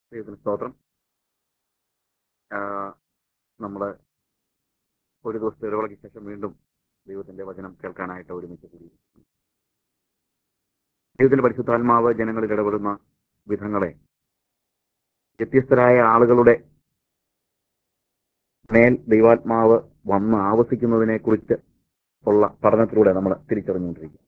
ദൈവത്തിന് സ്തോത്രം നമ്മൾ ഒരു ദിവസത്തെ ഇടവേളയ്ക്ക് ശേഷം വീണ്ടും ദൈവത്തിന്റെ വചനം കേൾക്കാനായിട്ട് ഒരുമിച്ച് കൂടി ദൈവത്തിന്റെ പരിശുദ്ധാത്മാവ് ജനങ്ങളിൽ ഇടപെടുന്ന വിധങ്ങളെ വ്യത്യസ്തരായ ആളുകളുടെ മേൽ ദൈവാത്മാവ് വന്ന് ആവസിക്കുന്നതിനെ കുറിച്ച് ഉള്ള പഠനത്തിലൂടെ നമ്മൾ തിരിച്ചറിഞ്ഞുകൊണ്ടിരിക്കുക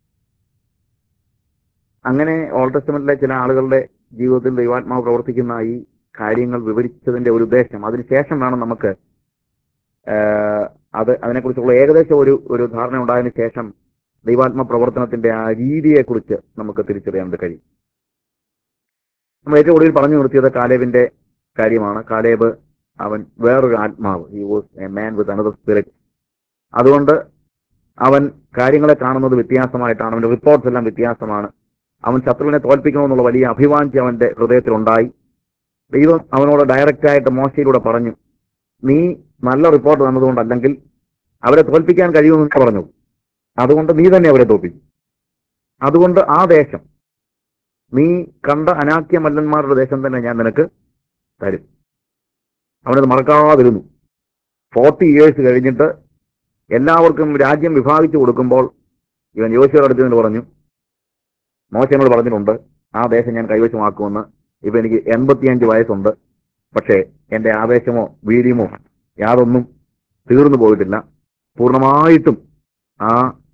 അങ്ങനെ ഓൾഡ് ടെസ്റ്റമെന്റിലെ ചില ആളുകളുടെ ജീവിതത്തിൽ ദൈവാത്മാവ് പ്രവർത്തിക്കുന്ന ഈ കാര്യങ്ങൾ വിവരിച്ചതിന്റെ ഒരു ഉദ്ദേശം അതിനുശേഷം വേണം നമുക്ക് ആഹ്, അത് അതിനെക്കുറിച്ചുള്ള ഏകദേശം ഒരു ഒരു ധാരണ ഉണ്ടായതിനു ശേഷം ദൈവാത്മ പ്രവർത്തനത്തിന്റെ ആ രീതിയെക്കുറിച്ച് നമുക്ക് തിരിച്ചറിയാൻ കഴിയും നമ്മൾ ഏറ്റവും ഒടുവിൽ പറഞ്ഞു നിർത്തിയത് കാലേബിന്റെ കാര്യമാണ് കാലേബ് അവൻ വേറൊരു ആത്മാവ് he was a man with another spirit അതുകൊണ്ട് അവൻ കാര്യങ്ങളെ കാണുന്നത് വ്യത്യാസമായിട്ടാണ് അവന്റെ റിപ്പോർട്ട്സ് എല്ലാം വ്യത്യാസമാണ് അവൻ ശത്രുവിനെ തോൽപ്പിക്കണമെന്നുള്ള വലിയ അഭിവാഞ്ചി അവന്റെ ഹൃദയത്തിലുണ്ടായി ദൈവം അവനോട് ഡയറക്റ്റ് ആയിട്ട് മോശയിലൂടെ പറഞ്ഞു നീ നല്ല റിപ്പോർട്ട് തന്നതുകൊണ്ടല്ലെങ്കിൽ അവരെ തോൽപ്പിക്കാൻ കഴിയുമെന്ന് പറഞ്ഞു അതുകൊണ്ട് നീ തന്നെ അവരെ തോൽപ്പിക്കും അതുകൊണ്ട് ആ ദേശം നീ കണ്ട അനാക്യ മല്ലന്മാരുടെ ദേശം തന്നെ ഞാൻ നിനക്ക് തരും അവനത് മറക്കാതിരുന്നു ഫോർട്ടി ഇയേഴ്സ് കഴിഞ്ഞിട്ട് എല്ലാവർക്കും രാജ്യം വിഭാഗിച്ചു കൊടുക്കുമ്പോൾ ഇവൻ യോശുവയുടെ അടുത്ത് നിന്ന് പറഞ്ഞു മോശനോട് പറഞ്ഞിട്ടുണ്ട് ആ ദേശം ഞാൻ കൈവശമാക്കുമെന്ന് ഇപ്പൊ എനിക്ക് എൺപത്തിയഞ്ച് വയസ്സുണ്ട് പക്ഷേ എന്റെ ആവേശമോ വീര്യമോ യാതൊന്നും തീർന്നു പോയിട്ടില്ല പൂർണ്ണമായിട്ടും ആ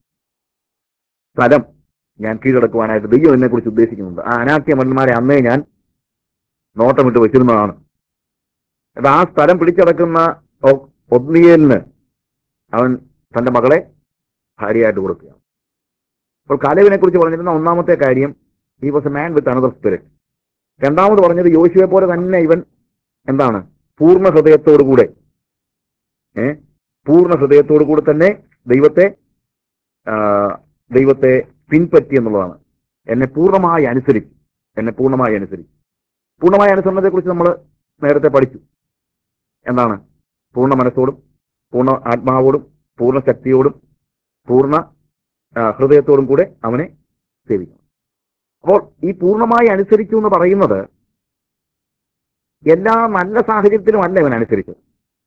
സ്ഥലം ഞാൻ കീഴടക്കുവാനായിട്ട് ദൈവം എന്നെ കുറിച്ച് ഉദ്ദേശിക്കുന്നുണ്ട് ആ അനാക്യ മന്മാരെ അന്നേ ഞാൻ നോട്ടമിട്ട് വെച്ചിരുന്നതാണ് അത് ആ സ്ഥലം പിടിച്ചടക്കുന്ന ഒ- ഒത്നിയേലിന് അവൻ തന്റെ മകളെ ഭാര്യയായിട്ട് കൊടുക്കുക അപ്പോൾ കാലേവിനെ കുറിച്ച് പറഞ്ഞിരുന്ന ഒന്നാമത്തെ കാര്യം he was a man with another spirit രണ്ടാമത് പറഞ്ഞത് യോശുവെ പോലെ തന്നെ ഇവൻ എന്താണ് പൂർണ്ണ ഹൃദയത്തോടുകൂടെ ഏ പൂർണ്ണ ഹൃദയത്തോടു കൂടെ തന്നെ ദൈവത്തെ ആ, ദൈവത്തെ പിൻപറ്റി എന്നുള്ളതാണ് എന്നെ പൂർണ്ണമായി അനുസരിച്ചു എന്നെ പൂർണ്ണമായി അനുസരിച്ചു പൂർണ്ണമായ അനുസരണത്തെ കുറിച്ച് നമ്മൾ നേരത്തെ പഠിച്ചു എന്താണ് പൂർണ്ണ മനസ്സോടും പൂർണ്ണ ആത്മാവോടും പൂർണ്ണ ശക്തിയോടും പൂർണ്ണ ആ, ഹൃദയത്തോടും കൂടെ അവനെ സേവിക്കണം അപ്പോൾ ഈ പൂർണ്ണമായി അനുസരിച്ചു എന്ന് പറയുന്നത് എല്ലാ നല്ല സാഹചര്യത്തിലും അല്ല ഇവൻ അനുസരിച്ചത്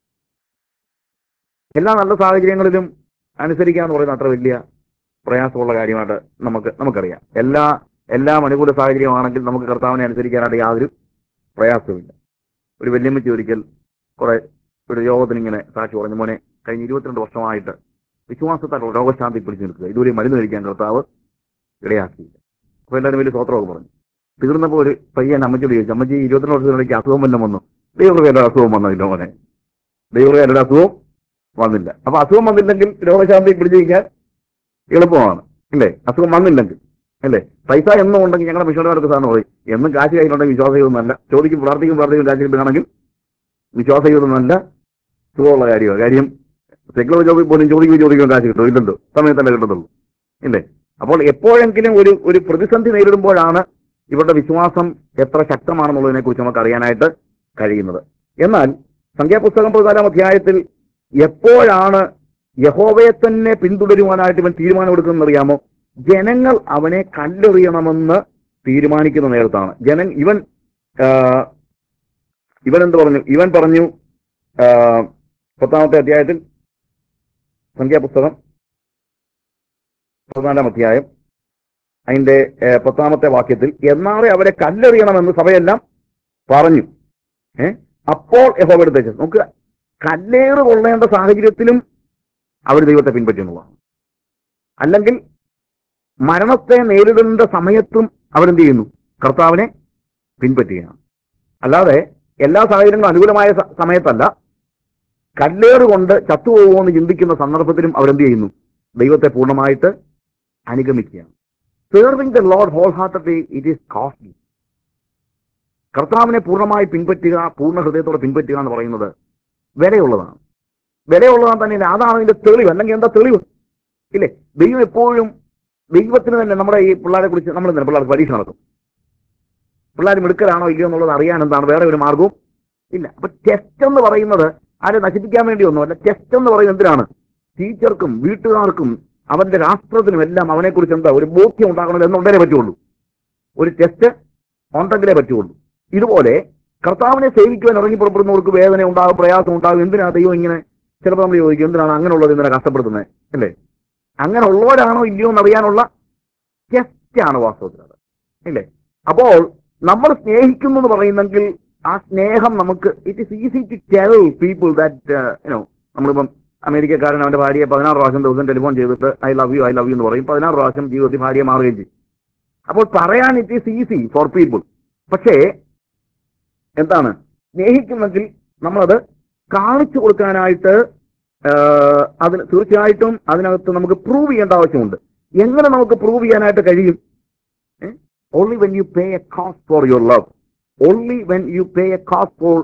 എല്ലാ നല്ല സാഹചര്യങ്ങളിലും അനുസരിക്കുക എന്ന് പറയുന്നത് അത്ര വലിയ പ്രയാസമുള്ള കാര്യമായിട്ട് നമുക്ക് നമുക്കറിയാം എല്ലാ എല്ലാ അനുകൂല സാഹചര്യമാണെങ്കിൽ നമുക്ക് കർത്താവിനെ അനുസരിക്കാനായിട്ട് യാതൊരു പ്രയാസവുമില്ല ഒരു വല്യമ്മച്ചി ഒരിക്കൽ കുറെ ഒരു യോഗത്തിന് ഇങ്ങനെ സാക്ഷി പറഞ്ഞു മോനെ കഴിഞ്ഞ ഇരുപത്തിരണ്ട് വർഷമായിട്ട് വിശ്വാസത്താൽ രോഗശാന്തി പിടിച്ചു നിൽക്കുക ഇതുവരെ മരുന്ന് കഴിക്കാൻ കർത്താവ് ഇടയാക്കിയില്ല അപ്പൊ എല്ലാവരും വലിയ സ്വത്രമൊക്കെ പറഞ്ഞു തീർന്നപ്പോൾ ഒരു പയ്യൻ അമ്മച്ചോട് ചോദിച്ചു അമ്മച്ചി ഇരുപത്തിരണ്ട് വർഷത്തിനിടയ്ക്ക് അസുഖം വല്ലതും വന്നു ദൈവകൃപയുടെ അസുഖം വന്നില്ല മോനെ ദൈവകൃപയുടെ അസുഖം വന്നില്ല അപ്പൊ അസുഖം വന്നില്ലെങ്കിൽ രോഗശാന്തി പിടിച്ചു കഴിഞ്ഞാൽ എളുപ്പമാണ് ഇല്ലേ അസുഖം വന്നില്ലെങ്കിൽ അല്ലേ പൈസ എന്നും ഉണ്ടെങ്കിൽ ഞങ്ങളുടെ മിഷണർക്ക് സാധനം പറയും എന്നും കാശ് കയ്യിലുണ്ടെങ്കിൽ വിശ്വാസ ജീവിതമല്ല ചോദിക്കും പ്രാർത്ഥിക്കും പ്രാർത്ഥിക്കും കാശ് കിട്ടുകയാണെങ്കിൽ വിശ്വാസ ജീവിതം നല്ല സുഖമുള്ള കാര്യമാണ് കാര്യം സെക്കുലർ ജോബിൽ പോലും ചോദിക്കും ചോദിക്കും കാശ് കിട്ടും ഇല്ലല്ലോ സമയത്തല്ലേ കിട്ടത്തുള്ളൂ ഇല്ലേ അപ്പോൾ എപ്പോഴെങ്കിലും ഒരു ഒരു പ്രതിസന്ധി നേരിടുമ്പോഴാണ് ഇവരുടെ വിശ്വാസം എത്ര ശക്തമാണെന്നുള്ളതിനെ കുറിച്ച് നമുക്ക് അറിയാനായിട്ട് കഴിയുന്നത് എന്നാൽ സംഖ്യാപുസ്തകം പതിനാലാം അധ്യായത്തിൽ എപ്പോഴാണ് യഹോവയെ തന്നെ പിന്തുടരുവാനായിട്ട് ഇവൻ തീരുമാനമെടുക്കുന്നത് അറിയാമോ ജനങ്ങൾ അവനെ കല്ലെറിയണമെന്ന് തീരുമാനിക്കുന്ന നേരത്താണ് ജന ഇവൻ ആ, ഇവൻ എന്ത് പറഞ്ഞു ഇവൻ പറഞ്ഞു ആ, പത്താമത്തെ അധ്യായത്തിൽ സംഖ്യാപുസ്തകം പതിനാലാം അധ്യായം അതിന്റെ ഏ, പത്താമത്തെ വാക്യത്തിൽ എന്നാറെ അവരെ കല്ലെറിയണമെന്ന് സഭയെല്ലാം പറഞ്ഞു ഏ അപ്പോൾ യഹോവ എടുത്തേച്ചു നമുക്ക് കല്ലേറ് കൊള്ളേണ്ട സാഹചര്യത്തിലും അവർ ദൈവത്തെ പിൻപറ്റുന്നതാണ് അല്ലെങ്കിൽ മരണത്തെ നേരിടേണ്ട സമയത്തും അവരെന്ത് ചെയ്യുന്നു കർത്താവിനെ പിൻപറ്റുകയാണ് അല്ലാതെ എല്ലാ സാഹചര്യങ്ങളും അനുകൂലമായ സ- സമയത്തല്ല കല്ലേറ് കൊണ്ട് ചത്തുപോകുമോ എന്ന് ചിന്തിക്കുന്ന സന്ദർഭത്തിലും അവരെന്ത് ചെയ്യുന്നു ദൈവത്തെ പൂർണ്ണമായിട്ട് അനുഗമിക്കുകയാണ് serving the Lord wholeheartedly it is costly കർത്താവിനെ പൂർണ്ണമായി പിൻപറ്റുക പൂർണ്ണ ഹൃദയത്തോടെ പിൻപറ്റുക എന്ന് പറയുന്നത് വിലയുള്ളതാണ് വിലയുള്ളതാണ് തന്നെയല്ല അതാണ് അതിന്റെ തെളിവ് അല്ലെങ്കിൽ എന്താ തെളിവ് ഇല്ലേ ദൈവം എപ്പോഴും ദൈവത്തിന് തന്നെ നമ്മുടെ ഈ പിള്ളേരെ കുറിച്ച് നമ്മൾ തന്നെ പിള്ളേർക്ക് പരീക്ഷ നടത്തും പിള്ളേർ മിടുക്കലാണോ ഇല്ലയോ എന്നുള്ളത് അറിയാൻ എന്താണ് വേറെ ഒരു മാർഗവും ഇല്ല അപ്പൊ ടെസ്റ്റ് എന്ന് പറയുന്നത് ആരെ നശിപ്പിക്കാൻ വേണ്ടിയൊന്നുമല്ല ടെസ്റ്റ് എന്ന് പറയുന്നത് എന്തിനാണ് ടീച്ചർക്കും വീട്ടുകാർക്കും അവന്റെ രാഷ്ട്രത്തിനും എല്ലാം അവനെക്കുറിച്ച് എന്താ ഒരു ബോധ്യം ഉണ്ടാകണം എന്നുണ്ടേ പറ്റുള്ളൂ ഒരു ടെസ്റ്റ് ഉണ്ടെങ്കിലേ പറ്റുള്ളൂ ഇതുപോലെ കർത്താവിനെ സേവിക്കുവാൻ ഇറങ്ങി പുറപ്പെടുന്നവർക്ക് വേദന ഉണ്ടാകും പ്രയാസം ഉണ്ടാകും എന്തിനാ ദൈവം ഇങ്ങനെ ചിലപ്പോൾ നമ്മൾ ചോദിക്കും എന്തിനാണ് അങ്ങനെയുള്ളത് എന്തിനാ കഷ്ടപ്പെടുത്തുന്നത് അല്ലേ അങ്ങനെ ഉള്ളവരാണോ ഇല്ലയോ എന്നറിയാനുള്ള ടെസ്റ്റാണ് വാസ്തവത്തിൽ അത് ഇല്ലേ അപ്പോൾ നമ്മൾ സ്നേഹിക്കുന്നു എന്ന് പറയുന്നെങ്കിൽ ആ സ്നേഹം നമുക്ക് it is easy to tell people that you know നമ്മളിപ്പം അമേരിക്കക്കാരൻ അവന്റെ ഭാര്യയെ പതിനാറ് പ്രാവശ്യം ദിവസം ടെലിഫോൺ ചെയ്തിട്ട് I love you I love you എന്ന് പറയും പതിനാറ് പ്രാവശ്യം ജീവിതത്തിൽ ഭാര്യയെ മാറുകയും ചെയ്യും അപ്പോൾ പറയാൻ it is easy for people പക്ഷേ എന്താണ് സ്നേഹിക്കുന്നെങ്കിൽ നമ്മളത് കാണിച്ചു കൊടുക്കാനായിട്ട് ആഹ്, അതിന് തീർച്ചയായിട്ടും അതിനകത്ത് നമുക്ക് പ്രൂവ് ചെയ്യേണ്ട ആവശ്യമുണ്ട് എങ്ങനെ നമുക്ക് പ്രൂവ് ചെയ്യാനായിട്ട് കഴിയും only when you pay a cost for your love only when you pay a cost for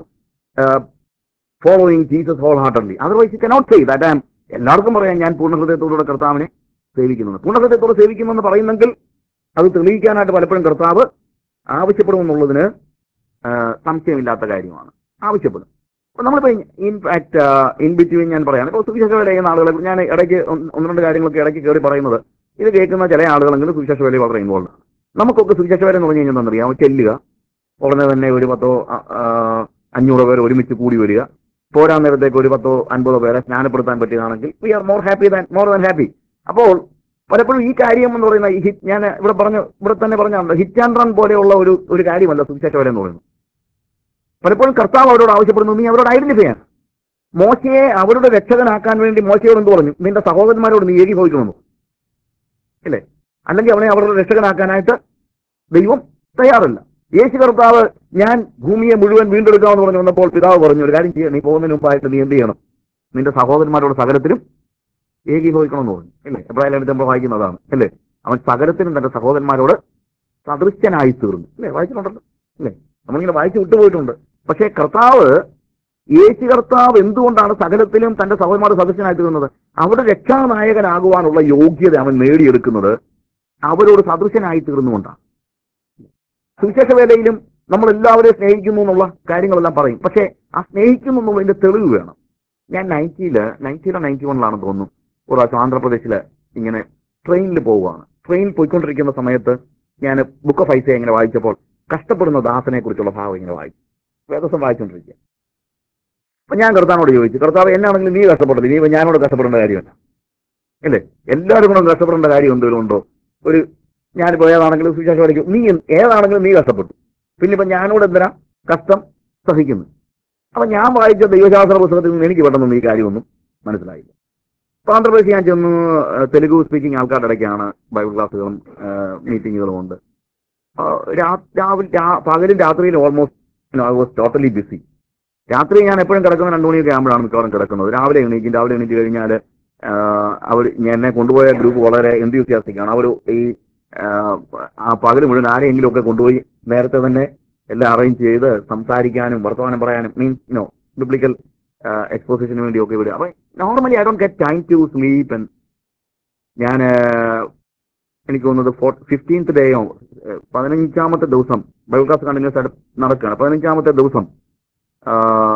following Jesus wholeheartedly otherwise you cannot say that am എല്ലാവർക്കും പറയാം ഞാൻ പൂർണ്ണഹൃദയത്തോടുകൂടെ കർത്താവിനെ സേവിക്കുന്നത് പൂർണ്ണഹൃദയത്തോടെ സേവിക്കുമെന്ന് പറയുന്നെങ്കിൽ അത് തെളിയിക്കാനായിട്ട് പലപ്പോഴും കർത്താവ് ആവശ്യപ്പെടുമെന്നുള്ളതിന് ആ, സംശയമില്ലാത്ത കാര്യമാണ് ആവശ്യപ്പെടും അപ്പൊ നമ്മളിപ്പോ ഇൻഫാക്ട് ഇൻ ബിറ്റ്വീൻ ഞാൻ പറയാം ഇപ്പോൾ സുവിശേഷ വേല ചെയ്യുന്ന ആളുകളെ ഞാൻ ഇടയ്ക്ക് ഒന്ന് ഒന്ന് രണ്ട് കാര്യങ്ങളൊക്കെ ഇടയ്ക്ക് കയറി പറയുന്നത് ഇത് കേൾക്കുന്ന ചില ആളുകളെങ്കിലും സുവിശേഷ വേല വളരെ ഇൻവോൾവ് ആണ് നമുക്കൊക്കെ സുവിശേഷ വേല എന്ന് പറഞ്ഞു കഴിഞ്ഞാൽ എന്താണെന്നറിയാം ചെല്ലുക ഉടനെ തന്നെ ഒരു പത്തോ ആ, ആ, അഞ്ഞൂറോ പേര് ഒരുമിച്ച് കൂടി വരിക പോരാൻ നേരത്തേക്ക് ഒരു പത്തോ അൻപതോ പേരെ സ്നാനപ്പെടുത്താൻ പറ്റിയതാണെങ്കിൽ we are more happy than more than happy അപ്പോൾ പലപ്പോഴും ഈ കാര്യം എന്ന് പറയുന്ന ഈ ഹിറ്റ് ഞാൻ ഇവിടെ പറഞ്ഞു ഇവിടെ തന്നെ പറഞ്ഞാണല്ലോ ഹിറ്റ് ആൻഡ് റൺ പോലെയുള്ള ഒരു ഒരു കാര്യമല്ല സുവിശേഷ വേല എന്ന് പറയുന്നത് പലപ്പോഴും കർത്താവ് അവരോട് ആവശ്യപ്പെടുന്നു നീ അവരോട് ഐഡന്റിഫൈ ചെയ്യാൻ മോശയെ അവരുടെ രക്ഷകനാക്കാൻ വേണ്ടി മോശയോട് എന്ത് പറഞ്ഞു നിന്റെ സഹോദരന്മാരോട് നീ ഏകീഭവിക്കണമെന്നു ഇല്ലേ അല്ലെങ്കിൽ അവനെ അവരുടെ രക്ഷകനാക്കാനായിട്ട് ദൈവം തയ്യാറല്ല യേശു കർത്താവ് ഞാൻ ഭൂമിയെ മുഴുവൻ വീണ്ടെടുക്കാമെന്ന് പറഞ്ഞു വന്നപ്പോൾ പിതാവ് പറഞ്ഞു ഒരു കാര്യം ചെയ്യാം നീ പോകുന്നതിന് മുമ്പായിട്ട് നീ എന്ത് ചെയ്യണം നിന്റെ സഹോദരന്മാരോട് സകലത്തിലും ഏകീഭവിക്കണമെന്ന് പറഞ്ഞു അല്ലേ എപ്പോഴായാലും നമ്മൾ വായിക്കുന്നതാണ് അല്ലേ അവൻ സകലത്തിനും തന്റെ സഹോദരന്മാരോട് സദൃശ്യനായി തീർന്നു അല്ലേ വായിച്ചിട്ടുണ്ടല്ലോ അല്ലേ നമ്മളിങ്ങനെ വായിച്ചു വിട്ടുപോയിട്ടുണ്ട് പക്ഷേ കർത്താവ് യേശു കർത്താവ് എന്തുകൊണ്ടാണ് സകലത്തിലും തന്റെ സഹോദരന്മാർ സദസ്യനായി തീർന്നത് അവരുടെ രക്ഷാനായകനാകുവാനുള്ള യോഗ്യത അവൻ നേടിയെടുക്കുന്നത് അവരോട് സദൃശനായി തീർന്നുകൊണ്ടാണ് സുവിശേഷ വേലയിലും നമ്മൾ എല്ലാവരെയും സ്നേഹിക്കുന്നു എന്നുള്ള കാര്യങ്ങളെല്ലാം പറയും പക്ഷേ ആ സ്നേഹിക്കുന്നു എന്നുള്ളതിന്റെ തെളിവ് വേണം ഞാൻ നയൻറ്റിയില് നയൻറ്റിയിലോ നയൻറ്റി വണ്ണിലാണെന്ന് തോന്നുന്നു ഒരു പ്രാവശ്യം ആന്ധ്രാപ്രദേശില് ഇങ്ങനെ ട്രെയിനിൽ പോവുകയാണ് ട്രെയിനിൽ പോയിക്കൊണ്ടിരിക്കുന്ന സമയത്ത് ഞാൻ ബുക്ക് ഓഫ് ഐസയെ ഇങ്ങനെ വായിച്ചപ്പോൾ കഷ്ടപ്പെടുന്ന ദാസനെ കുറിച്ചുള്ള ഭാവം ഇങ്ങനെ വായിച്ചു വേദസം വായിച്ചുകൊണ്ടിരിക്കുക അപ്പൊ ഞാൻ കർത്താനോട് ചോദിച്ചു കർത്താവ് എന്നാണെങ്കിലും നീ കഷ്ടപ്പെടരുത് നീ ഇപ്പൊ ഞാനോട് കഷ്ടപ്പെടേണ്ട കാര്യമല്ല അല്ലേ എല്ലാവരും കൂടെ കഷ്ടപ്പെടേണ്ട കാര്യം എന്തെങ്കിലും ഉണ്ടോ ഒരു ഞാനിപ്പോ ഏതാണെങ്കിലും സുവിശേഷം പഠിക്കും നീ എന്ത്- ഏതാണെങ്കിലും നീ കഷ്ടപ്പെട്ടു പിന്നെ ഇപ്പൊ ഞാനോട് എന്തിനാ കഷ്ടം സഹിക്കുന്നു അപ്പൊ ഞാൻ വായിച്ച ദൈവശാസ്ത്ര പുസ്തകത്തിൽ നിന്ന് എനിക്ക് പെട്ടെന്ന് ഈ കാര്യമൊന്നും മനസ്സിലായില്ല അപ്പൊ ആന്ധ്രാപ്രദേശ് ഞാൻ ചെന്ന് ഏഹ്, തെലുഗു സ്പീക്കിംഗ് ആൾക്കാരുടെ ഇടയ്ക്കാണ് ബൈബിൾ ക്ലാസ്സുകളും മീറ്റിങ്ങുകളും ഉണ്ട് ആ, രാ- രാവിലെ രാ- പകലും രാത്രിയിലും almost I was totally busy രാത്രി ഞാൻ എപ്പോഴും കിടക്കുന്നത് രണ്ടു മണിയൊക്കെ ആകുമ്പോഴാണ് മിക്കവാറും കിടക്കുന്നത് രാവിലെ എണീക്കും രാവിലെ എണീറ്റ് കഴിഞ്ഞാൽ അവർ എന്നെ കൊണ്ടുപോയ ഗ്രൂപ്പ് വളരെ enthusiastic ആണ് അവർ ഈ ആ, ആ പകൽ മുഴുവൻ ആരെയെങ്കിലും ഒക്കെ കൊണ്ടുപോയി നേരത്തെ തന്നെ എല്ലാം അറേഞ്ച് ചെയ്ത് സംസാരിക്കാനും വർത്തമാനം പറയാനും മീൻസ് നോ ബിബ്ലിക്കൽ എക്സ്പോസിഷന് വേണ്ടിയൊക്കെ വിടുക അപ്പൊ normally I don't get time to sleep and ഞാൻ എനിക്ക് തോന്നുന്നത് ഫിഫ്റ്റീൻത്ത് ഡേയോ പതിനഞ്ചാമത്തെ ദിവസം ബൈബിൾ ക്ലാസ് കണ്ടിന്യൂസ് ആയിട്ട് നടക്കുകയാണ് പതിനഞ്ചാമത്തെ ദിവസം ആ,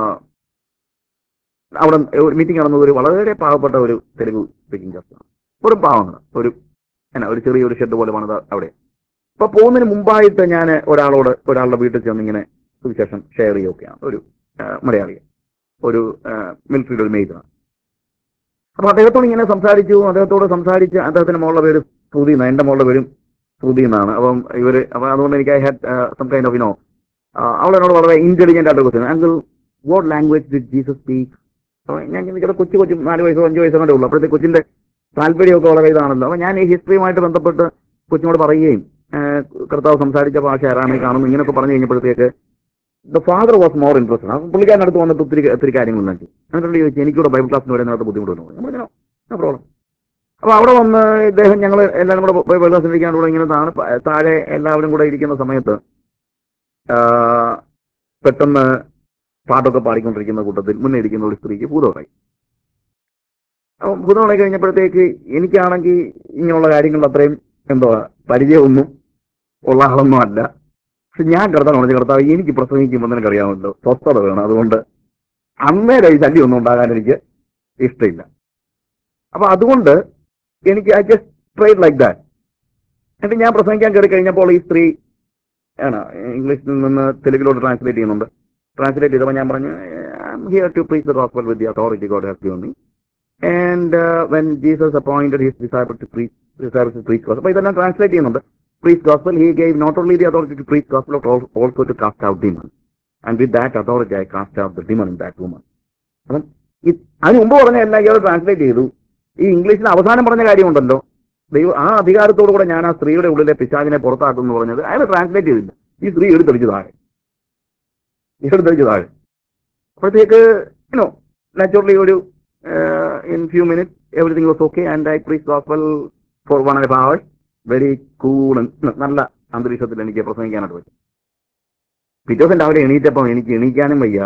അവിടെ ഒരു മീറ്റിംഗ് നടന്നത് ഒരു വളരെ പാവപ്പെട്ട ഒരു തെലുഗു സ്പീക്കിംഗ് ക്ലാസ്സാണ് ഒരു പാവങ്ങൾ ഒരു എന്നാ ഒരു ചെറിയൊരു ഷെഡ് പോലെ പണിത് അവിടെ അപ്പൊ പോകുന്നതിന് മുമ്പായിട്ട് ഞാൻ ഒരാളോട് ഒരാളുടെ വീട്ടിൽ ചെന്ന് ഇങ്ങനെ സുവിശേഷം ഷെയർ ചെയ്യുകയാണ് ഒരു ആ, മലയാളി ഒരു മിലിറ്ററിയുടെ ഒരു മേജറാണ് അപ്പൊ അദ്ദേഹത്തോട് ഇങ്ങനെ സംസാരിച്ചു അദ്ദേഹത്തോട് സംസാരിച്ച് അദ്ദേഹത്തിന്റെ മോളുടെ പേര് ശ്രുതി എന്നാണ് എന്റെ മോളുടെ പേരും ശ്രുതി എന്നാണ് അപ്പം ഇവര് അപ്പൊ അതുകൊണ്ട് എനിക്ക് I had some kind of you know അവൾ എന്നോട് വളരെ ഇന്റലിജന്റ് ആയിട്ട് question uncle what language did Jesus speak അപ്പൊ ഞാൻ നിങ്ങളുടെ കൊച്ചു കൊച്ചു നാല് വയസ്സോ അഞ്ച് വയസ്സോ കണ്ടേ ഉള്ളൂ അപ്പോഴത്തെ കൊച്ചിന്റെ താല്പര്യമൊക്കെ വളരെ ഇതാണല്ലോ അപ്പൊ ഞാൻ ഈ ഹിസ്റ്ററിയുമായിട്ട് ബന്ധപ്പെട്ട് കൊച്ചിനോട് പറയുകയും ആ, കർത്താവ് സംസാരിച്ച ഭാഷ ആരാണ് കാണുന്നു ഇങ്ങനെയൊക്കെ പറഞ്ഞു കഴിഞ്ഞപ്പോഴത്തേക്ക് the father was more interested ആ പുള്ളിക്കാരൻ്റെ അടുത്ത് വന്നിട്ട് ഒത്തിരി ഒത്തിരി കാര്യങ്ങൾ ഉണ്ടാക്കി എന്നിട്ട് ചോദിച്ചു എനിക്കൂടെ ബൈബിൾ ക്ലാസ്സിന് വരുന്നതിനകത്ത് ബുദ്ധിമുട്ടുണ്ടോ നമ്മൾ നോ പ്രോബ്ലം അപ്പൊ അവിടെ വന്ന് ഇദ്ദേഹം ഞങ്ങൾ എല്ലാവരും കൂടെ ബൈബിൾ ക്ലാസ്സിൽ ഇരിക്കാൻ കൂടെ ഇങ്ങനെ താണ് പ- താഴെ എല്ലാവരും കൂടെ ഇരിക്കുന്ന സമയത്ത് ആ, പെട്ടെന്ന് പാട്ടൊക്കെ പാടിക്കൊണ്ടിരിക്കുന്ന കൂട്ടത്തിൽ മുന്നേ ഇരിക്കുന്ന ഒരു സ്ത്രീക്ക് ഭൂതമായി അപ്പം ഭൂതമായി കഴിഞ്ഞപ്പോഴത്തേക്ക് എനിക്കാണെങ്കിൽ ഇങ്ങനെയുള്ള കാര്യങ്ങളിൽ അത്രയും എന്തോ പരിചയമൊന്നും ഉള്ള ആളൊന്നും അല്ല പക്ഷെ ഞാൻ കിടത്താൻ പറഞ്ഞു കിടത്താവ് എനിക്ക് പ്രസംഗിക്കുമ്പോൾ നിനക്ക് അറിയാമല്ലോ സ്വസ്ഥത വേണം അതുകൊണ്ട് അന്നേരം ഈ ശല്യം ഒന്നും ഉണ്ടാകാൻ എനിക്ക് ഇഷ്ടമില്ല അപ്പൊ അതുകൊണ്ട് എനിക്ക് I just tried like that എന്നിട്ട് ഞാൻ പ്രസംഗിക്കാൻ കയറി കഴിഞ്ഞപ്പോൾ ഈ സ്ത്രീ ആണ് ഇംഗ്ലീഷിൽ നിന്ന് തെലുങ്കിലോട്ട് ട്രാൻസ്ലേറ്റ് ചെയ്യുന്നുണ്ട് ട്രാൻസ്ലേറ്റ് ചെയ്തപ്പോൾ ഞാൻ പറഞ്ഞു here to preach the gospel with the authority God has given me and when Jesus appointed his disciple to preach disciple to preach gospel അപ്പോൾ ഇതെല്ലാം ട്രാൻസ്ലേറ്റ് ചെയ്യുന്നുണ്ട് preach gospel he gave not only the authority to preach gospel also to cast out demon and with that authority I cast out the demon in that woman അപ്പം ഈ- അതിന് മുമ്പ് പറഞ്ഞ എല്ലാം ഇയാൾ ട്രാൻസ്ലേറ്റ് ചെയ്തു ഈ ഇംഗ്ലീഷിൽ അവസാനം പറഞ്ഞ കാര്യമുണ്ടല്ലോ ദൈവം ആ അധികാരത്തോടു കൂടെ ഞാൻ ആ സ്ത്രീയുടെ ഉള്ളിലെ പിശാചിനെ പുറത്താക്കും എന്ന് പറഞ്ഞത് അയാൾ ട്രാൻസ്ലേറ്റ് ചെയ്തില്ല ഈ സ്ത്രീ എടുത്തടിച്ചു താഴെ എടുത്തടിച്ചു താഴെ അപ്പോഴത്തേക്ക് യുനോ നാച്ചുറലി ഒരു in few minute everything was okay and I preach gospel for one and hours very cool നല്ല അന്തരീക്ഷത്തിൽ എനിക്ക് പ്രസംഗിക്കാനായിട്ട് പറ്റും പിറ്റേ ദിവസം രാവിലെ എണീറ്റപ്പം എനിക്ക് എണീക്കാനും വയ്യ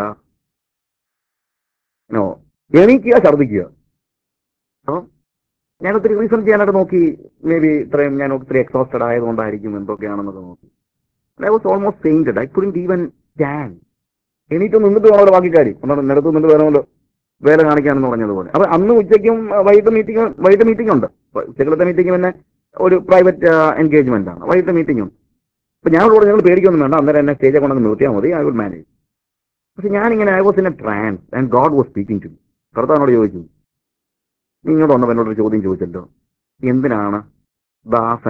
നോ എണീക്കുക ഛർദ്ദിക്കുക അപ്പം ഞാൻ ഒത്തിരി റീസൺ ചെയ്യാനായിട്ട് നോക്കി മേ ബി ഇത്രയും ഞാൻ ഒത്തിരി എക്സോസ്റ്റഡ് ആയതുകൊണ്ടായിരിക്കും എന്തൊക്കെയാണെന്നൊക്കെ നോക്കി I was almost fainted I couldn't even stand എണീറ്റ് നിന്നിട്ട് വേണമല്ലോ ബാക്കി കാര്യം ഒന്നും നിരത്ത് നിന്നിട്ട് വേണമല്ലോ വേല കാണിക്കാനെന്ന് പറഞ്ഞതുപോലെ അപ്പൊ അന്ന് ഉച്ചയ്ക്കും ആ, വൈകിട്ട് മീറ്റിംഗ് വൈകിട്ട് മീറ്റിംഗ് ഉണ്ട് ഉച്ചക്കലത്തെ മീറ്റിംഗ് പിന്നെ ഒരു പ്രൈവറ്റ് എൻഗേജ്മെന്റ് ആണ് വൈകിട്ട് മീറ്റിംഗ് ഉണ്ട് അപ്പൊ ഞാൻ ഇവിടെ നിങ്ങൾ പേടിക്കൊന്നും വേണ്ട അന്നേരം എന്നെ സ്റ്റേജെ കൊണ്ടൊന്ന് നിർത്തിയാൽ മതി ഐ വിൽ മാനേജ് പക്ഷെ ഞാനിങ്ങനെ I was in a trance and God was speaking to കർത്താവിനോട് ചോദിച്ചു നീ ഇങ്ങോട്ട് വന്നപ്പോൾ എന്നോട് ഒരു ചോദ്യം ചോദിച്ചല്ലോ എന്തിനാണ് ദാസൻ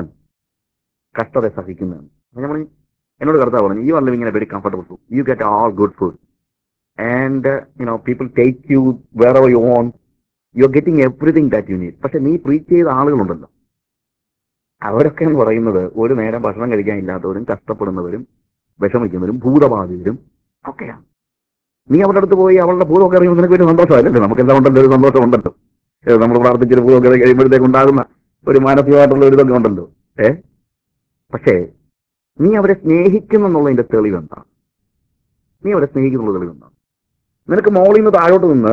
കഷ്ടത സഹിക്കുന്നത് അപ്പൊ ഞാൻ പറഞ്ഞു എന്നോട് കർത്താവ് പറഞ്ഞു you are living in a very comfortable food you get all good food and you know people take you where you on you are getting everything that you need പക്ഷെ നീ പ്രീച്ച് ചെയ്ത ആളുകളുണ്ടല്ലോ അവരൊക്കെ എന്ന് പറയുന്നത് ഒരു നേരം ഭക്ഷണം കഴിക്കാൻ ഇല്ലാത്തവരും കഷ്ടപ്പെടുന്നവരും വിഷമിക്കുന്നവരും ഭൂതബാധിതരും ഒക്കെയാണ് നീ അവരുടെ അടുത്ത് പോയി അവളുടെ ഭൂതമൊക്കെ അറിയുമ്പോൾ നിനക്ക് ഒരു സന്തോഷമല്ലേ നമുക്ക് എന്താ ഉണ്ടല്ലോ ഒരു സന്തോഷമുണ്ടല്ലോ ഏ, നമ്മൾ പ്രാർത്ഥിച്ചൊരു ഭൂതമൊക്കെ കഴിയുമ്പോഴത്തേക്ക് ഉണ്ടാകുന്ന ഒരു മാനസികമായിട്ടുള്ള ഒരു ഇതൊക്കെ ഉണ്ടല്ലോ ഏ പക്ഷേ നീ അവരെ സ്നേഹിക്കുന്നെന്നുള്ളതിന്റെ തെളിവെന്താ നീ അവരെ സ്നേഹിക്കുന്നുള്ള തെളിവെന്താ നിനക്ക് മോളിൽ നിന്ന് താഴോട്ട് നിന്ന്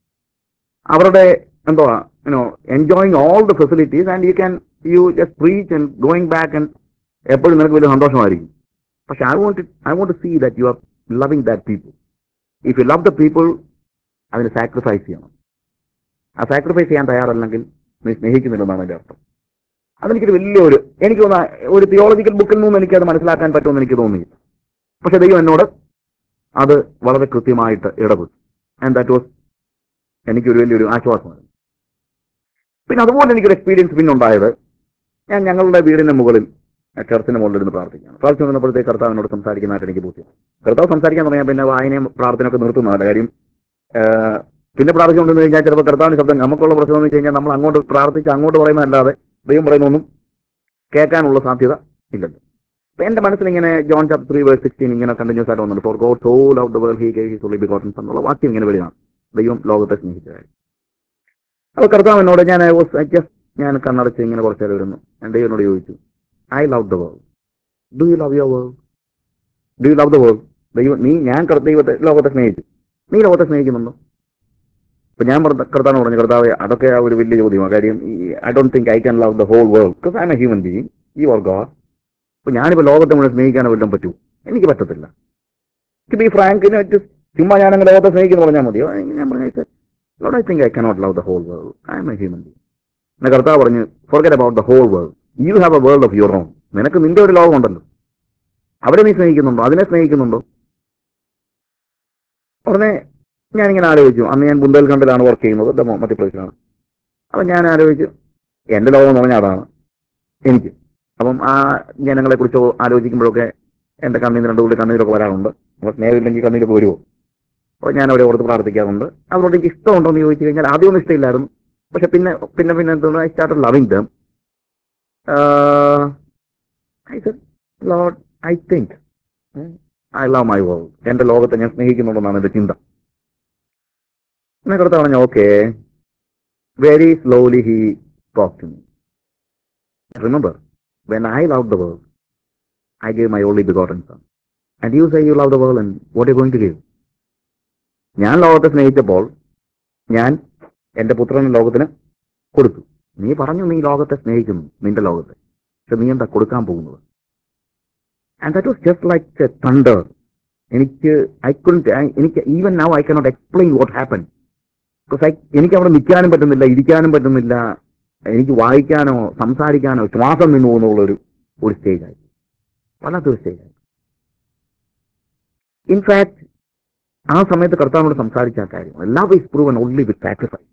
അവരുടെ എന്തുവാ you know enjoying all the facilities and you can you just preach and going back and എപ്പോഴും നിനക്ക് വലിയ സന്തോഷമായിരിക്കും പക്ഷെ I want I won't see that you are loving that people if you love the people അതിന് sacrifice ചെയ്യണം ആ sacrifice ചെയ്യാൻ തയ്യാറല്ലെങ്കിൽ നീ സ്നേഹിക്കുന്നില്ലെന്നാണ് എൻ്റെ അർത്ഥം അതെനിക്കൊരു വലിയൊരു എനിക്ക് തോന്നുന്ന ഒരു തിയോളജിക്കൽ ബുക്കിൽ നിന്നും എനിക്കത് മനസ്സിലാക്കാൻ പറ്റുമെന്ന് എനിക്ക് തോന്നിയില്ല പക്ഷെ ദൈവം എന്നോട് അത് വളരെ കൃത്യമായിട്ട് ഇടപെട്ടു ആൻഡ് ദാറ്റ് വാസ് എനിക്കൊരു വലിയൊരു ആശ്വാസമായിരുന്നു പിന്നെ അതുപോലെ എനിക്കൊരു എക്സ്പീരിയൻസ് പിന്നെ ഉണ്ടായത് ഞാൻ ഞങ്ങളുടെ വീടിന്റെ മുകളിൽ ചർച്ചിന് മുകളിൽ ഇരുന്ന് പ്രാർത്ഥിക്കുകയാണ് പ്രാർത്ഥന വന്നപ്പോഴത്തേക്ക് കർത്താവിനോട് സംസാരിക്കുന്നതായിട്ട് എനിക്ക് ബോധ്യം കർത്താവ് സംസാരിക്കാൻ തുടങ്ങിയാൽ പിന്നെ വായനയും പ്രാർത്ഥനയൊക്കെ നിർത്തുന്നതല്ല കാര്യം ആ, പിന്നെ പ്രാർത്ഥിച്ചുകൊണ്ടിരുന്ന് കഴിഞ്ഞാൽ ചിലപ്പോൾ കർത്താവിന് ശബ്ദം നമുക്കുള്ള പ്രശ്നം എന്ന് വെച്ച് കഴിഞ്ഞാൽ നമ്മൾ അങ്ങോട്ട് പ്രാർത്ഥിച്ച് അങ്ങോട്ട് പറയുന്നതല്ലാതെ ദൈവം പറയുന്നൊന്നും കേൾക്കാനുള്ള സാധ്യത ഇല്ലല്ലോ അപ്പൊ എന്റെ മനസ്സിൽ ഇങ്ങനെ John chapter three verse sixteen ഇങ്ങനെ കണ്ടിന്യൂസ് ആയിട്ട് വന്നിട്ട് for God so love the world he gave his only begotten എന്നുള്ള വാക്യം ഇങ്ങനെ വരികയാണ് ദൈവം ലോകത്തെ സ്നേഹിച്ച കാര്യം അപ്പൊ കർത്താവ് എന്നോട് ഞാൻ I was- I just ഞാൻ കണ്ണടച്ച് ഇങ്ങനെ കുറച്ച് നേരം ഇരുന്നു ഞാൻ ദൈവനോട് ചോദിച്ചു I love the world do you love your world do you love the world ദൈവം നീ ഞാൻ കർ- ദൈവത്തെ ലോകത്തെ സ്നേഹിച്ചു നീ ലോകത്തെ സ്നേഹിക്കുന്നുണ്ടോ അപ്പൊ ഞാൻ പറഞ്ഞ കർത്താവ് പറഞ്ഞു കർത്താവ് അതൊക്കെ ആ ഒരു വലിയ ചോദ്യമാണ് കാര്യം I don't think I can love the whole world because I am a human being you are God അപ്പൊ ഞാനിപ്പോ ലോകത്തെ മുഴുവൻ സ്നേഹിക്കാൻ വല്ലതും പറ്റൂ എനിക്ക് പറ്റത്തില്ല ടു ബി ഫ്രാങ്കിന് ചുമ്മാ ഞാൻ അങ്ങ് ലോകത്തെ സ്നേഹിക്കുന്നു പറഞ്ഞാൽ മതിയോ ഞാൻ പറഞ്ഞു Lord I think I cannot love the whole world I am a human being എന്നെ കർത്താവ് പറഞ്ഞു forget about the whole world you have a world of your own നിനക്ക് നിന്റെ ഒരു ലോകമുണ്ടല്ലോ അവരെ നീ സ്നേഹിക്കുന്നുണ്ടോ അതിനെ സ്നേഹിക്കുന്നുണ്ടോ ഉടനെ ഞാനിങ്ങനെ ആലോചിച്ചു അന്ന് ഞാൻ ബുന്ദേൽഖണ്ഡിലാണ് വർക്ക് ചെയ്യുന്നത് എൻ്റെ മധ്യപ്രദേശിലാണ് അപ്പം ഞാൻ ആലോചിച്ചു എൻ്റെ ലോകം എന്ന് പറഞ്ഞാൽ അതാണ് എനിക്ക് അപ്പം ആ ജനങ്ങളെ കുറിച്ച് ആലോചിക്കുമ്പോഴൊക്കെ എൻ്റെ കണ്ണീന്ന് രണ്ട് തുള്ളി കണ്ണീരൊക്കെ വരാറുണ്ട് അപ്പോൾ സ്നേഹമില്ലെങ്കിൽ കണ്ണീരൊക്കെ വരുമോ അപ്പോൾ ഞാൻ അവരെ ഓർത്ത് പ്രാർത്ഥിക്കാറുണ്ട് അവരോട് എനിക്ക് ഇഷ്ടമുണ്ടോ എന്ന് ചോദിച്ചു കഴിഞ്ഞാൽ ആദ്യമൊന്നും ഇഷ്ടമില്ലായിരുന്നു പക്ഷെ പിന്നെ പിന്നെ പിന്നെ എന്തോ I start loving them I Lord I think I love my world എൻ്റെ ലോകത്തെ ഞാൻ സ്നേഹിക്കുന്നുണ്ടെന്നാണ് എൻ്റെ ചിന്ത എന്നെ കറുത്ത പറഞ്ഞു okay very slowly he talk to me remember when I love the world I gave my only begotten son and you say you love the world and what you going to give ഞാൻ ലോകത്തെ സ്നേഹിച്ചപ്പോൾ ഞാൻ എന്റെ പുത്രന് ലോകത്തിന് കൊടുത്തു നീ പറഞ്ഞു നീ ലോകത്തെ സ്നേഹിക്കുന്നു നിന്റെ ലോകത്തെ പക്ഷെ നീ എന്താ കൊടുക്കാൻ പോകുന്നത് and that was just like thunder എനിക്ക് ഐ കുൻ എനിക്ക് even now I cannot explain what happen because I എനിക്ക് അവിടെ നിൽക്കാനും പറ്റുന്നില്ല ഇരിക്കാനും പറ്റുന്നില്ല എനിക്ക് വായിക്കാനോ സംസാരിക്കാനോ ശ്വാസം നിന്നു പോകുന്നുള്ള ഒരു ഒരു സ്റ്റേജായി വല്ലാത്തൊരു സ്റ്റേജായി ഇൻഫാക്ട് ആ സമയത്ത് കർത്താവിനോട് സംസാരിച്ച ആ കാര്യം love is proven only with sacrifice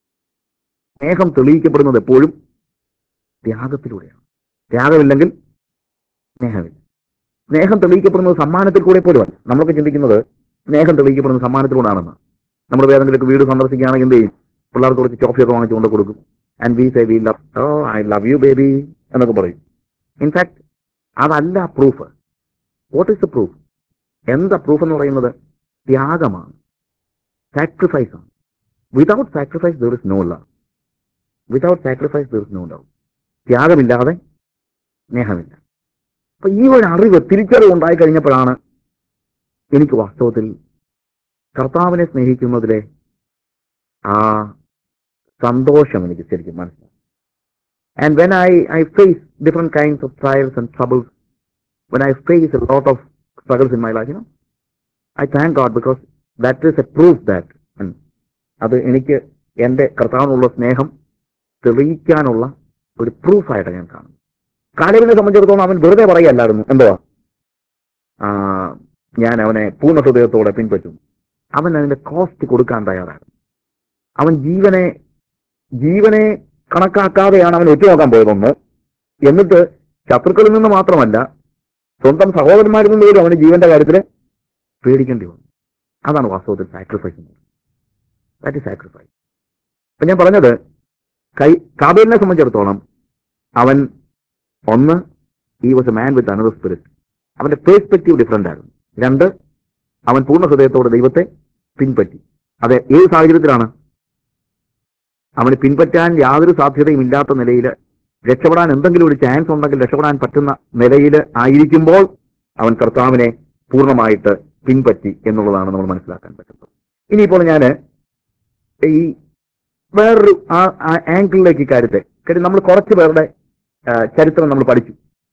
സ്നേഹം തെളിയിക്കപ്പെടുന്നത് എപ്പോഴും ത്യാഗത്തിലൂടെയാണ് ത്യാഗമില്ലെങ്കിൽ സ്നേഹമില്ല സ്നേഹം തെളിയിക്കപ്പെടുന്നത് സമ്മാനത്തിൽ കൂടെ പോലുമല്ല നമ്മളൊക്കെ ചിന്തിക്കുന്നത് സ്നേഹം തെളിയിക്കപ്പെടുന്നത് സമ്മാനത്തിലൂടെയാണെന്ന് നമ്മൾ ഏതെങ്കിലും വീട് സന്ദർശിക്കുകയാണെങ്കിൽ എന്ത് ചെയ്യും പിള്ളേർക്ക് കുറച്ച് ചോക്ലേറ്റ് വാങ്ങിച്ചുകൊണ്ട് കൊടുക്കും and we say we love oh I love you baby എന്നൊക്കെ പറയും ഇൻഫാക്ട് അതല്ല proof what is the proof എന്താ പ്രൂഫ് എന്ന് പറയുന്നത് ത്യാഗമാണ് സാക്രിഫൈസ് ആണ് without sacrifice there is no love without sacrifice there is no love ത്യാഗമില്ലാതെ സ്നേഹമില്ല അപ്പൊ ഈ ഒരു അറിവ് തിരിച്ചറിവ് ഉണ്ടായി കഴിഞ്ഞപ്പോഴാണ് എനിക്ക് വാസ്തവത്തിൽ കർത്താവിനെ സ്നേഹിക്കുന്നതിലെ ആ സന്തോഷം എനിക്ക് ശരിക്കും മനസ്സിലായി and when I I face different kinds of trials and troubles when I face a lot of struggles in my life you know I thank God because that is a proof that അത് എനിക്ക് എൻ്റെ കർത്താവിനുള്ള സ്നേഹം തെളിയിക്കാനുള്ള ഒരു പ്രൂഫായിട്ട് ഞാൻ കാണുന്നു കാലേബിനെ സംബന്ധിച്ചിടത്തോളം അവൻ വെറുതെ പറയല്ലായിരുന്നു എന്തുവാ ആ, ഞാൻ അവനെ പൂർണ്ണ ഹൃദയത്തോടെ പിൻപറ്റും അവൻ അതിന്റെ കോസ്റ്റ് കൊടുക്കാൻ തയ്യാറായിരുന്നു അവൻ ജീവനെ ജീവനെ കണക്കാക്കാതെയാണ് അവൻ ഒറ്റുനോക്കാൻ പോയതൊന്ന് എന്നിട്ട് ശത്രുക്കളിൽ നിന്ന് മാത്രമല്ല സ്വന്തം സഹോദരന്മാരിൽ നിന്ന് പോലും അവന് ജീവന്റെ കാര്യത്തിൽ പേടിക്കേണ്ടി വന്നു അതാണ് വാസ്തവത്തിൽ സാക്രിഫൈസ് ദാറ്റ് ഇസ് സാക്രിഫൈസ് അപ്പൊ ഞാൻ പറഞ്ഞത് കൈ കാബേലിനെ സംബന്ധിച്ചിടത്തോളം അവൻ ഒന്ന് he was a man with another spirit അവന്റെ പേഴ്സ്പെക്റ്റീവ് ഡിഫറെന്റ് ആയിരുന്നു രണ്ട് അവൻ പൂർണ്ണ ഹൃദയത്തോടെ ദൈവത്തെ പിൻപറ്റി അതെ ഏത് സാഹചര്യത്തിലാണ് അവന് പിൻപറ്റാൻ യാതൊരു സാധ്യതയും ഇല്ലാത്ത നിലയിൽ രക്ഷപ്പെടാൻ എന്തെങ്കിലും ഒരു ചാൻസ് ഉണ്ടെങ്കിൽ രക്ഷപ്പെടാൻ പറ്റുന്ന നിലയിൽ ആയിരിക്കുമ്പോൾ അവൻ കർത്താവിനെ പൂർണ്ണമായിട്ട് പിൻപറ്റി എന്നുള്ളതാണ് നമ്മൾ മനസ്സിലാക്കാൻ പറ്റുന്നത് ഇനിയിപ്പോൾ ഞാൻ ഈ വേറൊരു ആ ആംഗിളിലേക്ക് ഇക്കാര്യത്തെ കാര്യം നമ്മൾ കുറച്ച് പേരുടെ ആ, ചരിത്രം നമ്മൾ പഠിച്ചു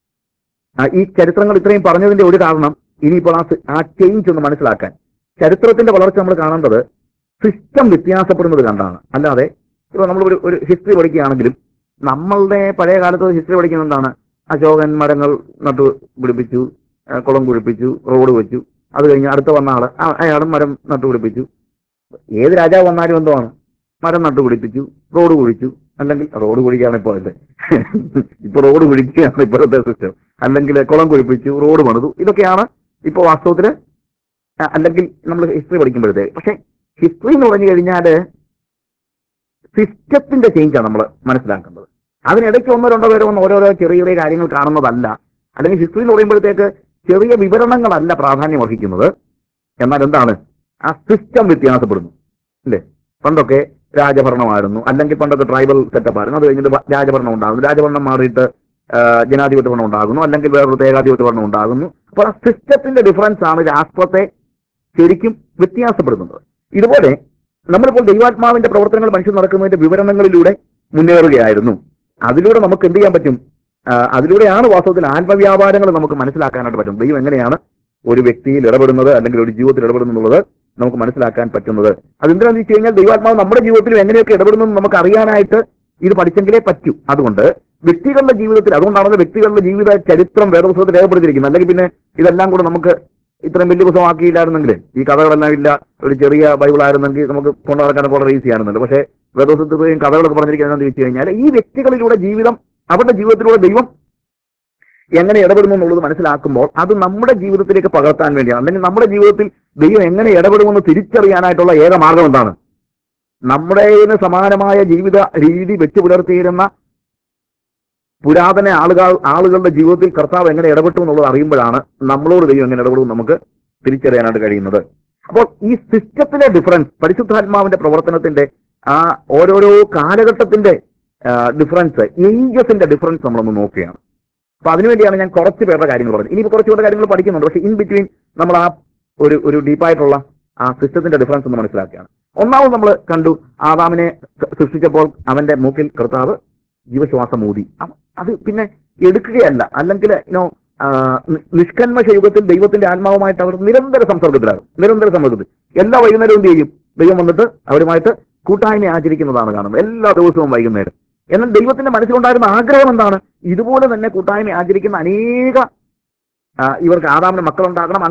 ആ, ഈ ചരിത്രങ്ങൾ ഇത്രയും പറഞ്ഞതിന്റെ ഒരു കാരണം ഇനിയിപ്പോൾ ആ സി- ആ ചേഞ്ച് ഒന്ന് മനസ്സിലാക്കാൻ ചരിത്രത്തിന്റെ വളർച്ച നമ്മൾ കാണേണ്ടത് സിസ്റ്റം വ്യത്യാസപ്പെടുന്നത് കണ്ടാണ് അല്ലാതെ ഇപ്പോൾ നമ്മൾ ഒരു ഒരു ഹിസ്റ്ററി പഠിക്കുകയാണെങ്കിലും നമ്മളുടെ പഴയ കാലത്ത് ഹിസ്റ്ററി പഠിക്കുന്നത് എന്താണ് അശോകൻ മരങ്ങൾ നട്ടു പിടിപ്പിച്ചു ആ, കുളം കുഴിപ്പിച്ചു റോഡ് വെച്ചു അത് കഴിഞ്ഞ് അടുത്ത വന്ന ആള് ആ- അയാളും മരം നട്ടു പിടിപ്പിച്ചു ഏത് രാജാവ് വന്നാലും എന്തുവാണ് മരം നട്ടു പിടിപ്പിച്ചു റോഡ് കുഴിച്ചു അല്ലെങ്കിൽ റോഡ് കുഴിക്കാണ് ഇപ്പോൾ അല്ലേ ഇപ്പൊ റോഡ് കുഴിക്കുകയാണ് ഇപ്പോഴത്തെ സിസ്റ്റം അല്ലെങ്കിൽ കുളം കുഴിപ്പിച്ചു റോഡ് പണിതു ഇതൊക്കെയാണ് ഇപ്പൊ വാസ്തവത്തില് അ- അല്ലെങ്കിൽ നമ്മൾ ഹിസ്റ്ററി പഠിക്കുമ്പോഴത്തേക്ക് പക്ഷെ ഹിസ്റ്ററി എന്ന് പറഞ്ഞു കഴിഞ്ഞാല് സിസ്റ്റത്തിന്റെ ചേഞ്ചാണ് നമ്മൾ മനസ്സിലാക്കേണ്ടത് അതിനിടയ്ക്ക് ഒന്നോ രണ്ടോ പേരോ ഒന്ന് ഓരോരോ ചെറിയ ചെറിയ കാര്യങ്ങൾ കാണുന്നതല്ല അല്ലെങ്കിൽ ഹിസ്റ്ററി എന്ന് പറയുമ്പോഴത്തേക്ക് ചെറിയ വിവരണങ്ങളല്ല പ്രാധാന്യം അർഹിക്കുന്നത് എന്നാൽ എന്താണ് ആ സിസ്റ്റം വ്യത്യാസപ്പെടുന്നു അല്ലേ പണ്ടൊക്കെ രാജഭരണമായിരുന്നു അല്ലെങ്കിൽ പണ്ടൊക്കെ ട്രൈബൽ സെറ്റപ്പ് ആയിരുന്നു അത് കഴിഞ്ഞിട്ട് ഭ- രാജഭരണം ഉണ്ടാകുന്നു രാജഭരണം മാറിയിട്ട് ആ, ജനാധിപത്യ ഭരണം ഉണ്ടാകുന്നു അല്ലെങ്കിൽ വേറൊരു ഏകാധിപത്യ ഭരണം ഉണ്ടാകുന്നു അപ്പോൾ ആ സിസ്റ്റത്തിന്റെ ഡിഫറൻസ് ആണ് രാഷ്ട്രത്തെ ശരിക്കും വ്യത്യാസപ്പെടുന്നത് ഇതുപോലെ നമ്മളിപ്പോൾ ദൈവാത്മാവിന്റെ പ്രവർത്തനങ്ങൾ മനുഷ്യൻ നടക്കുന്നതിന്റെ വിവരണങ്ങളിലൂടെ മുന്നേറുകയായിരുന്നു അതിലൂടെ നമുക്ക് എന്ത് ചെയ്യാൻ പറ്റും ആ, അതിലൂടെയാണ് വാസ്തവത്തിൽ ആത്മവ്യാപാരങ്ങൾ നമുക്ക് മനസ്സിലാക്കാനായിട്ട് പറ്റും ദൈവം എങ്ങനെയാണ് ഒരു വ്യക്തിയിൽ ഇടപെടുന്നത് അല്ലെങ്കിൽ ഒരു ജീവിതത്തിൽ ഇടപെടുന്നു എന്നുള്ളത് നമുക്ക് മനസ്സിലാക്കാൻ പറ്റുന്നത് അതെന്തിനാണെന്ന് വെച്ച് കഴിഞ്ഞാൽ ദൈവാത്മാവ് നമ്മുടെ ജീവിതത്തിൽ എങ്ങനെയൊക്കെ ഇടപെടുന്നു എന്ന് നമുക്ക് അറിയാനായിട്ട് ഇത് പഠിച്ചെങ്കിലേ പറ്റൂ അതുകൊണ്ട് വ്യക്തികളുടെ ജീവിതത്തിൽ അതുകൊണ്ടാണ് വ്യക്തികളുടെ ജീവിത ചരിത്രം വേദപുസ്തകത്തിൽ രേഖപ്പെടുത്തിയിരിക്കുന്നത് അല്ലെങ്കിൽ പിന്നെ ഇതെല്ലാം കൂടെ നമുക്ക് ഇത്രയും വലിയ പുസ്തകമാക്കിയില്ലായിരുന്നെങ്കിൽ ഈ കഥകളെല്ലാം ഇല്ല ഒരു ചെറിയ ബൈബിൾ ആയിരുന്നെങ്കിൽ നമുക്ക് കൊണ്ടു നടക്കാനൊക്കെ വളരെ ഈസി ആയിരുന്നല്ലോ പക്ഷേ വേദപുസ്തകത്തെയും കഥകളൊക്കെ പറഞ്ഞിരിക്കുന്നത് എന്താണെന്ന് വെച്ച് കഴിഞ്ഞാൽ ഈ വ്യക്തികളിലൂടെ ജീവിതം അവരുടെ ജീവിതത്തിലൂടെ ദൈവം എങ്ങനെ ഇടപെടുന്നു എന്നുള്ളത് മനസ്സിലാക്കുമ്പോൾ അത് നമ്മുടെ ജീവിതത്തിലേക്ക് പകർത്താൻ വേണ്ടിയാണ് അല്ലെങ്കിൽ നമ്മുടെ ജീവിതത്തിൽ ദൈവം എങ്ങനെ ഇടപെടുമെന്ന് തിരിച്ചറിയാനായിട്ടുള്ള ഏക മാർഗം എന്താണ് നമ്മുടേതിന് സമാനമായ ജീവിത രീതി വെച്ച് പുലർത്തിയിരുന്ന പുരാതന ആളുകൾ ആളുകളുടെ ജീവിതത്തിൽ കർത്താവ് എങ്ങനെ ഇടപെട്ടു എന്നുള്ളത് അറിയുമ്പോഴാണ് നമ്മളോട് ദൈവം എങ്ങനെ ഇടപെടും നമുക്ക് തിരിച്ചറിയാനായിട്ട് കഴിയുന്നത് അപ്പോൾ ഈ സിസ്റ്റത്തിലെ ഡിഫറൻസ് പരിശുദ്ധാത്മാവിന്റെ പ്രവർത്തനത്തിന്റെ ആ ഓരോരോ കാലഘട്ടത്തിന്റെ ഡിഫറൻസ് ഏജസിന്റെ ഡിഫറൻസ് നമ്മളൊന്ന് നോക്കുകയാണ് അപ്പൊ അതിനുവേണ്ടിയാണ് ഞാൻ കുറച്ച് പേരുടെ കാര്യങ്ങൾ പറഞ്ഞത് ഇനിയിപ്പോൾ കുറച്ച് പേരുടെ കാര്യങ്ങൾ പഠിക്കുന്നുണ്ട് പക്ഷേ ഇൻ ബിറ്റ്വീൻ നമ്മൾ ആ ഒരു ഒരു ഡീപ്പായിട്ടുള്ള ആ സിസ്റ്റത്തിന്റെ ഡിഫറൻസ് ഒന്ന് മനസ്സിലാക്കുകയാണ് ഒന്നാമത് നമ്മൾ കണ്ടു ആദാമിനെ സ- സൃഷ്ടിച്ചപ്പോൾ അവന്റെ മൂക്കിൽ കർത്താവ് ജീവശ്വാസം ഊതി അവ- അത് പിന്നെ എടുക്കുകയല്ല അല്ലെങ്കിൽ ഇനോ നിഷ്കന്മഷ യുഗത്തിൽ ദൈവത്തിന്റെ ആത്മാവുമായിട്ട് അവർ നിരന്തര സംസർഗത്തിലാകും നിരന്തര സംസർഗത്തിൽ എല്ലാ വൈകുന്നേരവും എന്ത് ചെയ്യും ദൈവം വന്നിട്ട് അവരുമായിട്ട് കൂട്ടായ്മ ആചരിക്കുന്നതാണ് കാണുന്നത് എല്ലാ ദിവസവും വൈകുന്നേരം എന്നാൽ ദൈവത്തിന്റെ മനസ്സിലുണ്ടായിരുന്ന ആഗ്രഹം എന്താണ് ഇതുപോലെ തന്നെ കൂട്ടായ്മ ആചരിക്കുന്ന അനേക ആ, ഇവർക്ക് ആദാമിന് മക്കളുണ്ടാകണം അങ്ങനെ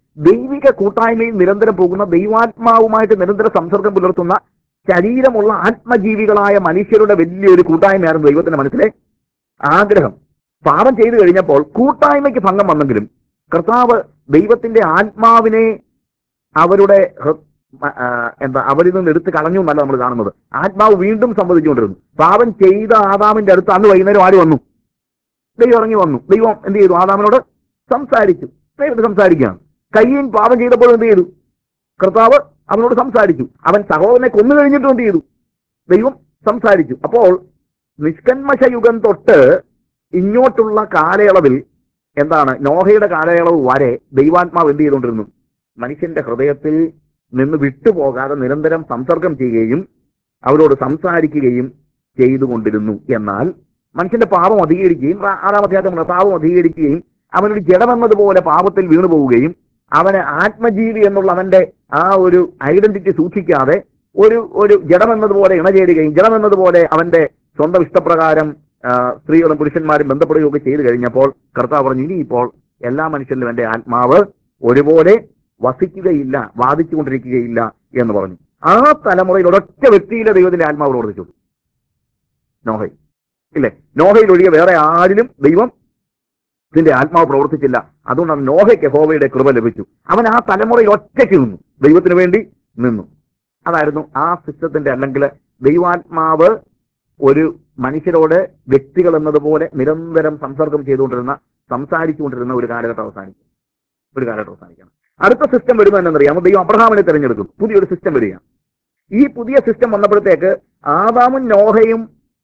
ദൈവിക കൂട്ടായ്മയിൽ നിരന്തരം പോകുന്ന ദൈവാത്മാവുമായിട്ട് നിരന്തരം സംസർഗം പുലർത്തുന്ന ശരീരമുള്ള ആത്മജീവികളായ മനുഷ്യരുടെ വലിയൊരു കൂട്ടായ്മയായിരുന്നു ദൈവത്തിന്റെ മനസ്സിലെ ആഗ്രഹം പാപം ചെയ്തു കഴിഞ്ഞപ്പോൾ കൂട്ടായ്മയ്ക്ക് ഭംഗം വന്നെങ്കിലും കർത്താവ് ദൈവത്തിന്റെ ആത്മാവിനെ അവരുടെ ഹൃ- മ- ആ, എന്താ അവരിൽ നിന്ന് എടുത്ത് കളഞ്ഞു എന്നല്ല നമ്മൾ കാണുന്നത് ആത്മാവ് വീണ്ടും സംഭവിച്ചുകൊണ്ടിരുന്നു പാപം ചെയ്ത ആദാമിന്റെ അടുത്ത് അന്ന് വൈകുന്നേരം ആര് വന്നു ദൈവം ഇറങ്ങി വന്നു ദൈവം എന്ത് ചെയ്തു ആദാമിനോട് സംസാരിച്ചു ദൈവത്തിന് സംസാരിക്കുകയാണ് കയ്യൻ പാപം ചെയ്തപ്പോൾ എന്ത് ചെയ്തു കർത്താവ് അവനോട് സംസാരിച്ചു അവൻ സഹോദരനെ കൊന്നു കഴിഞ്ഞിട്ടും എന്ത് ചെയ്തു ദൈവം സംസാരിച്ചു അപ്പോൾ നിഷ്കന്മഷ യുഗം തൊട്ട് ഇങ്ങോട്ടുള്ള കാലയളവിൽ എന്താണ് നോഹയുടെ കാലയളവ് വരെ ദൈവാത്മാവ് എന്ത് ചെയ്തുകൊണ്ടിരുന്നു മനുഷ്യന്റെ ഹൃദയത്തിൽ നിന്ന് വിട്ടുപോകാതെ നിരന്തരം സംസർഗം ചെയ്യുകയും അവരോട് സംസാരിക്കുകയും ചെയ്തുകൊണ്ടിരുന്നു എന്നാൽ മനുഷ്യന്റെ പാപം അധികരിക്കുകയും ആ- ആറാം അധ്യായത്തിൽ പാപം അധികരിക്കുകയും അവനൊരു ജഡമെന്നതുപോലെ പാപത്തിൽ വീണു പോവുകയും അവന് ആത്മജീവി എന്നുള്ള അവന്റെ ആ ഒരു ഐഡന്റിറ്റി സൂക്ഷിക്കാതെ ഒരു ഒരു ജഡമെന്നതുപോലെ ഇണചേരുകയും ജഡമെന്നതുപോലെ അവന്റെ സ്വന്തം ഇഷ്ടപ്രകാരം ആ, സ്ത്രീകളും പുരുഷന്മാരും ബന്ധപ്പെടുകയൊക്കെ ചെയ്തു കഴിഞ്ഞപ്പോൾ കർത്താവ് പറഞ്ഞു ഇനിയിപ്പോൾ എല്ലാ മനുഷ്യരിലും എന്റെ ആത്മാവ് ഒരുപോലെ വസിക്കുകയില്ല വാദിച്ചുകൊണ്ടിരിക്കുകയില്ല എന്ന് പറഞ്ഞു ആ തലമുറയിൽ ഒരൊറ്റ വ്യക്തിയിലെ ദൈവത്തിന്റെ ആത്മാവ് പ്രവർത്തിച്ചു നോഹയിൽ ഇല്ലേ നോഹയിൽ ഒഴികെ വേറെ ആരിലും ദൈവം ഇതിന്റെ ആത്മാവ് പ്രവർത്തിച്ചില്ല അതുകൊണ്ടാണ് നോഹയ്ക്ക് യഹോവയുടെ കൃപ ലഭിച്ചു അവൻ ആ തലമുറയിൽ ഒറ്റയ്ക്ക് നിന്നു ദൈവത്തിന് വേണ്ടി നിന്നു അതായിരുന്നു ആ സിസ്റ്റത്തിന്റെ അല്ലെങ്കിൽ ദൈവാത്മാവ് ഒരു മനുഷ്യരോട് വ്യക്തികൾ എന്നതുപോലെ നിരന്തരം സംസർഗം ചെയ്തുകൊണ്ടിരുന്ന സംസാരിച്ചുകൊണ്ടിരുന്ന ഒരു കാലഘട്ടം അവസാനിക്കും ഒരു കാലഘട്ടം അവസാനിക്കണം അടുത്ത സിസ്റ്റം വരുന്നത് എന്നറിയാമോ ദൈവം അബ്രഹാമിനെ തിരഞ്ഞെടുക്കും പുതിയൊരു സിസ്റ്റം വരിക ഈ പുതിയ സിസ്റ്റം വന്നപ്പോഴത്തേക്ക് ആദാമും നോഹയും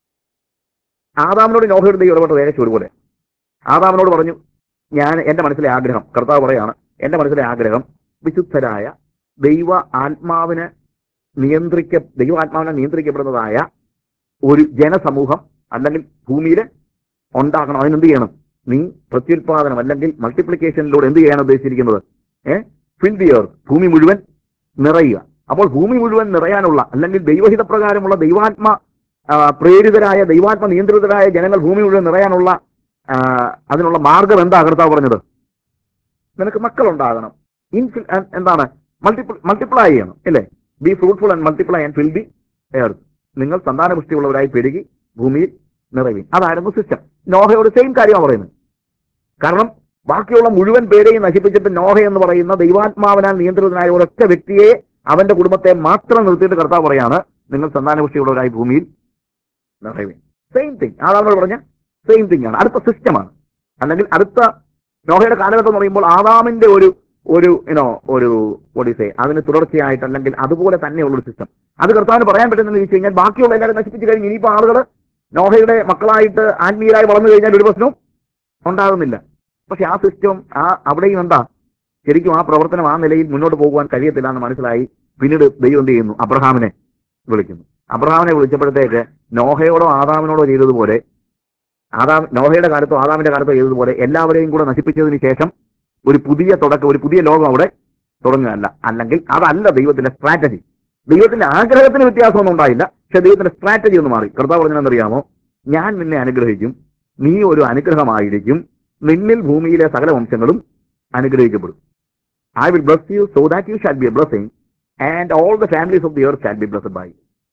ആദാമിനോട് നോഹയുടെ ദൈവം ഇടപെട്ടത് ഏകദേശം ഒരുപോലെ ആദാമിനോട് പറഞ്ഞു ഞാൻ എന്റെ മനസ്സിലെ ആഗ്രഹം കർത്താവ് പറയാണ് എന്റെ മനസ്സിലെ ആഗ്രഹം വിശുദ്ധരായ ദൈവ ആത്മാവിന് നിയന്ത്രിക്ക ദൈവ ആത്മാവിനെ നിയന്ത്രിക്കപ്പെടുന്നതായ ഒരു ജനസമൂഹം അല്ലെങ്കിൽ ഭൂമിയിൽ ഉണ്ടാക്കണം അതിനെന്ത് ചെയ്യണം നീ പ്രത്യുൽപാദനം അല്ലെങ്കിൽ മൾട്ടിപ്ലിക്കേഷനിലൂടെ എന്ത് ചെയ്യാൻ ഉദ്ദേശിച്ചിരിക്കുന്നത് ഏഹ് ഫിൽ ദി എർത്ത് ഭൂമി മുഴുവൻ നിറയുക അപ്പോൾ ഭൂമി മുഴുവൻ നിറയാനുള്ള അല്ലെങ്കിൽ ദൈവഹിത പ്രകാരമുള്ള ദൈവാത്മ ആ, പ്രേരിതരായ ദൈവാത്മ നിയന്ത്രിതരായ ജനങ്ങൾ ഭൂമി മുഴുവൻ നിറയാനുള്ള ആ, അതിനുള്ള മാർഗം എന്താ കർത്താവ് പറഞ്ഞത് നിനക്ക് മക്കളുണ്ടാകണം ഇൻഫിൽ എന്താണ് മൾട്ടിപ്പിൾ മൾട്ടിപ്ലൈ ചെയ്യണം അല്ലേ be fruitful and multiply and fill the earth നിങ്ങൾ സന്താനപുഷ്ടിയുള്ളവരായി പെരുകി ഭൂമിയിൽ നിറയും അതായിരുന്നു സിസ്റ്റം നോഹയോട് സെയിം കാര്യമാണ് പറയുന്നത് കാരണം ബാക്കിയുള്ള മുഴുവൻ പേരെയും നശിപ്പിച്ചിട്ട് നോഹ എന്ന് പറയുന്ന ദൈവാത്മാവിനാൽ നിയന്ത്രിതനായ ഒരൊറ്റ വ്യക്തിയെ അവന്റെ കുടുംബത്തെ മാത്രം നിർത്തിയിട്ട് കർത്താവ് പറയാണ് നിങ്ങൾ സന്താനപുഷ്ടിയുള്ളവരായി ഭൂമിയിൽ നിറയുവിൻ സെയിം തിങ് ആദാമോട് പറഞ്ഞ സെയിം തിങ് ആണ് അടുത്ത സിസ്റ്റമാണ് അല്ലെങ്കിൽ അടുത്ത നോഹയുടെ കാലഘട്ടം എന്ന് പറയുമ്പോൾ ആദാമിന്റെ ഒരു ഒരു യുനോ ഒരു ഒഡിസേ അതിന് തുടർച്ചയായിട്ട് അല്ലെങ്കിൽ അതുപോലെ തന്നെയുള്ള ഒരു സിസ്റ്റം അത് കർത്താവിന് പറയാൻ പറ്റുന്നത് ചോദിച്ചു കഴിഞ്ഞാൽ ബാക്കിയുള്ള എല്ലാവരും നശിപ്പിച്ചു കഴിഞ്ഞ് ഇനിയിപ്പോൾ ആളുകൾ നോഹയുടെ മക്കളായിട്ട് ആത്മീയരായി വളർന്നു കഴിഞ്ഞാൽ ഒരു പ്രശ്നവും ഉണ്ടാകുന്നില്ല പക്ഷെ ആ സിസ്റ്റം ആ അവിടെയും എന്താ ശരിക്കും ആ പ്രവർത്തനം ആ നിലയിൽ മുന്നോട്ട് പോകുവാൻ കഴിയത്തില്ല എന്ന് മനസ്സിലായി പിന്നീട് ദൈവം എന്ത് ചെയ്യുന്നു അബ്രഹാമിനെ വിളിക്കുന്നു അബ്രഹാമിനെ വിളിച്ചപ്പോഴത്തേക്ക് നോഹയോടോ ആദാമിനോടോ ചെയ്തതുപോലെ ആദാം നോഹയുടെ കാലത്തോ ആദാമിന്റെ കാലത്തോ ചെയ്തതുപോലെ എല്ലാവരെയും കൂടെ നശിപ്പിച്ചതിന് ശേഷം ഒരു പുതിയ തുടക്കം ഒരു പുതിയ ലോകം അവിടെ തുടങ്ങുകയല്ല അല്ലെങ്കിൽ അതല്ല ദൈവത്തിന്റെ സ്ട്രാറ്റജി ദൈവത്തിന്റെ ആഗ്രഹത്തിന് വ്യത്യാസമൊന്നും ഉണ്ടായില്ല പക്ഷെ ദൈവത്തിന്റെ സ്ട്രാറ്റജി ഒന്ന് മാറി കർത്താവ് പറഞ്ഞെന്നറിയാമോ ഞാൻ നിന്നെ അനുഗ്രഹിക്കും നീ ഒരു അനുഗ്രഹമായിരിക്കും നിന്നിൽ ഭൂമിയിലെ സകല വംശങ്ങളും അനുഗ്രഹിക്കപ്പെടും I will bless you so that you shall be a blessing and all the families of the earth shall be blessed by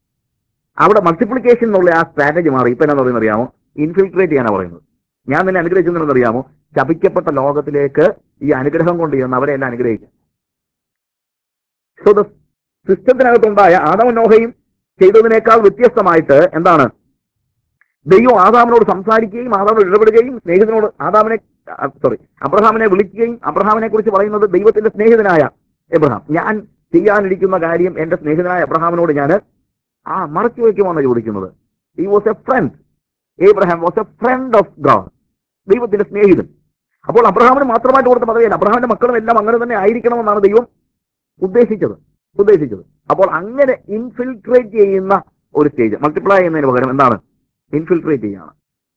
അവിടെ മൾട്ടിപ്ലിക്കേഷൻ എന്നുള്ള ആ സ്ട്രാറ്റജി മാറി ഇപ്പൊ എന്നാ പറയുന്നത് അറിയാമോ ഇൻഫിൽട്രേറ്റ് ചെയ്യാനാണ് പറയുന്നത് ഞാൻ നിന്നെ അനുഗ്രഹിച്ചെന്ന് അറിയാമോ ശപിക്കപ്പെട്ട ലോകത്തിലേക്ക് ഈ അനുഗ്രഹം കൊണ്ട് ചെന്ന് അവരെ എല്ലാം അനുഗ്രഹിക്കാം സോ ദ സിസ്റ്റത്തിനകത്തുണ്ടായ ആദവും നോഹയും ചെയ്തതിനേക്കാൾ വ്യത്യസ്തമായിട്ട് എന്താണ് ദൈവം ആദാമിനോട് സംസാരിക്കുകയും ആദാമിനോട് ഇടപെടുകയും സ്നേഹിതനോട് ആദാമിനെ സോറി അബ്രഹാമിനെ വിളിക്കുകയും അബ്രഹാമിനെ കുറിച്ച് പറയുന്നത് ദൈവത്തിന്റെ സ്നേഹിതനായ എബ്രഹാം ഞാൻ ചെയ്യാനിരിക്കുന്ന കാര്യം എന്റെ സ്നേഹിതനായ അബ്രഹാമിനോട് ഞാൻ ആ മറച്ചു വയ്ക്കുമെന്ന് ചോദിക്കുന്നത് he was a friend Abraham was a friend of God ദൈവത്തിന്റെ സ്നേഹിതൻ അപ്പോൾ അബ്രഹാമിന് മാത്രമായിട്ട് കൊടുത്ത പദവിയല്ല അബ്രഹാമിന്റെ മക്കളും എല്ലാം അങ്ങനെ തന്നെ ആയിരിക്കണമെന്നാണ് ദൈവം ഉദ്ദേശിച്ചത് ഉദ്ദേശിച്ചത് അപ്പോൾ അങ്ങനെ ഇൻഫിൽട്രേറ്റ് ചെയ്യുന്ന ഒരു സ്റ്റേജ് മൾട്ടിപ്ലൈ ചെയ്യുന്നതിന് പകരം എന്താണ് ഇൻഫിൽട്രേറ്റ് ചെയ്യാണ്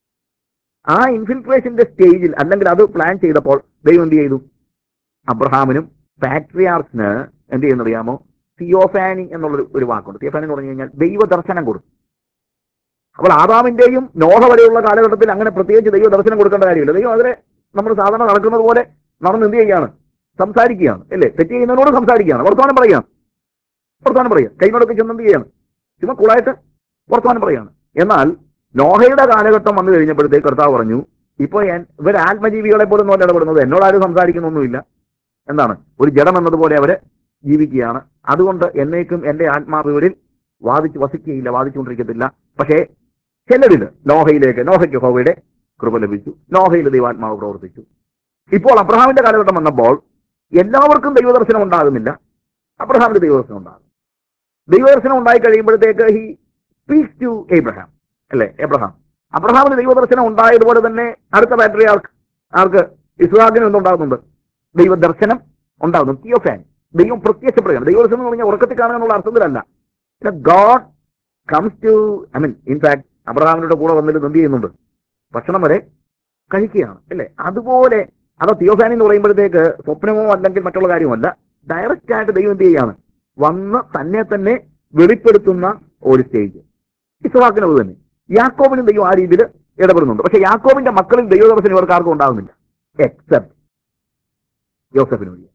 ആ ഇൻഫിൽട്രേഷന്റെ സ്റ്റേജിൽ അല്ലെങ്കിൽ അത് പ്ലാൻ ചെയ്തപ്പോൾ ദൈവം എന്ത് ചെയ്തു അബ്രഹാമിനും പാട്രിയാർസിന് എന്ത് ചെയ്യുന്നറിയാമോ തിയോഫാനി എന്നുള്ള ഒരു വാക്കുണ്ട് തിയോഫാനി എന്ന് പറഞ്ഞു കഴിഞ്ഞാൽ ദൈവദർശനം കൊടുത്തു അപ്പോൾ ആദാമിന്റെയും നോഹ വരെയുള്ള കാലഘട്ടത്തിൽ അങ്ങനെ പ്രത്യേകിച്ച് ദൈവ ദർശനം കൊടുക്കേണ്ട കാര്യമില്ല ദൈവം അതിനെ നമ്മൾ സാധാരണ നടക്കുന്നത് പോലെ നടന്ന് എന്ത് ചെയ്യാണ് സംസാരിക്കുകയാണ് അല്ലേ തെറ്റ് ചെയ്യുന്നതിനോട് സംസാരിക്കുകയാണ് വർത്തമാനം പറയുകയാണ് വർത്തമാനം പറയുക കൈനോടൊക്കെ ചെന്നെന്ത് ചെയ്യാണ് ചുമ്മാ കൂളായിട്ട് വർത്തമാനം പറയുകയാണ് എന്നാൽ നോഹയുടെ കാലഘട്ടം വന്നു കഴിഞ്ഞപ്പോഴത്തേക്ക് കർത്താവ് പറഞ്ഞു ഇപ്പൊ ഞാൻ- ഇവർ ആത്മജീവികളെ പോലും ഒന്നും ഇടപെടുന്നത് എന്നോട് ആരും സംസാരിക്കുന്നൊന്നുമില്ല എന്താണ് ഒരു ജഡം എന്നതുപോലെ അവര് ജീവിക്കുകയാണ് അതുകൊണ്ട് എന്നേക്കും എന്റെ ആത്മാവ് ഇവരിൽ വാദിച്ച് വസിക്കുകയില്ല വാദിച്ചുകൊണ്ടിരിക്കത്തില്ല പക്ഷേ ചിലരില് നോഹയിലേക്ക് നോഹയ്ക്ക് ഹോവയുടെ കൃപ ലഭിച്ചു നോഹയിൽ ദൈവാത്മാവ് പ്രവർത്തിച്ചു ഇപ്പോൾ അബ്രഹാമിന്റെ കാലഘട്ടം വന്നപ്പോൾ എല്ലാവർക്കും ദൈവദർശനം ഉണ്ടാകുന്നില്ല അബ്രഹാമിന്റെ ദൈവദർശനം ഉണ്ടാകും ദൈവദർശനം ഉണ്ടായി കഴിയുമ്പോഴത്തേക്ക് ഹി സ്പീക്സ് ടു എബ്രഹാം അല്ലേ എബ്രഹാം അബ്രഹാമിന് ദൈവദർശനം ഉണ്ടായതുപോലെ തന്നെ അടുത്ത ബാറ്ററി ആർക്ക് ആർക്ക് ഇസ്ഹാഖിനും എന്തുണ്ടാകുന്നുണ്ട് ദൈവദർശനം ഉണ്ടാകുന്നു തിയോഫാൻ ദൈവം പ്രത്യക്ഷപ്പെടുകയാണ് ദൈവദർശനം എന്ന് പറഞ്ഞാൽ ഉറക്കത്തിൽ കാണുക എന്നുള്ള അർത്ഥത്തിലല്ല God comes to I mean in fact അബ്രഹാമിന്റെ കൂടെ വന്നിട്ട് എന്ത് ചെയ്യുന്നുണ്ട് ഭക്ഷണം വരെ കഴിക്കുകയാണ് അല്ലേ അതുപോലെ അതോ തിയോഫാൻ എന്ന് പറയുമ്പോഴത്തേക്ക് സ്വപ്നമോ അല്ലെങ്കിൽ മറ്റുള്ള കാര്യമല്ല ഡയറക്റ്റ് ആയിട്ട് ദൈവം എന്ത് ചെയ്യാണ് വന്ന് തന്നെ തന്നെ വെളിപ്പെടുത്തുന്ന ഒരു സ്റ്റേജ് ഇസ്ഹാക്കിനും അത് തന്നെ യാക്കോബിനും ദൈവം ആ രീതിയിൽ ഇടപെടുന്നുണ്ട് പക്ഷെ യാക്കോബിന്റെ മക്കളിൽ ദൈവദർശനം ഇവർക്ക് ആർക്കും ഉണ്ടാകുന്നില്ല എക്സെപ്റ്റ് യോസഫിന് വഴി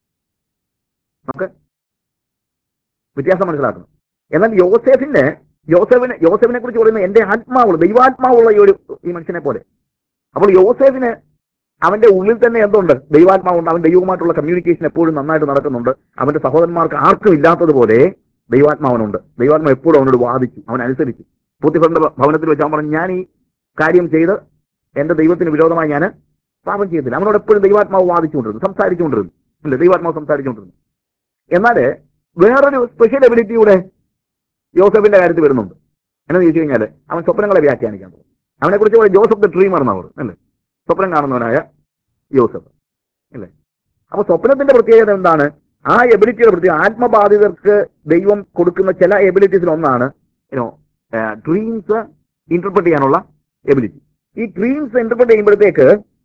നമുക്ക് വ്യത്യാസം മനസ്സിലാക്കണം എന്നാൽ യോസെഫിന് യോസഫിന് യോസഫിനെ കുറിച്ച് പറയുന്നത് എന്റെ ആത്മാവുള്ള ദൈവാത്മാവുള്ള ഈ ഒരു ഈ മനുഷ്യനെ പോലെ അപ്പോൾ യോസേഫിന് അവന്റെ ഉള്ളിൽ തന്നെ എന്തുണ്ട് ദൈവാത്മാവുണ്ട് അവൻ ദൈവവുമായിട്ടുള്ള കമ്മ്യൂണിക്കേഷൻ എപ്പോഴും നന്നായിട്ട് നടക്കുന്നുണ്ട് അവന്റെ സഹോദരന്മാർക്ക് ആർക്കും ഇല്ലാത്തതുപോലെ ദൈവാത്മാവനുണ്ട് ദൈവാത്മാവ് എപ്പോഴും അവനോട് വാദിച്ചു അവൻ അനുസരിച്ചു പൂത്തിഫറിന്റെ ഭവനത്തിൽ വെച്ച് അവൻ പറഞ്ഞു ഞാൻ ഈ കാര്യം ചെയ്ത് എന്റെ ദൈവത്തിന് വിരോധമായി ഞാൻ പാപം ചെയ്തില്ല അവനോട് എപ്പോഴും ദൈവാത്മാവ് വാദിച്ചുകൊണ്ടിരുന്നു സംസാരിച്ചുകൊണ്ടിരുന്നു ഇല്ല ദൈവാത്മാവ് സംസാരിച്ചുകൊണ്ടിരുന്നു എന്നാൽ വേറൊരു സ്പെഷ്യൽ എബിലിറ്റിയുടെ യോസഫിന്റെ കാര്യത്തിൽ വരുന്നുണ്ട് എന്നു ചോദിച്ചു കഴിഞ്ഞാൽ അവൻ സ്വപ്നങ്ങളെ വ്യാഖ്യാനിക്കാൻ തുടങ്ങി അവനെ കുറിച്ച് ജോസഫ് ദ ഡ്രീമർ എന്നവർ അല്ലേ സ്വപ്നം കാണുന്നവനായ യോസഫ് അല്ലേ അപ്പൊ സ്വപ്നത്തിന്റെ പ്രത്യേകത എന്താണ് ആ എബിലിറ്റിയുടെ പ്രത്യേകത ആത്മബാധിതർക്ക് ദൈവം കൊടുക്കുന്ന ചില എബിലിറ്റീസിൽ ഒന്നാണ് യുനോ ഡ്രീംസ് ഇന്റർപ്രറ്റ് ചെയ്യാനുള്ള എബിലിറ്റി ഈ ഡ്രീംസ് ഇന്റർപ്രറ്റ് ചെയ്യുമ്പോഴത്തേക്ക്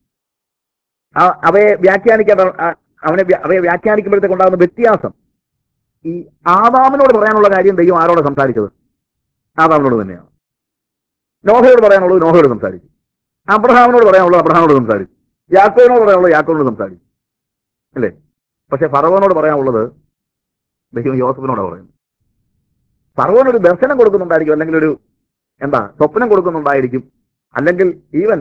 ആ- അവയെ വ്യാഖ്യാനിക്കാൻ ആ- അവനെ വ്യ- അവയെ വ്യാഖ്യാനിക്കുമ്പോഴത്തേക്ക് ഉണ്ടാകുന്ന വ്യത്യാസം ഈ ആദാമിനോട് പറയാനുള്ള കാര്യം ദൈവം ആരോട് സംസാരിച്ചത് ആദാമിനോട് തന്നെയാണ് നോഹയോട് പറയാനുള്ളത് നോഹയോട് സംസാരിച്ചു അബ്രഹാമിനോട് പറയാനുള്ളത് അബ്രഹാമിനോട് സംസാരിച്ചു യാക്കോവിനോട് പറയാനുള്ളത് യാക്കോവിനോട് സംസാരിച്ചു അല്ലേ പക്ഷെ ഫറവോനോട് പറയാനുള്ളത് ദൈവം യോസഫിനോടാണ് പറയുന്നത് ഫറവോൻ ഒരു ദർശനം കൊടുക്കുന്നുണ്ടായിരിക്കും അല്ലെങ്കിൽ ഒരു എന്താ സ്വപ്നം കൊടുക്കുന്നുണ്ടായിരിക്കും അല്ലെങ്കിൽ ഈവൻ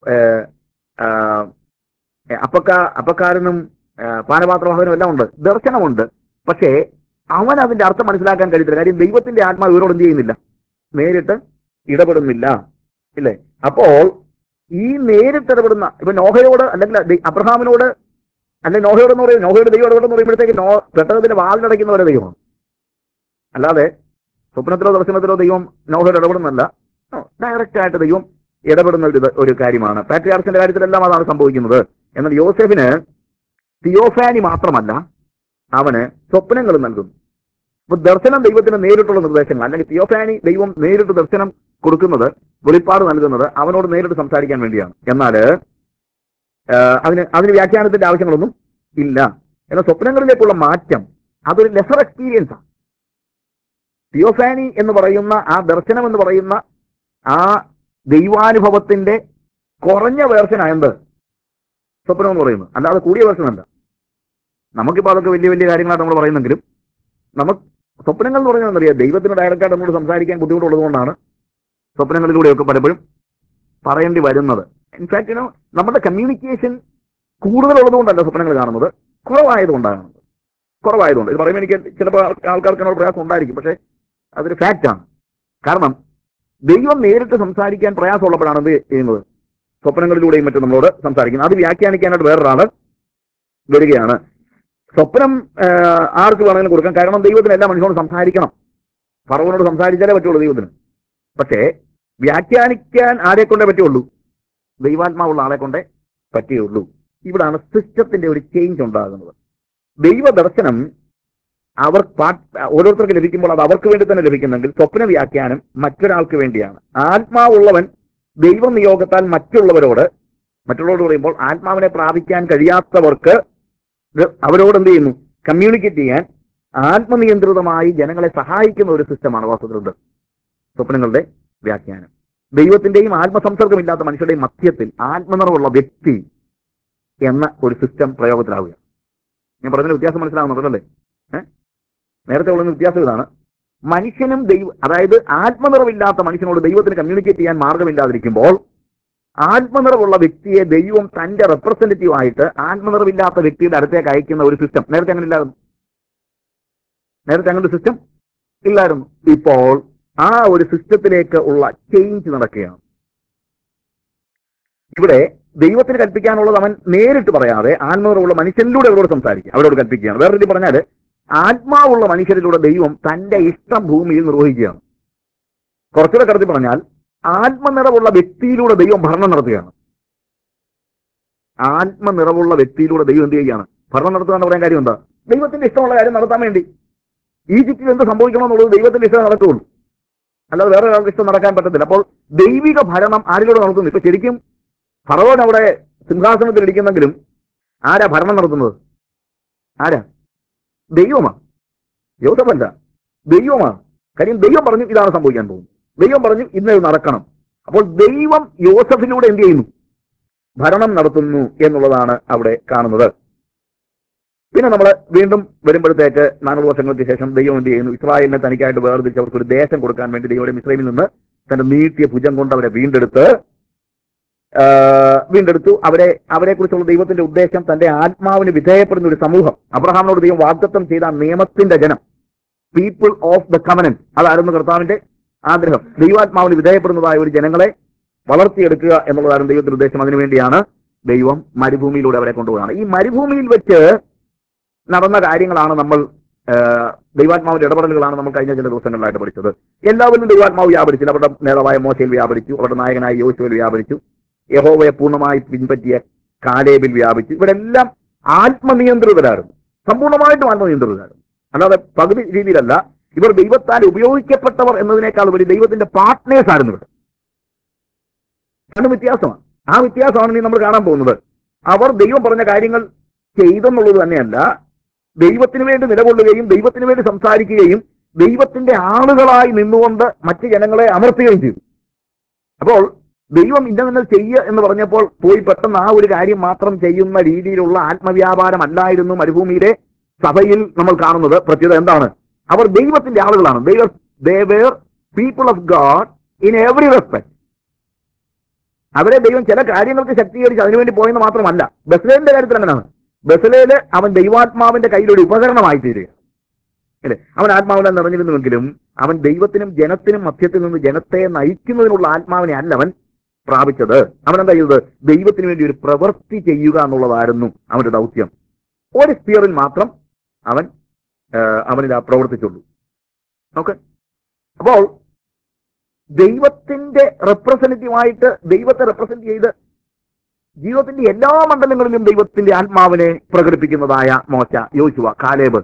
അപ്പക്കാ അപ്പക്കാരനും ഏ, പാനപാത്രവാഹനും എല്ലാം ഉണ്ട് ദർശനമുണ്ട് പക്ഷേ അവൻ അതിന്റെ അർത്ഥം മനസ്സിലാക്കാൻ കഴിയത്തില്ല കാര്യം ദൈവത്തിന്റെ ആത്മാവ് ഇവരോട് എന്ത് ചെയ്യുന്നില്ല നേരിട്ട് ഇടപെടുന്നില്ല ഇല്ലേ അപ്പോൾ ഈ നേരിട്ട് ഇടപെടുന്ന ഇപ്പൊ നോഹയോട് അല്ലെങ്കിൽ ദൈ- അബ്രഹാമിനോട് അല്ലെങ്കിൽ നോഹയോട് എന്ന് പറയും നോഹയുടെ ദൈവം ഇടപെടുന്ന പറയുമ്പോഴത്തേക്ക് നോ പെട്ടകത്തിന്റെ വാതിലടയ്ക്കുന്നവരെ ദൈവമാണ് അല്ലാതെ സ്വപ്നത്തിലോ ദർശനത്തിലോ ദൈവം നോഹയോട് ഇടപെടുന്നല്ല ഡയറക്റ്റ് ആയിട്ട് ദൈവം ഇടപെടുന്ന ഒരു ഇത്- ഒരു കാര്യമാണ് പാട്രിയാർസിന്റെ കാര്യത്തിലെല്ലാം അതാണ് സംഭവിക്കുന്നത് എന്നാൽ യോസെഫിന് തിയോഫാനി മാത്രമല്ല അവന് സ്വപ്നങ്ങൾ നൽകുന്നു അപ്പൊ ദർശനം ദൈവത്തിന് നേരിട്ടുള്ള നിർദ്ദേശങ്ങൾ അല്ലെങ്കിൽ തിയോഫാനി ദൈവം നേരിട്ട് ദർശനം കൊടുക്കുന്നത് വെളിപ്പാട് നൽകുന്നത് അവനോട് നേരിട്ട് സംസാരിക്കാൻ വേണ്ടിയാണ് എന്നാൽ അതിന് അതിന് വ്യാഖ്യാനത്തിന്റെ ആവശ്യങ്ങളൊന്നും ഇല്ല എന്നാൽ സ്വപ്നങ്ങളിലേക്കുള്ള മാറ്റം അതൊരു ലെസർ എക്സ്പീരിയൻസ് ആണ് തിയോഫാനി എന്ന് പറയുന്ന ആ ദർശനം എന്ന് പറയുന്ന ആ ദൈവാനുഭവത്തിന്റെ കുറഞ്ഞ വേർഷനാണ് എന്ത് സ്വപ്നം എന്ന് പറയുന്നത് അല്ലാതെ കൂടിയ വേർഷൻ അല്ല നമുക്കിപ്പോൾ അതൊക്കെ വലിയ വലിയ കാര്യങ്ങളാണ് നമ്മൾ പറയുന്നെങ്കിലും നമുക്ക് സ്വപ്നങ്ങൾ എന്ന് പറഞ്ഞാൽ അറിയാം ദൈവത്തിന് ഡയറക്റ്റായിട്ട് നമ്മോട് സംസാരിക്കാൻ ബുദ്ധിമുട്ടുള്ളത് കൊണ്ടാണ് സ്വപ്നങ്ങളിലൂടെയൊക്കെ പലപ്പോഴും പറയേണ്ടി വരുന്നത് ഇൻഫാക്ട് നമ്മുടെ കമ്മ്യൂണിക്കേഷൻ കൂടുതലുള്ളത് കൊണ്ടല്ല സ്വപ്നങ്ങൾ കാണുന്നത് കുറവായതുകൊണ്ടാണ് കാണുന്നത് കുറവായതുകൊണ്ട് ഇത് പറയുമ്പോൾ എനിക്ക് ചിലപ്പോൾ ആൾ- ആൾക്കാർക്ക് എന്നോട് പ്രയാസം ഉണ്ടായിരിക്കും പക്ഷേ അതൊരു ഫാക്റ്റാണ് കാരണം ദൈവം നേരിട്ട് സംസാരിക്കാൻ പ്രയാസമുള്ളപ്പോഴാണ് എന്ത് ചെയ്യുന്നത് സ്വപ്നങ്ങളിലൂടെയും മറ്റും നമ്മളോട് സംസാരിക്കുന്നത് അത് വ്യാഖ്യാനിക്കാനായിട്ട് വേറൊരാള് വരികയാണ് സ്വപ്നം ആ, ആർക്ക് വേണമെങ്കിലും കൊടുക്കാം കാരണം ദൈവത്തിന് എല്ലാ മനുഷ്യനോട് സംസാരിക്കണം പറവനോട് സംസാരിച്ചാലേ പറ്റുള്ളൂ ദൈവത്തിന് പക്ഷേ വ്യാഖ്യാനിക്കാൻ ആരെ കൊണ്ടേ പറ്റുള്ളൂ ദൈവാത്മാവുള്ള ആളെ കൊണ്ടേ പറ്റുകയുള്ളൂ ഇവിടാണ് സിസ്റ്റത്തിന്റെ ഒരു ചേഞ്ച് ഉണ്ടാകുന്നത് ദൈവദർശനം അവർ പാ- ഓരോരുത്തർക്ക് ലഭിക്കുമ്പോൾ അത് അവർക്ക് വേണ്ടി തന്നെ ലഭിക്കുന്നെങ്കിൽ സ്വപ്ന വ്യാഖ്യാനം മറ്റൊരാൾക്ക് വേണ്ടിയാണ് ആത്മാവുള്ളവൻ ദൈവ നിയോഗത്താൽ മറ്റുള്ളവരോട് മറ്റുള്ളവരോട് പറയുമ്പോൾ ആത്മാവിനെ പ്രാപിക്കാൻ കഴിയാത്തവർക്ക് ഇത് അവരോട് എന്ത് ചെയ്യുന്നു കമ്മ്യൂണിക്കേറ്റ് ചെയ്യാൻ ആത്മനിയന്ത്രിതമായി ജനങ്ങളെ സഹായിക്കുന്ന ഒരു സിസ്റ്റമാണ് വാസ്തുക്കളുണ്ട് സ്വപ്നങ്ങളുടെ വ്യാഖ്യാനം ദൈവത്തിന്റെയും ആത്മസംസർഗമില്ലാത്ത മനുഷ്യരുടെയും മധ്യത്തിൽ ആത്മനിറവുള്ള വ്യക്തി എന്ന ഒരു സിസ്റ്റം പ്രയോഗത്തിലാവുക ഞാൻ പറഞ്ഞതിന് വ്യത്യാസം മനസ്സിലാവുന്നുണ്ടല്ലേ ഏഹ് നേരത്തെ ഉള്ള വ്യത്യാസം ഇതാണ് മനുഷ്യനും ദൈവ അതായത് ആത്മനിറവില്ലാത്ത മനുഷ്യനോട് ദൈവത്തിന് കമ്മ്യൂണിക്കേറ്റ് ചെയ്യാൻ മാർഗമില്ലാതിരിക്കുമ്പോൾ ആത്മനിറവുള്ള വ്യക്തിയെ ദൈവം തന്റെ റെപ്രസെന്റേറ്റീവ് ആയിട്ട് ആത്മനിറവില്ലാത്ത വ്യക്തിയുടെ അടുത്തേക്ക് അയക്കുന്ന ഒരു സിസ്റ്റം നേരത്തെ അങ്ങനെ ഇല്ലായിരുന്നു നേരത്തെ അങ്ങനെ ഒരു സിസ്റ്റം ഇല്ലായിരുന്നു ഇപ്പോൾ ആ ഒരു സിസ്റ്റത്തിലേക്ക് ഉള്ള ചേഞ്ച് നടക്കുകയാണ് ഇവിടെ ദൈവത്തിന് കൽപ്പിക്കാനുള്ളത് അവൻ നേരിട്ട് പറയാതെ ആത്മാവുള്ള മനുഷ്യനിലൂടെ അവരോട് സംസാരിക്കുക അവരോട് കൽപ്പിക്കുകയാണ് വേറെ രീതി പറഞ്ഞാൽ ആത്മാവുള്ള മനുഷ്യരിലൂടെ ദൈവം തന്റെ ഇഷ്ടം ഭൂമിയിൽ നിർവഹിക്കുകയാണ് കുറച്ചുകൂടെ കടത്തി പറഞ്ഞാൽ ആത്മനിറവുള്ള വ്യക്തിയിലൂടെ ദൈവം ഭരണം നടത്തുകയാണ് ആത്മനിറവുള്ള വ്യക്തിയിലൂടെ ദൈവം എന്ത് ചെയ്യുകയാണ് ഭരണം നടത്തുക എന്ന് പറയാൻ കാര്യം എന്താ ദൈവത്തിന്റെ ഇഷ്ടമുള്ള കാര്യം നടത്താൻ വേണ്ടി ഈജിപ്തിൽ എന്ത് സംഭവിക്കണമെന്നുള്ളത് ദൈവത്തിന്റെ ഇഷ്ടം നടക്കുകയുള്ളൂ അല്ലാതെ വേറെ ഒരാൾക്ക് ഇഷ്ടം നടക്കാൻ പറ്റത്തില്ല അപ്പോൾ ദൈവിക ഭരണം ആരിലൂടെ നടത്തുന്നു ഇപ്പൊ ശരിക്കും ഫറവോൻ അവിടെ സിംഹാസനത്തിൽ ഇരിക്കുന്നെങ്കിലും ആരാ ഭരണം നടത്തുന്നത് ആരാ ദൈവമാണ് യോസഫല്ല ദൈവമാണ് കാര്യം ദൈവം പറഞ്ഞു ഇതാണ് സംഭവിക്കാൻ പോകുന്നത് ദൈവം പറഞ്ഞു ഇന്ന് ഇത് നടക്കണം അപ്പോൾ ദൈവം യോസഫിലൂടെ എന്ത് ചെയ്യുന്നു ഭരണം നടത്തുന്നു എന്നുള്ളതാണ് അവിടെ കാണുന്നത് പിന്നെ നമ്മൾ വീണ്ടും വരുമ്പോഴത്തേക്ക് നാനൂറ് വർഷങ്ങൾക്ക് ശേഷം ദൈവം എന്ത് ചെയ്യുന്നു ഇസ്രായേലിനെ തനിക്കായിട്ട് വേർതിരിച്ച് അവർക്ക് ഒരു ദേശം കൊടുക്കാൻ വേണ്ടി ദൈവം ഇസ്രായേലിൽ നിന്ന് തന്റെ നീട്ടിയ ഭുജം കൊണ്ട് അവരെ വീണ്ടെടുത്ത് ആ, വീണ്ടെടുത്തു അവരെ അവരെ കുറിച്ചുള്ള ദൈവത്തിന്റെ ഉദ്ദേശം തന്റെ ആത്മാവിന് വിധേയപ്പെടുന്ന ഒരു സമൂഹം അബ്രഹാമിനോട് ദൈവം വാഗ്ദത്തം ചെയ്ത ആ നിയമത്തിന്റെ ജനം പീപ്പിൾ ഓഫ് ദ കമനൻ അതായിരുന്നു കർത്താവിന്റെ ആഗ്രഹം ദൈവാത്മാവിന് വിധേയപ്പെടുന്നതായ ഒരു ജനങ്ങളെ വളർത്തിയെടുക്കുക എന്നുള്ളതായിരുന്നു ദൈവത്തിന്റെ ഉദ്ദേശം അതിനുവേണ്ടിയാണ് ദൈവം മരുഭൂമിയിലൂടെ അവരെ കൊണ്ടുപോകുന്നത് ഈ മരുഭൂമിയിൽ വെച്ച് നടന്ന കാര്യങ്ങളാണ് നമ്മൾ ആ, ദൈവാത്മാവിന്റെ ഇടപെടലുകളാണ് നമ്മൾ കഴിഞ്ഞ ചില ദിവസങ്ങളിലായിട്ട് പഠിച്ചത് എല്ലാവരും ദൈവാത്മാവ് വ്യാപരിച്ചില്ല അവരുടെ നേതാവായ മോശയിൽ വ്യാപരിച്ചു അവരുടെ നായകനായ യോശുവിൽ വ്യാപരിച്ചു യഹോവയെ പൂർണ്ണമായി പിൻപറ്റിയ കാലേബിൽ വ്യാപിച്ചു ഇവരെല്ലാം ആത്മനിയന്ത്രിതരായിരുന്നു സമ്പൂർണ്ണമായിട്ടും ആത്മനിയന്ത്രിതരായിരുന്നു അല്ലാതെ പകുതി രീതിയിലല്ല ഇവർ ദൈവത്താൽ ഉപയോഗിക്കപ്പെട്ടവർ എന്നതിനേക്കാൾ ഉപരി ദൈവത്തിന്റെ പാർട്ട്നേഴ്സ് ആയിരുന്നു ഇവർ രണ്ടും വ്യത്യാസമാണ് ആ വ്യത്യാസമാണ് ഇനി നമ്മൾ കാണാൻ പോകുന്നത് അവർ ദൈവം പറഞ്ഞ കാര്യങ്ങൾ ചെയ്തെന്നുള്ളത് തന്നെയല്ല ദൈവത്തിന് വേണ്ടി നിലകൊള്ളുകയും ദൈവത്തിന് വേണ്ടി സംസാരിക്കുകയും ദൈവത്തിന്റെ ആളുകളായി നിന്നുകൊണ്ട് മറ്റ് ജനങ്ങളെ അമർത്തുകയും ചെയ്തു അപ്പോൾ ദൈവം ഇന്ന തന്നെ ചെയ്യുക എന്ന് പറഞ്ഞപ്പോൾ പോയി പെട്ടെന്ന് ആ ഒരു കാര്യം മാത്രം ചെയ്യുന്ന രീതിയിലുള്ള ആത്മവ്യാപാരം അല്ലായിരുന്നു മരുഭൂമിയിലെ സഭയിൽ നമ്മൾ കാണുന്നത് പ്രത്യേകത എന്താണ് അവർ ദൈവത്തിന്റെ ആളുകളാണ് they were people of God in every respect അവരെ ദൈവം ചില കാര്യങ്ങൾക്ക് ശക്തീകരിച്ച് അതിനുവേണ്ടി പോയെന്ന് മാത്രമല്ല ബസ്ലേലിന്റെ കാര്യത്തിൽ അങ്ങനെയാണ് ബസ്ലേല് അവൻ ദൈവാത്മാവിന്റെ കയ്യിലൊരു ഉപകരണമായി തീരുക അല്ലേ അവൻ ആത്മാവിനെ നിറഞ്ഞിരുന്നുവെങ്കിലും അവൻ ദൈവത്തിനും ജനത്തിനും മധ്യത്തിൽ നിന്ന് ജനത്തെ നയിക്കുന്നതിനുള്ള ആത്മാവിനെ അല്ല അവൻ പ്രാപിച്ചത് അവൻ എന്താ ചെയ്തത് ദൈവത്തിന് വേണ്ടി ഒരു പ്രവൃത്തി ചെയ്യുക എന്നുള്ളതായിരുന്നു അവന്റെ ദൗത്യം ഒരു സ്പിയറിൽ മാത്രം അവൻ ആ, അവനിൽ ആ പ്രവർത്തിച്ചുള്ളൂ ഓക്കെ അപ്പോൾ ദൈവത്തിന്റെ റെപ്രസെന്റേറ്റീവായിട്ട് ദൈവത്തെ റെപ്രസെന്റ് ചെയ്ത് ജീവിതത്തിന്റെ എല്ലാ മണ്ഡലങ്ങളിലും ദൈവത്തിന്റെ ആത്മാവിനെ പ്രകടിപ്പിക്കുന്നതായ മോശ യോശുവ കാലേബ്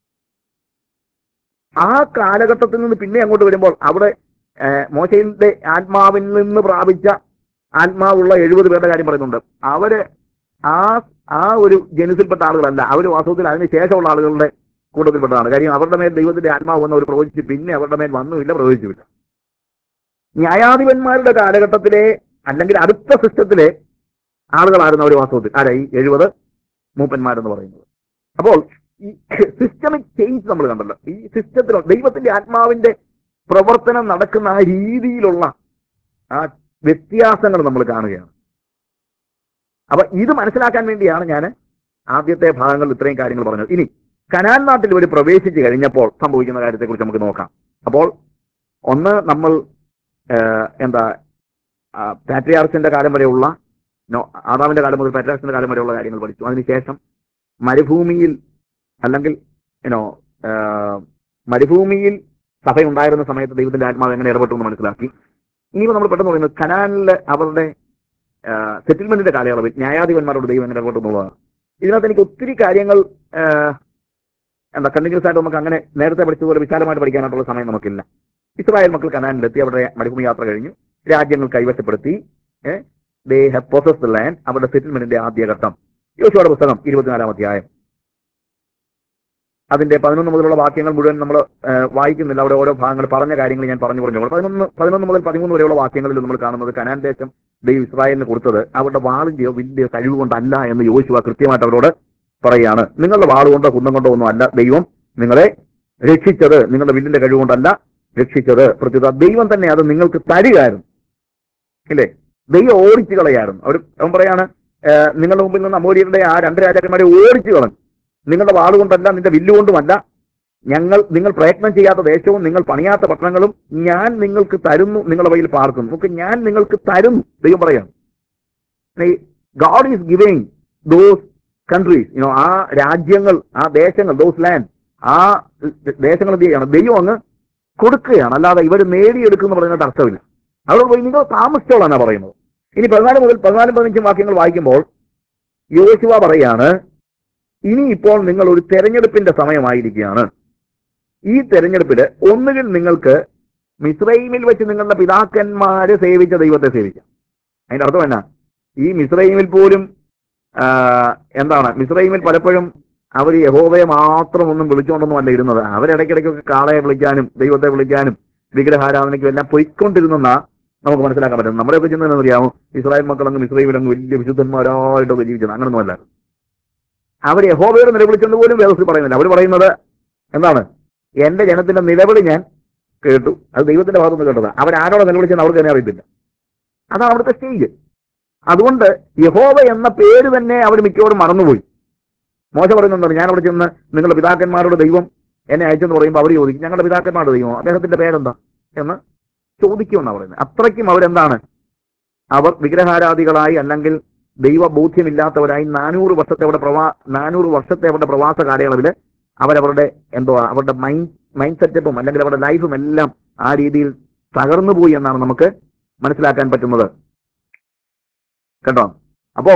ആ കാലഘട്ടത്തിൽ നിന്ന് പിന്നെ അങ്ങോട്ട് വരുമ്പോൾ അവിടെ ആ, മോശയുടെ ആത്മാവിൽ നിന്ന് പ്രാപിച്ച ആത്മാവുള്ള എഴുപത് പേരുടെ കാര്യം പറയുന്നുണ്ട് അവര് ആ ആ ഒരു ജനുസിൽപ്പെട്ട ആളുകളല്ല അവർ വാസ്തവത്തിൽ അതിന് ശേഷമുള്ള ആളുകളുടെ കൂട്ടത്തിൽപ്പെട്ടതാണ് കാര്യം അവരുടെ മേൽ ദൈവത്തിന്റെ ആത്മാവ് വന്ന് അവർ പ്രവചിച്ചു പിന്നെ അവരുടെ മേൽ വന്നുമില്ല പ്രവചിച്ചുമില്ല ന്യായാധിപന്മാരുടെ കാലഘട്ടത്തിലെ അല്ലെങ്കിൽ അടുത്ത സിസ്റ്റത്തിലെ ആളുകളായിരുന്നു അവർ വാസ്തവത്തിൽ ആരായി എഴുപത് മൂപ്പന്മാരെന്ന് പറയുന്നത് അപ്പോൾ ഈ സിസ്റ്റമിക് ചേഞ്ച് നമ്മൾ കണ്ടല്ലോ ഈ സിസ്റ്റത്തിൽ ദൈവത്തിന്റെ ആത്മാവിന്റെ പ്രവർത്തനം നടക്കുന്ന ആ രീതിയിലുള്ള ആ വ്യത്യാസങ്ങൾ നമ്മൾ കാണുകയാണ് അപ്പൊ ഇത് മനസ്സിലാക്കാൻ വേണ്ടിയാണ് ഞാൻ ആദ്യത്തെ ഭാഗങ്ങളിൽ ഇത്രയും കാര്യങ്ങൾ പറഞ്ഞത് ഇനി കനാൻ നാട്ടിൽ ഒരു പ്രവേശിച്ച് കഴിഞ്ഞപ്പോൾ സംഭവിക്കുന്ന കാര്യത്തെക്കുറിച്ച് നമുക്ക് നോക്കാം അപ്പോൾ ഒന്ന് നമ്മൾ ഏഹ്, എന്താ പാട്രിയാർസിന്റെ കാലം വരെയുള്ള നോ ആദാമിന്റെ കാലം മുതൽ പാട്രിയാർസിന്റെ കാലം വരെയുള്ള കാര്യങ്ങൾ പഠിച്ചു അതിനുശേഷം മരുഭൂമിയിൽ അല്ലെങ്കിൽ യുനോ മരുഭൂമിയിൽ സഭയുണ്ടായിരുന്ന സമയത്ത് ദൈവത്തിന്റെ ആത്മാവ് എങ്ങനെ ഇടപെട്ടു എന്ന് മനസ്സിലാക്കി ഇനിയിപ്പോൾ നമ്മൾ പെട്ടെന്ന് പറയുന്നത് കനാനിലെ അവരുടെ സെറ്റിൽമെന്റിന്റെ കാലയളവിൽ ന്യായാധിപന്മാരോട് ദൈവം എങ്ങനെ ഇടപെട്ടു എന്നുള്ളതാണ് ഇതിനകത്ത് എനിക്ക് ഒത്തിരി കാര്യങ്ങൾ ആ, എന്താ കണ്ടിന്യൂസ് ആയിട്ട് നമുക്ക് അങ്ങനെ നേരത്തെ പഠിച്ചതുപോലെ വിശാലമായിട്ട് പഠിക്കാനായിട്ടുള്ള സമയം നമുക്കില്ല ഇസ്രായേൽ മക്കൾ കനാനിലെത്തി അവരുടെ മരുഭൂമി യാത്ര കഴിഞ്ഞു രാജ്യങ്ങൾ കൈവശപ്പെടുത്തി they have process the land അവരുടെ സെറ്റിൽമെന്റിന്റെ ആദ്യഘട്ടം യോശുവയുടെ പുസ്തകം ഇരുപത്തിനാലാം അധ്യായം അതിന്റെ പതിനൊന്ന് മുതലുള്ള വാക്യങ്ങൾ മുഴുവൻ നമ്മൾ വായിക്കുന്നില്ല അവിടെ ഓരോ ഭാഗങ്ങൾ പറഞ്ഞ കാര്യങ്ങൾ ഞാൻ പറഞ്ഞു പറഞ്ഞു പതിനൊന്ന് പതിനൊന്ന് മുതൽ പതിമൂന്ന് വരെയുള്ള വാക്യങ്ങളിൽ നമ്മൾ കാണുന്നത് കനാൻ ദേശം ദൈവം ഇസ്രായേലിന് കൊടുത്തത് അവരുടെ വാളിന്റെയോ വില്ലിന്റെയോ കഴിവ് കൊണ്ടല്ല എന്ന് യോശുവ കൃത്യമായിട്ട് അവരോട് പറയാണ് നിങ്ങളുടെ വാളുകൊണ്ടോ കുന്തം കൊണ്ടോ ഒന്നും അല്ല ദൈവം നിങ്ങളെ രക്ഷിച്ചത് നിങ്ങളുടെ വില്ലിന്റെ കഴിവുകൊണ്ടല്ല രക്ഷിച്ചത് പ്രത്യുത ദൈവം തന്നെ അത് നിങ്ങൾക്ക് തരികയായിരുന്നു ഇല്ലേ ദൈവം ഓടിച്ചു കളയായിരുന്നു അവർ അവൻ പറയാണ് ഏഹ്, നിങ്ങളുടെ മുമ്പിൽ നിന്ന് അമോരിയരുടെ ആ രണ്ട് രാജാക്കന്മാരെ ഓടിച്ചു കളഞ്ഞു നിങ്ങളുടെ വാളുകൊണ്ടല്ല നിന്റെ വില്ലുകൊണ്ടുമല്ല ഞങ്ങൾ നിങ്ങൾ പ്രയത്നം ചെയ്യാത്ത ദേശവും നിങ്ങൾ പണിയാത്ത പട്ടണങ്ങളും ഞാൻ നിങ്ങൾക്ക് തരുന്നു നിങ്ങളുടെ വഴിയിൽ പാർക്കുന്നു നമുക്ക് ഞാൻ നിങ്ങൾക്ക് തരുന്നു ദൈവം പറയാം God is giving those countries you know ആ രാജ്യങ്ങൾ ആ ദേശങ്ങൾ ദോസ് ലാൻഡ് ആ ദേശങ്ങൾ എന്ത് ചെയ്യാണ് ദൈവം അങ്ങ് കൊടുക്കുകയാണ് അല്ലാതെ ഇവർ നേടിയെടുക്കുന്ന പറയുന്നത് അർത്ഥമില്ല അവിടെ പോയി നിങ്ങൾ താമസിച്ചോളാണ് പറയുന്നത് ഇനി പതിനാല് മുതൽ പതിനാലും പതിനഞ്ചും വാക്യങ്ങൾ വായിക്കുമ്പോൾ യോശുവ പറയാണ് ഇനി ഇപ്പോൾ നിങ്ങൾ ഒരു തെരഞ്ഞെടുപ്പിന്റെ സമയമായിരിക്കുകയാണ് ഈ തെരഞ്ഞെടുപ്പില് ഒന്നുകിൽ നിങ്ങൾക്ക് മിസ്രൈമിൽ വെച്ച് നിങ്ങളുടെ പിതാക്കന്മാര് സേവിച്ച ദൈവത്തെ സേവിക്കാം അതിന്റെ അർത്ഥം എന്നാ ഈ മിസ്രൈമിൽ പോലും ആ, എന്താണ് മിസ്രൈമിൽ പലപ്പോഴും അവർ യഹോവയെ മാത്രം ഒന്നും വിളിച്ചുകൊണ്ടൊന്നും അല്ല ഇരുന്നത് അവരിടയ്ക്കിടയ്ക്കൊക്കെ കാളയെ വിളിക്കാനും ദൈവത്തെ വിളിക്കാനും വിഗ്രഹാരാധനയ്ക്കും എല്ലാം പൊയ്ക്കൊണ്ടിരുന്നെന്നാ നമുക്ക് മനസ്സിലാക്കാൻ പറ്റും നമ്മുടെയൊക്കെ ചിന്ത അറിയാമോ ഇസ്രായേൽ മക്കൾ അങ്ങ് മിസ്രൈമിൽ അങ്ങ് വലിയ വിശുദ്ധന്മാരായിട്ടൊക്കെ ജീവിച്ചത് അങ്ങനൊന്നും അല്ല അവർ യഹോവയോട് നിലവിളിച്ചെന്ന് പോലും വേദത്തിൽ പറയുന്നില്ല അവർ പറയുന്നത് എന്താണ് എന്റെ ജനത്തിന്റെ നിലവിളി ഞാൻ കേട്ടു അത് ദൈവത്തിന്റെ ഭാഗത്ത് നിന്ന് കേട്ടത് അവരാരോടെ നിലവിളിച്ചെന്ന് അവർക്ക് തന്നെ അറിയത്തില്ല അതാണ് അവിടുത്തെ സ്റ്റേജ് അതുകൊണ്ട് യഹോവ എന്ന പേര് തന്നെ അവർ മിക്കവാറും മറന്നുപോയി മോശ പറയുന്നുണ്ട് ഞാൻ അവിടെ ചെന്ന് നിങ്ങളുടെ പിതാക്കന്മാരുടെ ദൈവം എന്നെ അയച്ചെന്ന് പറയുമ്പോൾ അവർ ചോദിക്കും ഞങ്ങളുടെ പിതാക്കന്മാരുടെ ദൈവം അദ്ദേഹത്തിന്റെ പേരെന്താ എന്ന് ചോദിക്കുമെന്നാണ് പറയുന്നത് അത്രയ്ക്കും അവരെന്താണ് അവർ വിഗ്രഹാരാധികളായി അല്ലെങ്കിൽ ദൈവബോധ്യമില്ലാത്തവരായി നാനൂറ് വർഷത്തെ അവരുടെ പ്രവാ നാനൂറ് വർഷത്തെ അവരുടെ പ്രവാസ കാലയളവിൽ അവരവരുടെ എന്തോ അവരുടെ മൈൻഡ് മൈൻഡ് സെറ്റപ്പും അല്ലെങ്കിൽ അവരുടെ ലൈഫും എല്ലാം ആ രീതിയിൽ തകർന്നു പോയി എന്നാണ് നമുക്ക് മനസ്സിലാക്കാൻ പറ്റുന്നത് കേട്ടോ അപ്പോൾ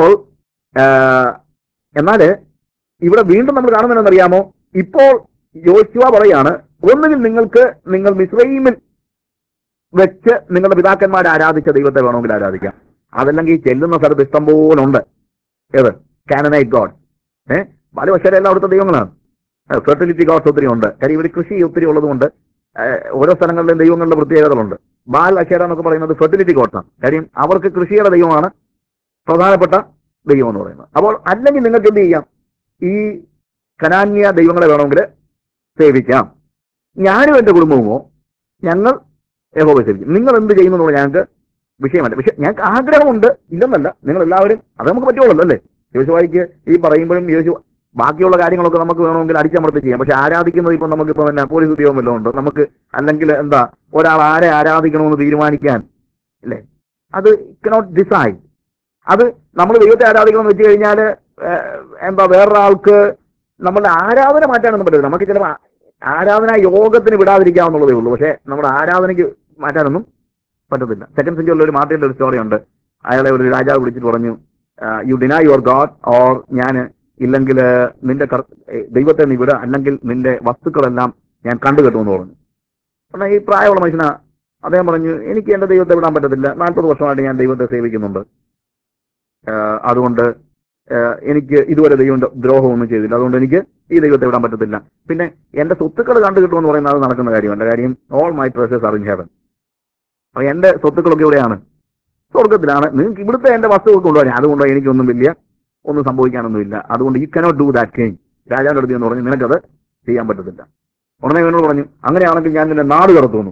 എന്നാല് ഇവിടെ വീണ്ടും നമ്മൾ കാണുന്നതെന്നറിയാമോ ഇപ്പോൾ യോശുവ പറയാണ് ഒന്നുകിൽ നിങ്ങൾക്ക് നിങ്ങൾ മിസ്രൈമിൽ വെച്ച് നിങ്ങളുടെ പിതാക്കന്മാരെ ആരാധിച്ച ദൈവത്തെ വേണമെങ്കിൽ ആരാധിക്കാം അതല്ലെങ്കിൽ ഈ ചെല്ലുന്ന സ്ഥലത്ത് ഇഷ്ടം പോലെ ഉണ്ട് ഏത് കാനനൈറ്റ് ഗോഡ് ഏഹ് ബാലവശരെല്ലാം അവിടുത്തെ ദൈവങ്ങളാണ് ഫെർട്ടിലിറ്റി ഗോഡ്സ് ഒത്തിരി ഉണ്ട് കാര്യം ഇവിടെ കൃഷി ഒത്തിരി ഉള്ളതുകൊണ്ട് ഏഹ്, ഓരോ സ്ഥലങ്ങളിലെയും ദൈവങ്ങളുടെ പ്രത്യേകതകളുണ്ട് ബാൽ അക്ഷര എന്നൊക്കെ പറയുന്നത് ഫെർട്ടിലിറ്റി ഗോഡ്സാണ് കാര്യം അവർക്ക് കൃഷിയുടെ ദൈവമാണ് പ്രധാനപ്പെട്ട ദൈവം എന്ന് പറയുന്നത് അപ്പോൾ അല്ലെങ്കിൽ നിങ്ങൾക്ക് എന്ത് ചെയ്യാം ഈ കനാന്യ ദൈവങ്ങളെ വേണമെങ്കിൽ സേവിക്കാം ഞാനും എന്റെ കുടുംബവുമോ ഞങ്ങൾ യഹോവ സേവിക്കും നിങ്ങൾ എന്ത് ചെയ്യുന്നു എന്നുള്ള ഞങ്ങൾക്ക് വിഷയമല്ല പക്ഷെ ഞങ്ങൾക്ക് ആഗ്രഹമുണ്ട് ഇല്ലെന്നല്ല നിങ്ങൾ എല്ലാവരും അത് നമുക്ക് പറ്റുള്ളൂ അല്ലേ യേശുവായിക്ക് ഈ പറയുമ്പോഴും യേശു ബാക്കിയുള്ള കാര്യങ്ങളൊക്കെ നമുക്ക് വേണമെങ്കിൽ അടിച്ചമർത്തി ചെയ്യാം പക്ഷെ ആരാധിക്കുന്നത് ഇപ്പൊ നമുക്ക് ഇപ്പൊ തന്നെ പോലീസ് ഉദ്യോഗം വല്ലതും ഉണ്ടോ നമുക്ക് അല്ലെങ്കിൽ എന്താ ഒരാൾ ആരെ ആരാധിക്കണമെന്ന് തീരുമാനിക്കാൻ അല്ലേ അത് കനോട്ട് ഡിസൈഡ് അത് നമ്മൾ ദൈവത്തെ ആരാധിക്കണമെന്ന് വെച്ച് കഴിഞ്ഞാൽ എന്താ വേറൊരാൾക്ക് നമ്മുടെ ആരാധന മാറ്റാനൊന്നും പറ്റില്ല നമുക്ക് ചിലപ്പോൾ ആരാധന യോഗത്തിന് വിടാതിരിക്കാവുന്നുള്ളതേ ഉള്ളൂ പക്ഷേ നമ്മുടെ ആരാധനയ്ക്ക് മാറ്റാനൊന്നും പറ്റത്തില്ല സെക്കൻഡ് സെഞ്ചുറിയിൽ ഒരു മാർട്ടിന്റെ ഒരു സ്റ്റോറി ഉണ്ട് അയാളെ ഒരു രാജാവ് വിളിച്ചിട്ട് പറഞ്ഞു you deny your God or ഞാൻ ഇല്ലെങ്കിൽ നിന്റെ കർ- ഏ, ദൈവത്തെ നീ വിട അല്ലെങ്കിൽ നിന്റെ വസ്തുക്കളെല്ലാം ഞാൻ കണ്ടു കെട്ടുമെന്ന് പറഞ്ഞു എന്നാൽ ഈ പ്രായമുള്ള മനുഷ്യനാ അദ്ദേഹം പറഞ്ഞു എനിക്ക് എന്റെ ദൈവത്തെ വിടാൻ പറ്റത്തില്ല നാൽപ്പത് വർഷമായിട്ട് ഞാൻ ദൈവത്തെ സേവിക്കുന്നുണ്ട് ആ, അതുകൊണ്ട് ആ, എനിക്ക് ഇതുവരെ ദൈവം ദ്രോഹമൊന്നും ചെയ്തില്ല അതുകൊണ്ട് എനിക്ക് ഈ ദൈവത്തെ വിടാൻ പറ്റത്തില്ല പിന്നെ എന്റെ സ്വത്തുക്കൾ കണ്ടു കിട്ടുമെന്ന് പറയുന്നത് അത് നടക്കുന്ന കാര്യമല്ല കാര്യം all my treasures are in heaven അപ്പൊ എന്റെ സ്വത്തുക്കളൊക്കെ എവിടെയാണ് സ്വർഗത്തിലാണ് നിങ്ങൾക്ക് ഇവിടുത്തെ എന്റെ വസ്തുക്കൾ കൊണ്ടുപോകാൻ അതുകൊണ്ട് എനിക്കൊന്നും വലിയ ഒന്നും സംഭവിക്കാനൊന്നുമില്ല അതുകൊണ്ട് you cannot do that king രാജാവിന്റെ അടുത്ത് എന്ന് പറഞ്ഞു നിനക്കത് ചെയ്യാൻ പറ്റത്തില്ല ഉടനെ ഇവനോട് പറഞ്ഞു അങ്ങനെയാണെങ്കിൽ ഞാൻ നിന്നെ നാട് കടത്തുന്നു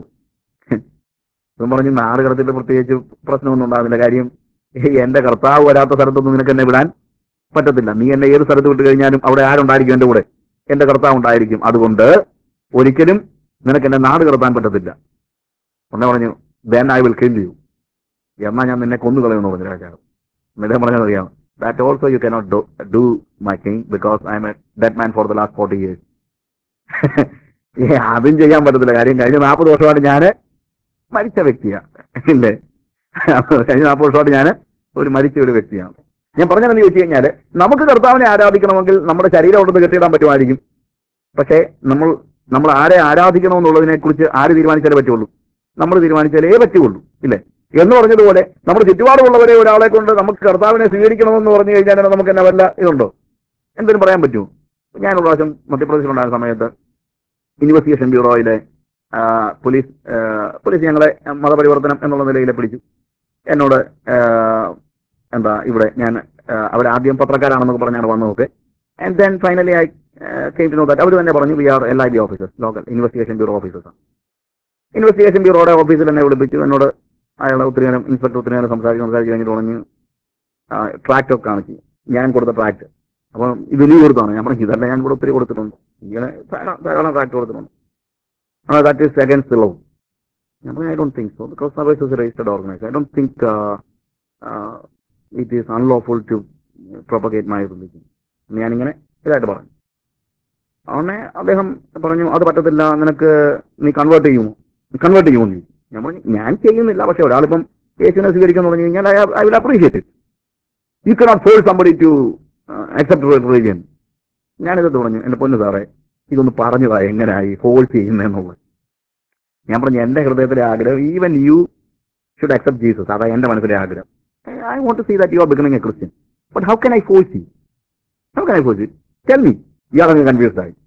ഇവൻ പറഞ്ഞു നാട് കടത്തിയിട്ട് പ്രത്യേകിച്ച് പ്രശ്നമൊന്നും ഉണ്ടാകുന്നില്ല കാര്യം ഏയ് എന്റെ കർത്താവ് വരാത്ത സ്ഥലത്തൊന്നും നിനക്ക് എന്നെ വിടാൻ പറ്റത്തില്ല നീ എന്നെ ഏത് സ്ഥലത്ത് വിട്ട് കഴിഞ്ഞാലും അവിടെ ആരുണ്ടായിരിക്കും എന്റെ കൂടെ എന്റെ കർത്താവ് ഉണ്ടായിരിക്കും അതുകൊണ്ട് ഒരിക്കലും നിനക്ക് എന്നെ നാട് കടത്താൻ പറ്റത്തില്ല ഉടനെ പറഞ്ഞു then I will kill you എന്നാ ഞാൻ നിന്നെ കൊന്നു കളയുമെന്ന് പറഞ്ഞു രാജാവ് എന്നിട്ട് പറഞ്ഞത് അറിയാം that also you cannot do do my king because I am a dead man for the last forty years അതും ചെയ്യാൻ പറ്റത്തില്ല കാര്യം കഴിഞ്ഞ നാൽപ്പത് വർഷമായിട്ട് ഞാൻ മരിച്ച വ്യക്തിയാണ് ഇല്ലേ കഴിഞ്ഞ നാൽപ്പത് വർഷമായിട്ട് ഞാൻ ഒരു മരിച്ച ഒരു വ്യക്തിയാണ് ഞാൻ പറഞ്ഞതെന്ന് ചോദിച്ചു കഴിഞ്ഞാൽ നമുക്ക് കർത്താവിനെ ആരാധിക്കണമെങ്കിൽ നമ്മുടെ ശരീരം അവിടുന്ന് കെട്ടിയിടാൻ പറ്റുമായിരിക്കും പക്ഷേ നമ്മൾ നമ്മൾ ആരെ ആരാധിക്കണമെന്നുള്ളതിനെ കുറിച്ച് ആര് തീരുമാനിച്ചാലേ പറ്റുള്ളൂ നമ്മൾ തീരുമാനിച്ചാലേ പറ്റുള്ളൂ ഇല്ലേ എന്ന് പറഞ്ഞതുപോലെ നമ്മുടെ ചുറ്റുപാടുമുള്ളവരെ ഒരാളെ കൊണ്ട് നമുക്ക് കർത്താവിനെ സ്വീകരിക്കണമെന്ന് പറഞ്ഞു കഴിഞ്ഞാൽ നമുക്ക് എന്നാ വല്ല ഇതുണ്ടോ എന്തെങ്കിലും പറയാൻ പറ്റുമോ ഞാൻ ഒരു പ്രാവശ്യം മധ്യപ്രദേശിലുണ്ടായ സമയത്ത് ഇൻവെസ്റ്റിഗേഷൻ ബ്യൂറോയിലെ ആ, പോലീസ് ആ, പോലീസ് ഞങ്ങളെ മതപരിവർത്തനം എന്നുള്ള നിലയിൽ പിടിച്ചു എന്നോട് ആ, എന്താ ഇവിടെ ഞാൻ ആ, അവരാദ്യം പത്രക്കാരാണെന്നൊക്കെ പറഞ്ഞാണ് വന്നതൊക്കെ and then finally I came to know that അവർ തന്നെ പറഞ്ഞു we are L I B officers local investigation bureau ഓഫീസേഴ്സാണ് ഇൻവെസ്റ്റിഗേഷൻ ബ്യൂറോയുടെ ഓഫീസിൽ എന്നെ വിളിപ്പിച്ചു എന്നോട് അയാൾ ഒത്തിരി നേരം ഇൻസ്പെക്ടർ ഒത്തിരി നേരം സംസാരിച്ച് സംസാരിച്ച് കഴിഞ്ഞിട്ട് പറഞ്ഞു ട്രാക്ട് ഒക്കെ കാണിച്ചു ഞാൻ കൊടുത്ത ട്രാക്ട് അപ്പം ഇത് നീ കൊടുത്താണ് ഞാൻ പറഞ്ഞു ഇതല്ല ഞാൻ ഇവിടെ ഒത്തിരി കൊടുത്തിട്ടുണ്ട് ഇങ്ങനെ ധാരാളം ധാരാളം ട്രാക്ട് കൊടുത്തിട്ടുണ്ട് ആ ദാറ്റ് ഈസ് അഗൻസ്റ്റ് ലോ ഞാൻ പറഞ്ഞു I don't think so because service is registered organise I don't think it is unlawful to propagate my religion ഞാനിങ്ങനെ ഇതായിട്ട് പറഞ്ഞു അവനെ അദ്ദേഹം പറഞ്ഞു അത് പറ്റത്തില്ല നിനക്ക് നീ കൺവേർട്ട് ചെയ്യുമോ കൺവേർട്ട് ചെയ്യുമോ നീ ഞാൻ പറഞ്ഞു ഞാൻ ചെയ്യുന്നില്ല പക്ഷെ ഒരാളിപ്പം യേശുവിനെ സ്വീകരിക്കാന്ന് പറഞ്ഞു കഴിഞ്ഞാൽ I will appreciate it you cannot force somebody to accept religion ഞാനിത് പറഞ്ഞു എന്റെ പൊന്നു സാറേ ഇതൊന്ന് പറഞ്ഞതാ എങ്ങനെയായി ഫോഴ്സ് ചെയ്യുന്നതെന്നുള്ളത് ഞാൻ പറഞ്ഞു എന്റെ ഹൃദയത്തിലെ ആഗ്രഹം even you should accept Jesus അതാ എന്റെ മനസ്സിലെ ആഗ്രഹം I want to see that you are becoming a Christian but how can I force you how can I force you tell me ഇയാളങ്ങ് കൺഫ്യൂസ്ഡ് ആയി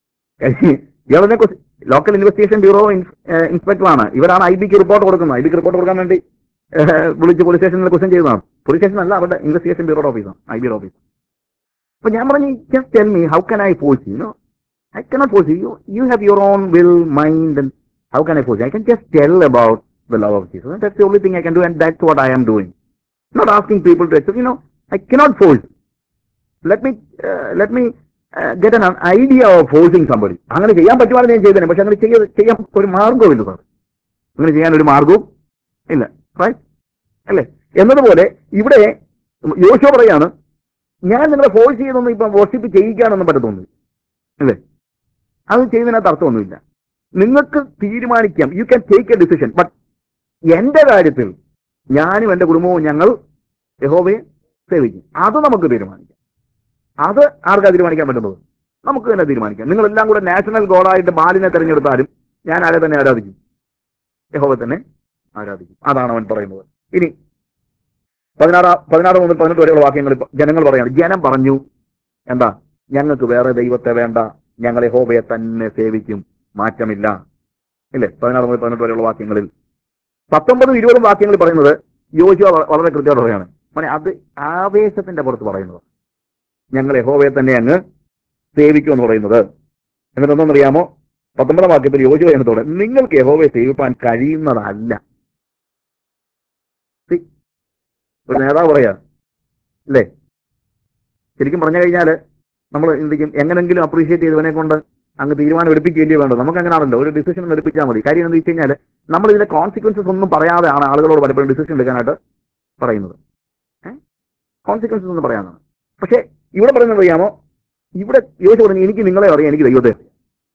ഇയാളെ ലോക്കൽ ഇൻവെസ്റ്റിഗേഷൻ ബ്യൂറോ ഇൻസ്പെക്ടറാണ് ഇവരാണ് I ബിക്ക് report കൊടുക്കുന്നത് ഐ ബിക്ക് റിപ്പോർട്ട് കൊടുക്കാൻ വേണ്ടി ഏഹ്, വിളിച്ച് പോലീസ് സ്റ്റേഷനിൽ ക്വസ്റ്റ്യൻ ചെയ്തതാണ് പോലീസ് സ്റ്റേഷൻ അല്ല അവരുടെ ഇൻവെസ്റ്റിഗേഷൻ ബ്യൂറോ ഓഫീസാണ് ഐ ബിയുടെ ഓഫീസ് അപ്പൊ ഞാൻ പറഞ്ഞു just tell me how can I force you know I cannot force you you have your own will mind and how can I force I can just tell about the love of Jesus that's the only thing I can do and that's what I am doing not asking people to accept you know I cannot force let me let me get an idea of forcing somebody അങ്ങനെ ചെയ്യാൻ പറ്റുവാണെങ്കിൽ ഞാൻ ചെയ്തേനെ പക്ഷെ അങ്ങനെ ചെയ്യ- ചെയ്യാൻ ഒരു മാർഗവുമില്ല സാർ അങ്ങനെ ചെയ്യാൻ ഒരു മാർഗവും ഇല്ല റൈറ്റ് അല്ലേ എന്നതുപോലെ ഇവിടെ യോശോ പറയാണ് ഞാൻ നിങ്ങളെ ഫോഴ്സ് ചെയ്തൊന്നും ഇപ്പം വർഷിപ്പ് ചെയ്യിക്കാനൊന്നും പറ്റത്തൊന്നുമില്ല അല്ലേ അത് ചെയ്യുന്നതിനകത്ത് അർത്ഥമൊന്നുമില്ല നിങ്ങൾക്ക് തീരുമാനിക്കാം you can take a decision but എന്റെ കാര്യത്തിൽ ഞാനും എന്റെ കുടുംബവും ഞങ്ങൾ യഹോവയെ സേവിക്കും അത് നമുക്ക് തീരുമാനിക്കാം അത് ആർക്കാ തീരുമാനിക്കാൻ പറ്റുന്നത് നമുക്ക് തന്നെ തീരുമാനിക്കാം നിങ്ങളെല്ലാം കൂടെ നാഷണൽ ഗോഡായിട്ട് ബാലിനെ തെരഞ്ഞെടുത്താലും ഞാൻ ആരെ തന്നെ ആരാധിക്കും യഹോവ തന്നെ ആരാധിക്കും അതാണ് അവൻ പറയുന്നത് ഇനി പതിനാറ് പതിനാറ് മുതൽ പതിനെട്ട് വരെയുള്ള വാക്യങ്ങൾ ഇപ്പൊ ജനങ്ങൾ പറയാണ് ജനം പറഞ്ഞു എന്താ ഞങ്ങൾക്ക് വേറെ ദൈവത്തെ വേണ്ട ഞങ്ങൾ യഹോവയെ തന്നെ സേവിക്കും മാറ്റമില്ല ഇല്ലേ പതിനാറ് മുതൽ പതിനെട്ട് വരെയുള്ള വാക്യങ്ങളിൽ പത്തൊമ്പതും ഇരുപതും വാക്യങ്ങളിൽ പറയുന്നത് യോശുവ വ- വളരെ കൃത്യമായിട്ട് പറയാണ് മോനെ അത് ആവേശത്തിന്റെ പുറത്ത് പറയുന്നത് ഞങ്ങൾ യഹോവയെ തന്നെ അങ്ങ് സേവിക്കും എന്ന് പറയുന്നത് എന്നിട്ട് എന്തെന്നറിയാമോ പത്തൊമ്പതാം വാക്യത്തിൽ യോശുവ എന്നതോടെ നിങ്ങൾക്ക് യഹോവയെ സേവിപ്പാൻ കഴിയുന്നതല്ല See, ഒരു നേതാവ് പറയാ അല്ലേ ശരിക്കും പറഞ്ഞു കഴിഞ്ഞാൽ നമ്മൾ എന്തിക്കും എങ്ങനെങ്കിലും അപ്രീഷിയേറ്റ് ചെയ്തവനെ കൊണ്ട് അങ്ങ് തീരുമാനം എടുപ്പിക്കുകയല്ലേ വേണ്ടത് നമുക്ക് അങ്ങനെയാണല്ലോ ഒരു ഡിസിഷൻ എടുപ്പിച്ചാൽ മതി കാര്യം എന്താ വെച്ച് കഴിഞ്ഞാൽ നമ്മൾ ഇതിന്റെ കോൺസിക്വൻസസ് ഒന്നും പറയാതെയാണ് ആളുകളോട് പലപ്പോഴും ഡിസിഷൻ എടുക്കാനായിട്ട് പറയുന്നത് കോൺസിക്വൻസസ് ഒന്നും പറയാനാണ് പക്ഷേ ഇവിടെ പറയുന്നത് അറിയാമോ ഇവിടെ യോശു പറഞ്ഞു എനിക്ക് നിങ്ങളെ അറിയാം എനിക്ക് ദൈവത്തെ അറിയാം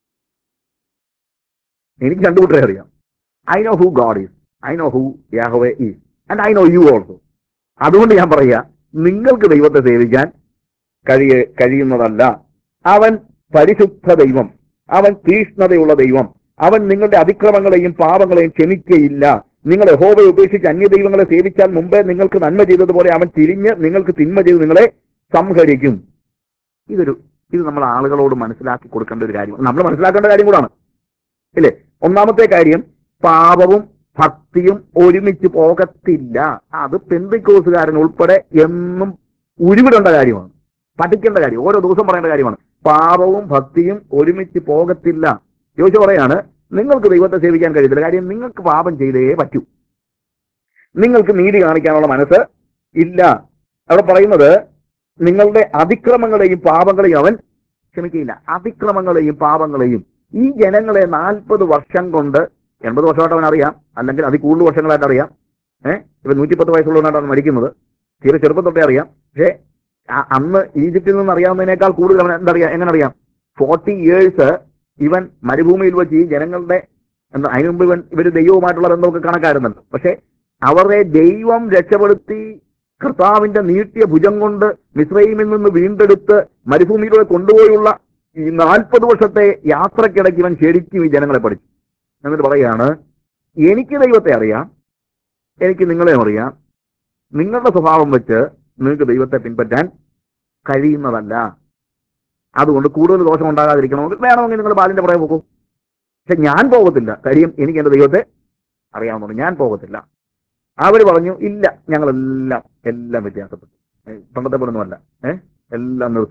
എനിക്ക് രണ്ടു കൂട്ടരെ അറിയാം I know who God is I know who Yahweh is and I know you also അതുകൊണ്ട് ഞാൻ പറയാ നിങ്ങൾക്ക് ദൈവത്തെ സേവിക്കാൻ കഴിയ കഴിയുന്നതല്ല അവൻ പരിശുദ്ധ ദൈവം അവൻ തീഷ്ണതയുള്ള ദൈവം അവൻ നിങ്ങളുടെ അതിക്രമങ്ങളെയും പാപങ്ങളെയും ക്ഷമിക്കയില്ല നിങ്ങൾ യഹോവയെ ഉപേക്ഷിച്ച് അന്യ ദൈവങ്ങളെ സേവിച്ചാൽ മുമ്പേ നിങ്ങൾക്ക് നന്മ ചെയ്തതുപോലെ അവൻ തിരിഞ്ഞ് നിങ്ങൾക്ക് തിന്മ ചെയ്ത് നിങ്ങളെ സംഹരിക്കും ഇതൊരു ഇത് നമ്മൾ ആളുകളോട് മനസ്സിലാക്കി കൊടുക്കേണ്ട ഒരു കാര്യം നമ്മൾ മനസ്സിലാക്കേണ്ട കാര്യം കൂടാണ് ഇല്ലേ ഒന്നാമത്തെ കാര്യം പാപവും ഭക്തിയും ഒരുമിച്ച് പോകത്തില്ല അത് പെന്തിക്കോസുകാരൻ ഉൾപ്പെടെ എന്നും ഉരുവിടേണ്ട കാര്യമാണ് പഠിക്കേണ്ട കാര്യം ഓരോ ദിവസം പറയേണ്ട കാര്യമാണ് പാപവും ഭക്തിയും ഒരുമിച്ച് പോകത്തില്ല ചോദിച്ചു പറയാണ് നിങ്ങൾക്ക് ദൈവത്തെ സേവിക്കാൻ കഴിയത്തില്ല കാര്യം നിങ്ങൾക്ക് പാപം ചെയ്തേ പറ്റൂ നിങ്ങൾക്ക് നീതി കാണിക്കാനുള്ള മനസ്സ് ഇല്ല അവിടെ പറയുന്നത് നിങ്ങളുടെ അതിക്രമങ്ങളെയും പാപങ്ങളെയും അവൻ ക്ഷമിക്കുകയില്ല അതിക്രമങ്ങളെയും പാപങ്ങളെയും ഈ ജനങ്ങളെ നാൽപ്പത് വർഷം കൊണ്ട് എൺപത് വർഷമായിട്ട് അവൻ അറിയാം അല്ലെങ്കിൽ അതിൽ കൂടുതൽ വർഷങ്ങളായിട്ട് അറിയാം ഏഹ് ഇവൻ നൂറ്റിപ്പത്ത് വയസ്സുള്ളവനായിട്ടാണ് മരിക്കുന്നത് തീരെ ചെറുപ്പം തൊട്ടേ അറിയാം പക്ഷേ ആ- അന്ന് ഈജിപ്തിൽ നിന്ന് അറിയാവുന്നതിനേക്കാൾ കൂടുതൽ അവൻ എന്തറിയാം എങ്ങനെ അറിയാം ഫോർട്ടി ഇയേഴ്സ് ഇവൻ മരുഭൂമിയിൽ വെച്ച് ഈ ജനങ്ങളുടെ എന്താ അതിനു മുമ്പ് ഇവൻ ഇവർ ദൈവവുമായിട്ടുള്ള ബന്ധമൊക്കെ കണക്കായിരുന്നല്ലോ പക്ഷെ അവരെ ദൈവം രക്ഷപ്പെടുത്തി കർത്താവിന്റെ നീട്ടിയ ഭുജം കൊണ്ട് മിശ്രൈമിൽ നിന്ന് വീണ്ടെടുത്ത് മരുഭൂമിയിലൂടെ കൊണ്ടുപോയുള്ള ഈ നാൽപ്പത് വർഷത്തെ യാത്രക്കിടയ്ക്ക് ഇവൻ ശരിക്കും ഈ ജനങ്ങളെ പഠിച്ചു എന്നിട്ട് പറയാണ് എനിക്ക് ദൈവത്തെ അറിയാം എനിക്ക് നിങ്ങളെയും അറിയാം നിങ്ങളുടെ സ്വഭാവം വെച്ച് നിങ്ങൾക്ക് ദൈവത്തെ പിൻപറ്റാൻ കഴിയുന്നതല്ല അതുകൊണ്ട് കൂടുതൽ ദോഷം ഉണ്ടാകാതിരിക്കണമെങ്കിൽ വേണമെങ്കിൽ നിങ്ങൾ ബാലിന്റെ പുറകെ പോകും പക്ഷെ ഞാൻ പോകത്തില്ല കാര്യം എനിക്ക് എന്റെ ദൈവത്തെ അറിയാവുന്നുണ്ട് ഞാൻ പോകത്തില്ല അവർ പറഞ്ഞു ഇല്ല ഞങ്ങളെല്ലാം എല്ലാം വ്യത്യാസപ്പെട്ടു ഏ, പണ്ടത്തെ പോലൊന്നുമല്ല ഏഹ് എല്ലാം നിർത്തി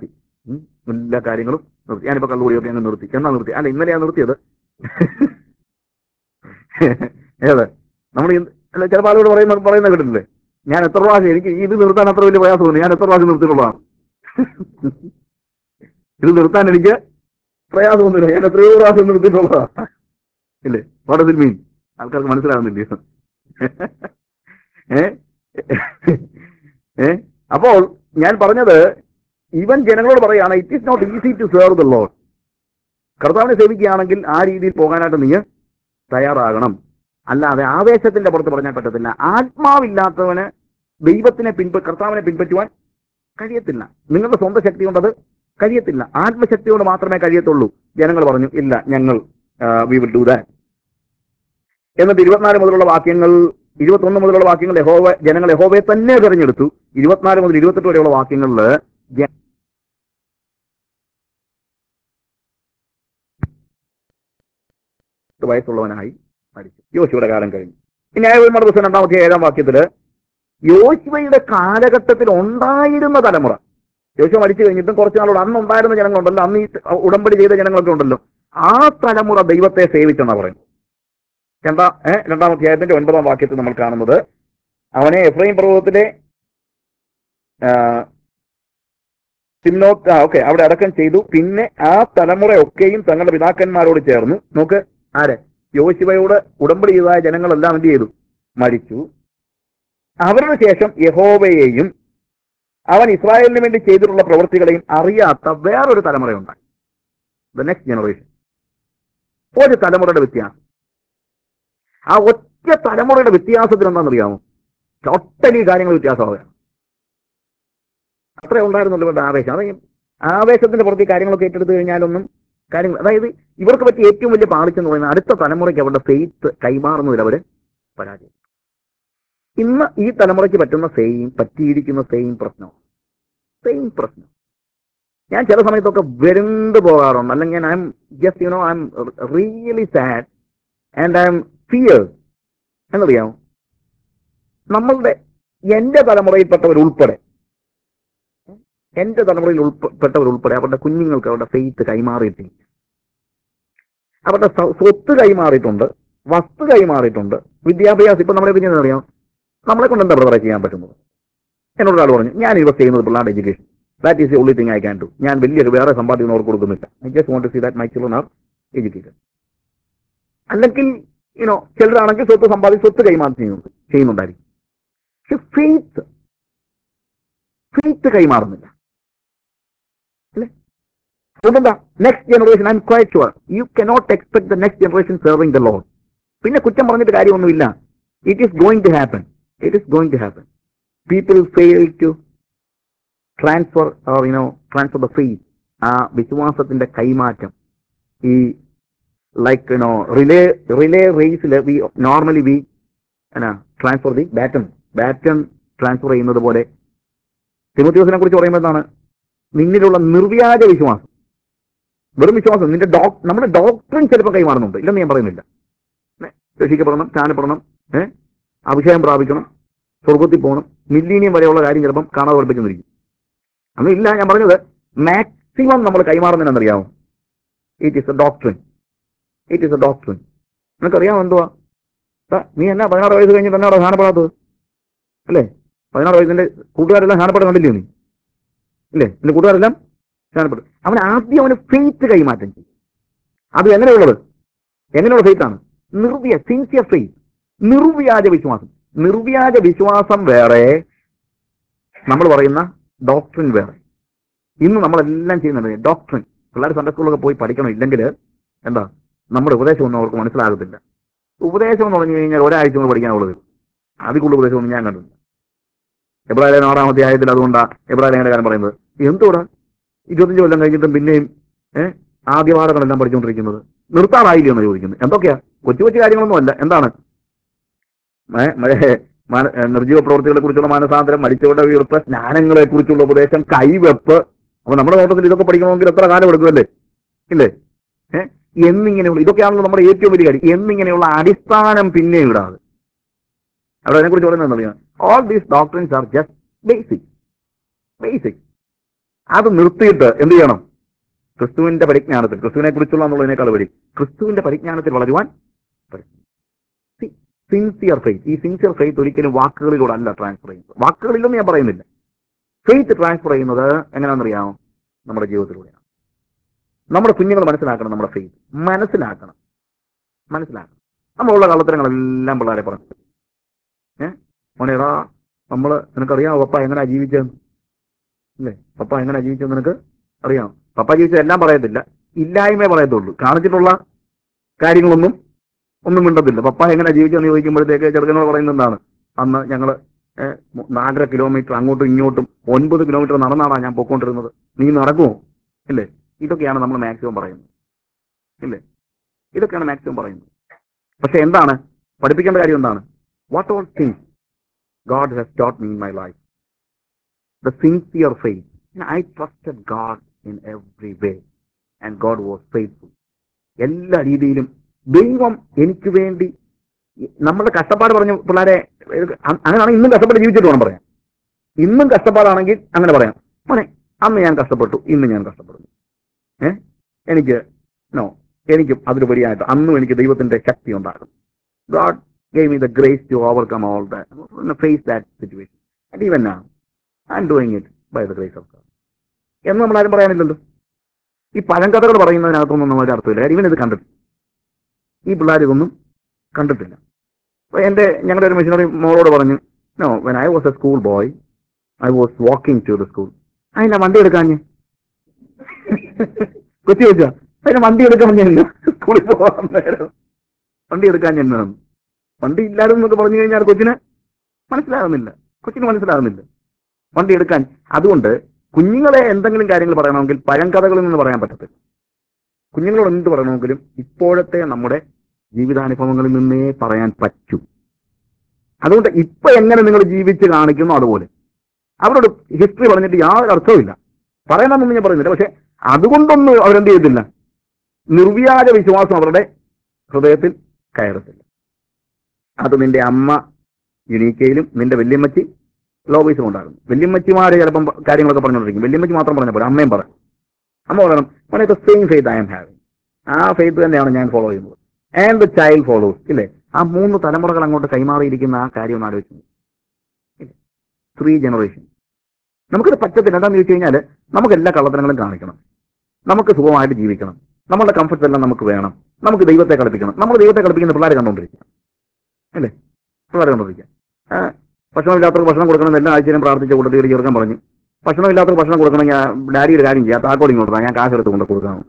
ഉം. എല്ലാ കാര്യങ്ങളും നിർത്തി ഞാനിപ്പോ കള്ളുകൂടിയൊക്കെ അങ്ങ് നിർത്തി എന്നാ നിർത്തി അല്ല ഇന്നലെയാ നിർത്തിയത് ഏത് നമ്മൾ ഈ- അല്ല ചില ആളുകൾ പറയുന്ന പറയുന്ന കേട്ടിട്ടില്ലേ ഞാൻ എത്ര പ്രാവശ്യം എനിക്ക് ഇത് നിർത്താൻ അത്ര വലിയ പ്രയാസമുണ്ട് ഞാൻ എത്ര പ്രാവശ്യം നിർത്തിയിട്ടുള്ളതാണ് ഇത് നിർത്താൻ എനിക്ക് പ്രയാസമൊന്നുമില്ല ഞാൻ എത്രയോ പ്രാവശ്യം നിർത്തിയിട്ടുള്ളതാണ് ഇല്ലേ വാട്ട് ഡസ് ഇറ്റ് മീൻ ആൾക്കാർക്ക് മനസ്സിലാകുന്നില്ല ഏ ഏ അപ്പോൾ ഞാൻ പറഞ്ഞത് ഇവൻ ജനങ്ങളോട് പറയാണ് it is not easy to serve the lord കർത്താവിനെ സേവിക്കുകയാണെങ്കിൽ ആ രീതിയിൽ പോകാനായിട്ട് നീ തയ്യാറാകണം അല്ലാതെ ആവേശത്തിന്റെ പുറത്ത് പറഞ്ഞാൽ പറ്റത്തില്ല ആത്മാവില്ലാത്തവന് ദൈവത്തിനെ പിൻപ കർത്താവിനെ പിൻപറ്റുവാൻ കഴിയത്തില്ല നിങ്ങളുടെ സ്വന്തം ശക്തി കൊണ്ടത് കഴിയത്തില്ല ആത്മശക്തി കൊണ്ട് മാത്രമേ കഴിയത്തുള്ളൂ ജനങ്ങൾ പറഞ്ഞു ഇല്ല ഞങ്ങൾ വി വിൽ ഡു ദാറ്റ് എന്നിട്ട് ഇരുപത്തിനാല് മുതലുള്ള വാക്യങ്ങൾ ഇരുപത്തൊന്ന് മുതലുള്ള വാക്യങ്ങൾ യഹോവ ജനങ്ങൾ യഹോവയെ തന്നെ തിരഞ്ഞെടുത്തു ഇരുപത്തിനാല് മുതൽ ഇരുപത്തെട്ട് വരെയുള്ള വാക്യങ്ങളിൽ ജ- വയസ്സുള്ളവനായി മരിച്ചു യോശുവയുടെ കാലം കഴിഞ്ഞു ഈ ന്യായവിധിമാരുടെ പുസ്തകം രണ്ടാമത്തെ ഏഴാം വാക്യത്തില് യോശുവയുടെ കാലഘട്ടത്തിൽ ഉണ്ടായിരുന്ന തലമുറ യോശുവ മരിച്ചു കഴിഞ്ഞിട്ടും കുറച്ച് നാളോട് അന്ന് ഉണ്ടായിരുന്ന ജനങ്ങളുണ്ടല്ലോ അന്ന് ഈ ഉടമ്പടി ചെയ്ത ജനങ്ങളൊക്കെ ഉണ്ടല്ലോ ആ തലമുറ ദൈവത്തെ സേവിച്ചെന്നാ പറയുന്നത് രണ്ടാ ഏഹ് രണ്ടാം അധ്യായത്തിന്റെ ഒൻപതാം വാക്യത്തിൽ നമ്മൾ കാണുന്നത് അവനെ എഫ്രൈം പർവ്വതത്തിലെ സിംനോത്ത് ആ ഓക്കെ അവിടെ അടക്കം ചെയ്തു പിന്നെ ആ തലമുറ ഒക്കെയും തങ്ങളുടെ പിതാക്കന്മാരോട് ചേർന്നു നോക്ക് ആരെ യോശിവയോട് ഉടമ്പടി ചെയ്തതായ ജനങ്ങളെല്ലാം എന്ത് ചെയ്തു മരിച്ചു അവരുടെ ശേഷം യഹോവയെയും അവൻ ഇസ്രായേലിന് വേണ്ടി ചെയ്തിട്ടുള്ള പ്രവൃത്തികളെയും അറിയാത്ത വേറൊരു തലമുറയുണ്ടായി ദ നെക്സ്റ്റ് ജനറേഷൻ ഒരു തലമുറയുടെ വ്യത്യാസം ആ ഒറ്റ തലമുറയുടെ വ്യത്യാസത്തിൽ എന്താണെന്നറിയാമോ ടോട്ടലി കാര്യങ്ങൾ വ്യത്യാസമാവുകയാണ് അത്രേ ഉണ്ടായിരുന്നുള്ളൂ ഇവരുടെ ആവേശം അത് ഈ ആവേശത്തിന്റെ പുറത്ത് ഈ കാര്യങ്ങളൊക്കെ ഏറ്റെടുത്ത് കഴിഞ്ഞാലൊന്നും കാര്യങ്ങൾ അതായത് ഇവർക്ക് പറ്റിയ ഏറ്റവും വലിയ പാളിച്ചെന്ന് പറയുന്നത് അടുത്ത തലമുറയ്ക്ക് അവരുടെ ഫെയ്ത്ത് കൈമാറുന്നതിൽ അവര് പരാജയം ഇന്ന് ഈ തലമുറയ്ക്ക് പറ്റുന്ന സെയിം പറ്റിയിരിക്കുന്ന സെയിം പ്രശ്നം സെയിം പ്രശ്നം ഞാൻ ചില സമയത്തൊക്കെ വെരുണ്ട് പോകാറുണ്ട് അല്ലെങ്കിൽ I am just you know I am really sad and I am fear എന്നറിയാമോ നമ്മളുടെ എന്റെ തലമുറയിൽപ്പെട്ടവർ ഉൾപ്പെടെ എന്റെ തലമുറയിൽ ഉൾപ്പെട്ടവർ ഉൾപ്പെടെ അവരുടെ കുഞ്ഞുങ്ങൾക്ക് അവരുടെ ഫെയ്ത്ത് കൈമാറിയിട്ടില്ല അവരുടെ സ്വ- സ്വത്ത് കൈമാറിയിട്ടുണ്ട് വസ്തു കൈമാറിയിട്ടുണ്ട് വിദ്യാഭ്യാസം ഇപ്പൊ നമ്മളെ പിന്നെ അറിയാം നമ്മളെ കൊണ്ട് എന്താ ബ്രദറെ ചെയ്യാൻ പറ്റുന്നത് എന്നോട് ഒരാൾ പറഞ്ഞു ഞാൻ ഇവിടെ ചെയ്യുന്നത് പിള്ളേരുടെ education that is the only thing I can do ഞാൻ വലിയൊരു വേറെ സമ്പാദിക്കുന്ന അവർക്ക് കൊടുക്കുന്നില്ല I just want to see that my children are educated അല്ലെങ്കിൽ യുനോ ചിലരാണെങ്കിൽ സ്വത്ത് സമ്പാദിച്ച് സ്വത്ത് കൈമാറി ചെയ്യുന്നുണ്ട് ചെയ്യുന്നുണ്ടായിരിക്കും പക്ഷെ ഫെയ്ത്ത് ഫെയ്ത്ത് കൈമാറുന്നില്ല അല്ലേ അതുകൊണ്ടെന്താ next generation I am quite sure you cannot expect the next generation serving the lord പിന്നെ കുറ്റം പറഞ്ഞിട്ട് കാര്യമൊന്നുമില്ല it is going to happen it is going to happen people fail to transfer or you know transfer the faith ആ വിശ്വാസത്തിന്റെ കൈമാറ്റം ഈ like you know relay relay റേസിൽ we normally we എന്നാ transfer the baton baton transfer ചെയ്യുന്നത് പോലെ തിമത്യോസിനെ കുറിച്ച് പറയുമ്പോൾ എന്താണ് നിന്നിലുള്ള നിർവ്യാജ വിശ്വാസം വെറും വിശ്വാസം നിന്റെ ഡോക് നമ്മുടെ ഡോക്ടറിൻ ചിലപ്പോൾ കൈമാറുന്നുണ്ട് ഇല്ലെന്ന് ഞാൻ പറയുന്നില്ല ഏ, രക്ഷിക്കപ്പെടണം സ്ഥാനപ്പെടണം ഏഹ് അഭിഷേകം പ്രാപിക്കണം സ്വർഗത്തിൽ പോകണം മില്ലീനിയം വരെയുള്ള കാര്യം ചിലപ്പം കാണാതെ പഠിപ്പിക്കുന്നിരിക്കും അന്നും ഇല്ല ഞാൻ പറഞ്ഞത് മാക്സിമം നമ്മൾ കൈമാറുന്നതിനെന്നറിയാമോ it is a doctrine it is a doctrine നിനക്കറിയാമോ എന്തുവാ ദാ, നീ എന്നാ പതിനാറ് വയസ്സ് കഴിഞ്ഞിട്ട് എന്നാടാ സ്ഥാനപ്പെടാത്തത് അല്ലേ പതിനാറ് വയസ്സിന്റെ കൂട്ടുകാരെല്ലാം സ്ഥാനപ്പെടാൻ കണ്ടില്ലേ നീ ഇല്ലേ നിന്റെ കൂട്ടുകാരെല്ലാം സ്ഥാനപ്പെടും അവൻ ആദ്യം അവന് ഫെയ്ത്ത് കൈമാറ്റം ചെയ്യും അത് എങ്ങനെയുള്ളത് എങ്ങനെയുള്ള ഫെയ്ത്ത് ആണ് നിർവ്യ സിൻസിയർ ഫെയ്ത്ത് നിർവ്യാജ വിശ്വാസം നിർവ്യാജ വിശ്വാസം വേറെ നമ്മൾ പറയുന്ന ഡോക്ടറിൻ വേറെ ഇന്ന് നമ്മളെല്ലാം ചെയ്യുന്നുണ്ട് ഡോക്ടറിൻ പിള്ളേർ സൺഡേ സ്കൂളിലൊക്കെ പോയി പഠിക്കണം ഇല്ലെങ്കിൽ എന്താ നമ്മുടെ ഉപദേശമൊന്നും അവർക്ക് മനസ്സിലാകത്തില്ല ഉപദേശം എന്ന് പറഞ്ഞു കഴിഞ്ഞാൽ ഒരാഴ്ച കൊണ്ട് പഠിക്കാനുള്ളത് അതിൽ കൂടുതൽ ഉപദേശമൊന്നും ഞാൻ കണ്ടില്ല എബ്രാഹിം ആറാമത്തെ ആയത്തിൽ അതുകൊണ്ടാ എബ്രാഹിം കാര്യം പറയുന്നത് എന്തോടാ ഇരുപത്തഞ്ച് കൊല്ലം കഴിഞ്ഞിട്ടും പിന്നെയും ഏഹ് ആദ്യപാഠങ്ങളെല്ലാം പഠിച്ചുകൊണ്ടിരിക്കുന്നത് നിർത്താറായില്ലയോ എന്ന് ചോദിക്കുന്നത് എന്തൊക്കെയാ കൊച്ചു കൊച്ചു കാര്യങ്ങളൊന്നും അല്ല എന്താണ് ഏ, മ- മാന- ഏ, നിർജ്ജീവ പ്രവൃത്തികളെ കുറിച്ചുള്ള മാനസാന്തരം മരിച്ചവരുടെ വീർപ്പ് സ്നാനങ്ങളെ കുറിച്ചുള്ള ഉപദേശം കൈവെപ്പ് അപ്പൊ നമ്മുടെ നോട്ടത്തിൽ ഇതൊക്കെ പഠിക്കണമെങ്കിൽ എത്ര കാലം എടുക്കുമല്ലേ ഇല്ലേ ഏഹ് എന്നിങ്ങനെയുള്ള ഇതൊക്കെയാണല്ലോ നമ്മുടെ ഏറ്റവും വലിയ കാര്യം എന്നിങ്ങനെയുള്ള അടിസ്ഥാനം പിന്നെ ഇടാതെ അവിടെ അതിനെക്കുറിച്ച് പറയുന്നത് അറിയാം all these doctrines are just basic basic അത് നിർത്തിയിട്ട് എന്ത് ചെയ്യണം ക്രിസ്തുവിന്റെ പരിജ്ഞാനത്തിൽ ക്രിസ്തുവിനെ കുറിച്ചുള്ള എന്നുള്ളതിനേക്കാൾ വഴി ക്രിസ്തുവിന്റെ പരിജ്ഞാനത്തിൽ വളരുവാൻ സിൻസിയർ ഫെയ്ത്ത് ഈ സിൻസിയർ ഫെയ്ത്ത് ഒരിക്കലും വാക്കുകളിലൂടെ അല്ല ട്രാൻസ്ഫർ ചെയ്യുന്നത് വാക്കുകളിലൊന്നും ഞാൻ പറയുന്നില്ല ഫെയ്ത്ത് ട്രാൻസ്ഫർ ചെയ്യുന്നത് എങ്ങനെയാണെന്നറിയാമോ നമ്മുടെ ജീവിതത്തിലൂടെയാണ് നമ്മുടെ കുഞ്ഞുങ്ങൾ മനസ്സിലാക്കണം നമ്മുടെ ഫെയ്ത്ത് മനസ്സിലാക്കണം മനസ്സിലാക്കണം നമ്മളുള്ള കള്ളത്തരങ്ങളെല്ലാം പിള്ളേരെ പറഞ്ഞു ഏ മോനേടാ നമ്മള് നിനക്കറിയാമോ പപ്പ എങ്ങനെയാ ജീവിച്ചതെന്ന് അല്ലേ പപ്പ എങ്ങനെയാ ജീവിച്ചതെന്ന് നിനക്ക് അറിയാമോ പപ്പ ജീവിച്ചത് എല്ലാം പറയത്തില്ല ഇല്ലായ്മേ പറയത്തുള്ളൂ കാണിച്ചിട്ടുള്ള കാര്യങ്ങളൊന്നും ഒന്നും മിണ്ടത്തില്ല പപ്പ എങ്ങനെ ജീവിച്ചെന്ന് ചോദിക്കുമ്പോഴത്തേക്ക് ചെറുക്കനോട് പറയുന്നത് എന്താണ് അന്ന് ഞങ്ങള് ഏ, മു- നാലര കിലോമീറ്റർ അങ്ങോട്ടും ഇങ്ങോട്ടും ഒൻപത് കിലോമീറ്റർ നടന്നാണ് ഞാൻ പൊക്കോണ്ടിരുന്നത് നീ നടക്കുമോ ഇല്ലേ ഇതൊക്കെയാണ് നമ്മൾ മാക്സിമം പറയുന്നത് ഇല്ലേ ഇതൊക്കെയാണ് മാക്സിമം പറയുന്നത് പക്ഷെ എന്താണ് പഠിപ്പിക്കേണ്ട കാര്യം എന്താണ് what all things God has taught me in my life the sincere faith I trusted God in every way and God was faithful എല്ലാ രീതിയിലും ദൈവം എനിക്ക് വേണ്ടി നമ്മുടെ കഷ്ടപ്പാട് പറഞ്ഞു പിള്ളേരെ ഏത് അ- അങ്ങനെയാണെങ്കിൽ ഇന്നും കഷ്ടപ്പെട്ട് ജീവിച്ചിട്ട് വേണം പറയാം ഇന്നും കഷ്ടപ്പാടാണെങ്കിൽ അങ്ങനെ പറയാം മോനെ അന്ന് ഞാൻ കഷ്ടപ്പെട്ടു ഇന്ന് ഞാൻ കഷ്ടപ്പെടുന്നു ഏ എനിക്ക് നോ എനിക്കും അതിലുപരിയായിട്ട് അന്നും എനിക്ക് ദൈവത്തിന്റെ ശക്തി ഉണ്ടാകും God gave me the grace to overcome all the face that situation and even now I am doing it by the grace of God എന്ന് നമ്മൾ ആരും പറയാനില്ലല്ലോ ഈ പഴങ്കഥകൾ പറയുന്നതിനകത്തൊന്നും നമുക്ക് അർത്ഥമില്ല കാര്യം ഇവനിത് കണ്ടിട്ടില്ല ഈ പിള്ളേർ ഇതൊന്നും കണ്ടിട്ടില്ല അപ്പൊ എന്റെ ഞങ്ങളുടെ ഒരു മിഷനറി മോളോട് പറഞ്ഞു no when I was a school boy I was walking to the school അതിന്റെ വണ്ടി എടുക്കാഞ്ഞ് കൊച്ചു ചോദിച്ചാ അതിന് വണ്ടി എടുക്കാൻ ഞാൻ സ്കൂളിൽ പോകാൻ നേരം വണ്ടി എടുക്കാൻ ഞാൻ വണ്ടി ഇല്ലാതെന്നൊക്കെ പറഞ്ഞു കഴിഞ്ഞാൽ കൊച്ചിന് മനസ്സിലാകുന്നില്ല കൊച്ചിന് മനസ്സിലാകുന്നില്ല വണ്ടി എടുക്കാൻ അതുകൊണ്ട് കുഞ്ഞുങ്ങളെ എന്തെങ്കിലും കാര്യങ്ങൾ പറയണമെങ്കിൽ പഴങ്കഥകളിൽ നിന്ന് പറയാൻ പറ്റത്തില്ല കുഞ്ഞുങ്ങളോട് എന്ത് പറയണമെങ്കിലും ഇപ്പോഴത്തെ നമ്മുടെ ജീവിതാനുഭവങ്ങളിൽ നിന്നേ പറയാൻ പറ്റൂ അതുകൊണ്ട് ഇപ്പൊ എങ്ങനെ നിങ്ങൾ ജീവിച്ച് കാണിക്കുന്നു അതുപോലെ അവരോട് ഹിസ്റ്ററി പറഞ്ഞിട്ട് യാതൊരു അർത്ഥവുമില്ല പറയണമെന്നൊന്നും ഞാൻ പറയുന്നില്ല പക്ഷെ അതുകൊണ്ടൊന്നും അവരെന്ത് ചെയ്തില്ല നിർവ്യാജ വിശ്വാസം അവരുടെ ഹൃദയത്തിൽ കയറത്തില്ല അത് നിന്റെ അമ്മ യുനീക്കയിലും നിന്റെ വല്യമ്മച്ചി ലോബീസും ഉണ്ടാകുന്നു വല്യമ്മച്ചിമാരെ ചിലപ്പം കാര്യങ്ങളൊക്കെ പറഞ്ഞുകൊണ്ടിരിക്കും വല്യമ്മച്ചി മാത്രം പറഞ്ഞ പോലെ അമ്മയും പറ അമ്മ പറയണം one the same faith I am having ആ ഫെയ്ത്ത് തന്നെയാണ് ഞാൻ ഫോളോ ചെയ്യുന്നത് ആൻഡ് ദ ചൈൽഡ് ഫോളോസ് ഇല്ലേ ആ മൂന്ന് തലമുറകൾ അങ്ങോട്ട് കൈമാറിയിരിക്കുന്ന ആ കാര്യം ഒന്ന് ആലോചിച്ചു ത്രീ ജനറേഷൻ നമുക്കത് പറ്റത്തില്ല എന്താണെന്ന് ചോദിച്ചു കഴിഞ്ഞാൽ നമുക്ക് എല്ലാ കള്ളത്തരങ്ങളും കാണിക്കണം നമുക്ക് സുഖമായിട്ട് ജീവിക്കണം നമ്മളുടെ കംഫർട്ട്സ് എല്ലാം നമുക്ക് വേണം നമുക്ക് ദൈവത്തെ കളിപ്പിക്കണം നമ്മൾ ദൈവത്തെ കളിപ്പിക്കുന്ന പിള്ളേരെ കണ്ടുകൊണ്ടിരിക്കുക അല്ലേ പിള്ളേരെ കണ്ടുകൊണ്ടിരിക്കുക ആ, ഭക്ഷണമില്ലാത്തവർക്ക് ഭക്ഷണം കൊടുക്കണം എന്ന് എല്ലാ ആഴ്ചയിലും പ്രാർത്ഥിച്ച കൂട്ടത്തിൽ ഒരു ചെറുക്കൻ പറഞ്ഞു ഭക്ഷണമില്ലാത്തവർക്ക് ഭക്ഷണം കൊടുക്കണം ഞാൻ ഡാഡിയുടെ കാര്യം ചെയ്യാം താക്കോൽ ഇങ്ങോട്ട് താ, ഞാൻ കാശ് എടുത്ത് കൊണ്ട് കൊടുക്കണം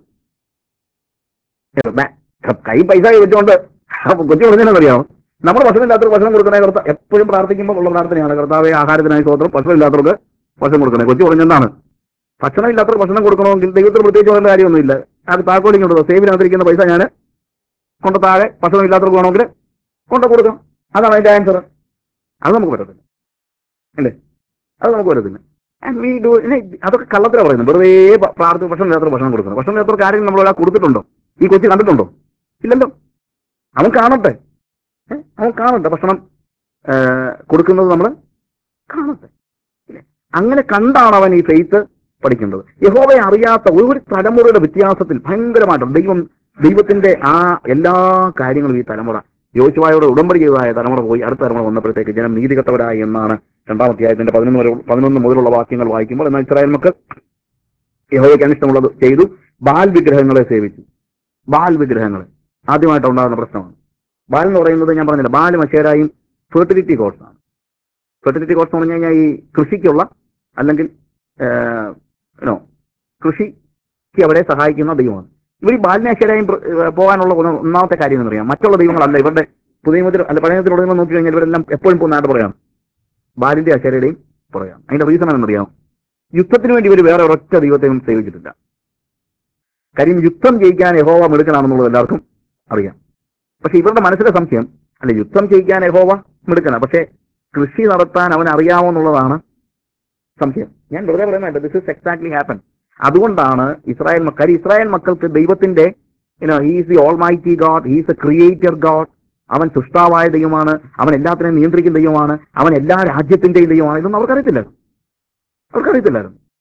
കൈ പൈസ വെച്ചുകൊണ്ട് കൊച്ചു പറഞ്ഞാൽ നമ്മൾ ഭക്ഷണമില്ലാത്തവർക്ക് ഭക്ഷണം കൊടുക്കണേ കർത്ത എപ്പോഴും പ്രാർത്ഥിക്കുമ്പോൾ ഉള്ള പ്രാർത്ഥനയാണ് കർത്താവെ ആഹാരത്തിനായി സ്വതന്ത്രം ഭക്ഷണമില്ലാത്തവർക്ക് ഭക്ഷണം കൊടുക്കണേ കൊച്ചു പറഞ്ഞെന്താണ് ഭക്ഷണമില്ലാത്തവർക്ക് ഭക്ഷണം കൊടുക്കണമെങ്കിൽ ദൈവത്തിന് പ്രത്യേകിച്ച് വേണ്ട കാര്യമൊന്നുമില്ല അത് താക്കോൽ ഇങ്ങോട്ട് സേവിനകത്തിരിക്കുന്ന പൈസ ഞാൻ കൊണ്ട് താഴെ ഭക്ഷണമില്ലാത്തവർക്ക് വേണമെങ്കിൽ കൊണ്ട് കൊടുക്കാം അതാണ് അതിന്റെ ആൻസർ അത് നമുക്ക് പറ്റത്തില്ല അല്ലേ അത് നമുക്ക് പറ്റത്തില്ല And we do- ഇനി അതൊക്കെ കള്ളത്തിലാണ് പറയുന്നത് വെറുതെ പ- പ്രാർത്ഥന ഭക്ഷണം ഇല്ലാത്തവർക്ക് ഭക്ഷണം കൊടുക്കണം ഭക്ഷണം ഇല്ലാത്തവർക്ക് ആരെങ്കിലും നമ്മൾ ഒരാൾ കൊടുത്തിട്ടുണ്ടോ ഈ കൊച്ചു കണ്ടിട്ടുണ്ടോ ഇല്ലല്ലോ അവൻ കാണട്ടെ ഏ? അവൻ കാണട്ടെ ഭക്ഷണം ഏ, കൊടുക്കുന്നത് നമ്മൾ കാണട്ടെ ഇല്ലേ? അങ്ങനെ കണ്ടാണ് അവൻ ഈ ഫെയ്ത്ത് പഠിക്കേണ്ടത് യഹോവയെ അറിയാത്ത ഒരു തലമുറയുടെ വ്യത്യാസത്തിൽ ഭയങ്കരമായിട്ട് ദൈവം ദൈവത്തിന്റെ ആ എല്ലാ കാര്യങ്ങളും ഈ തലമുറ യോശുവായോട് ഉടമ്പടി ചെയ്തതായ തലമുറ പോയി അടുത്ത തലമുറ വന്നപ്പോഴത്തേക്ക് ജനം നീതികെട്ടവരായി എന്നാണ് രണ്ടാം അധ്യായത്തിന്റെ പതിനൊന്ന് വരെ പതിനൊന്ന് മുതലുള്ള വാക്യങ്ങൾ വായിക്കുമ്പോൾ എന്നാൽ ഇസ്രായേൽ മക്കൾ യഹോവയ്ക്ക് അനിഷ്ടമുള്ളത് ചെയ്തു ബാൽ വിഗ്രഹങ്ങളെ സേവിച്ചു ബാൽ വിഗ്രഹങ്ങൾ ആദ്യമായിട്ട് ഉണ്ടാകുന്ന പ്രശ്നമാണ് ബാൽ എന്ന് പറയുന്നത് ഞാൻ പറഞ്ഞില്ല ബാൽ മഷേരായും ഫെർട്ടിലിറ്റി കോഴ്സ് ആണ് ഫെർട്ടിലിറ്റി കോഴ്സ് എന്ന് പറഞ്ഞു കഴിഞ്ഞാൽ ഈ കൃഷിക്കുള്ള അല്ലെങ്കിൽ നോ കൃഷിക്ക് അവരെ സഹായിക്കുന്ന ദൈവമാണ് ഇവർ ഈ ബാലിനേശ്വരായും പോകാനുള്ള ഒന്ന് ഒന്നാമത്തെ കാര്യം എന്ന് പറയാം മറ്റുള്ള ദൈവങ്ങളല്ല ഇവരുടെ പുതിയ മുതൽ അല്ല പഴയ മുതലുള്ള നോക്കി കഴിഞ്ഞാൽ ഇവരെല്ലാം എപ്പോഴും പോകുന്നതായിട്ട് പറയാം ബാലിന്റെ അശരയുടെയും പറയാം അതിന്റെ റീസൺ എന്നറിയാം യുദ്ധത്തിന് വേണ്ടി ഇവർ വേറെ ഒരൊറ്റ ദൈവത്തെയും സേവിച്ചിട്ടില്ല കാര്യം യുദ്ധം ജയിക്കാൻ യഹോവ മിടുക്കനാണെന്നുള്ളത് എല്ലാവർക്കും അറിയാം പക്ഷെ ഇവരുടെ മനസ്സിലെ സംശയം അല്ല യുദ്ധം ജയിക്കാൻ യഹോവ മിടുക്കന പക്ഷെ കൃഷി നടത്താൻ അവൻ അറിയാമെന്നുള്ളതാണ് സംശയം ഞാൻ വെറുതെ പറയുന്നുണ്ട് ദിസ് ഇസ് എക്സാക്ട്ലി ഹാപ്പൻ അതുകൊണ്ടാണ് ഇസ്രായേൽ മക്കൾ ഇസ്രായേൽ മക്കൾക്ക് ദൈവത്തിന്റെ he's the almighty God he's a creator God അവൻ സൃഷ്ടാവായ ദൈവമാണ് അവൻ എല്ലാത്തിനെയും നിയന്ത്രിക്കുന്ന ദൈവമാണ് അവൻ എല്ലാ രാജ്യത്തിന്റെയും ദൈവമാണ് ഇതൊന്നും അവർക്കറിയത്തില്ലായിരുന്നു അവർക്കറിയത്തില്ലായിരുന്നു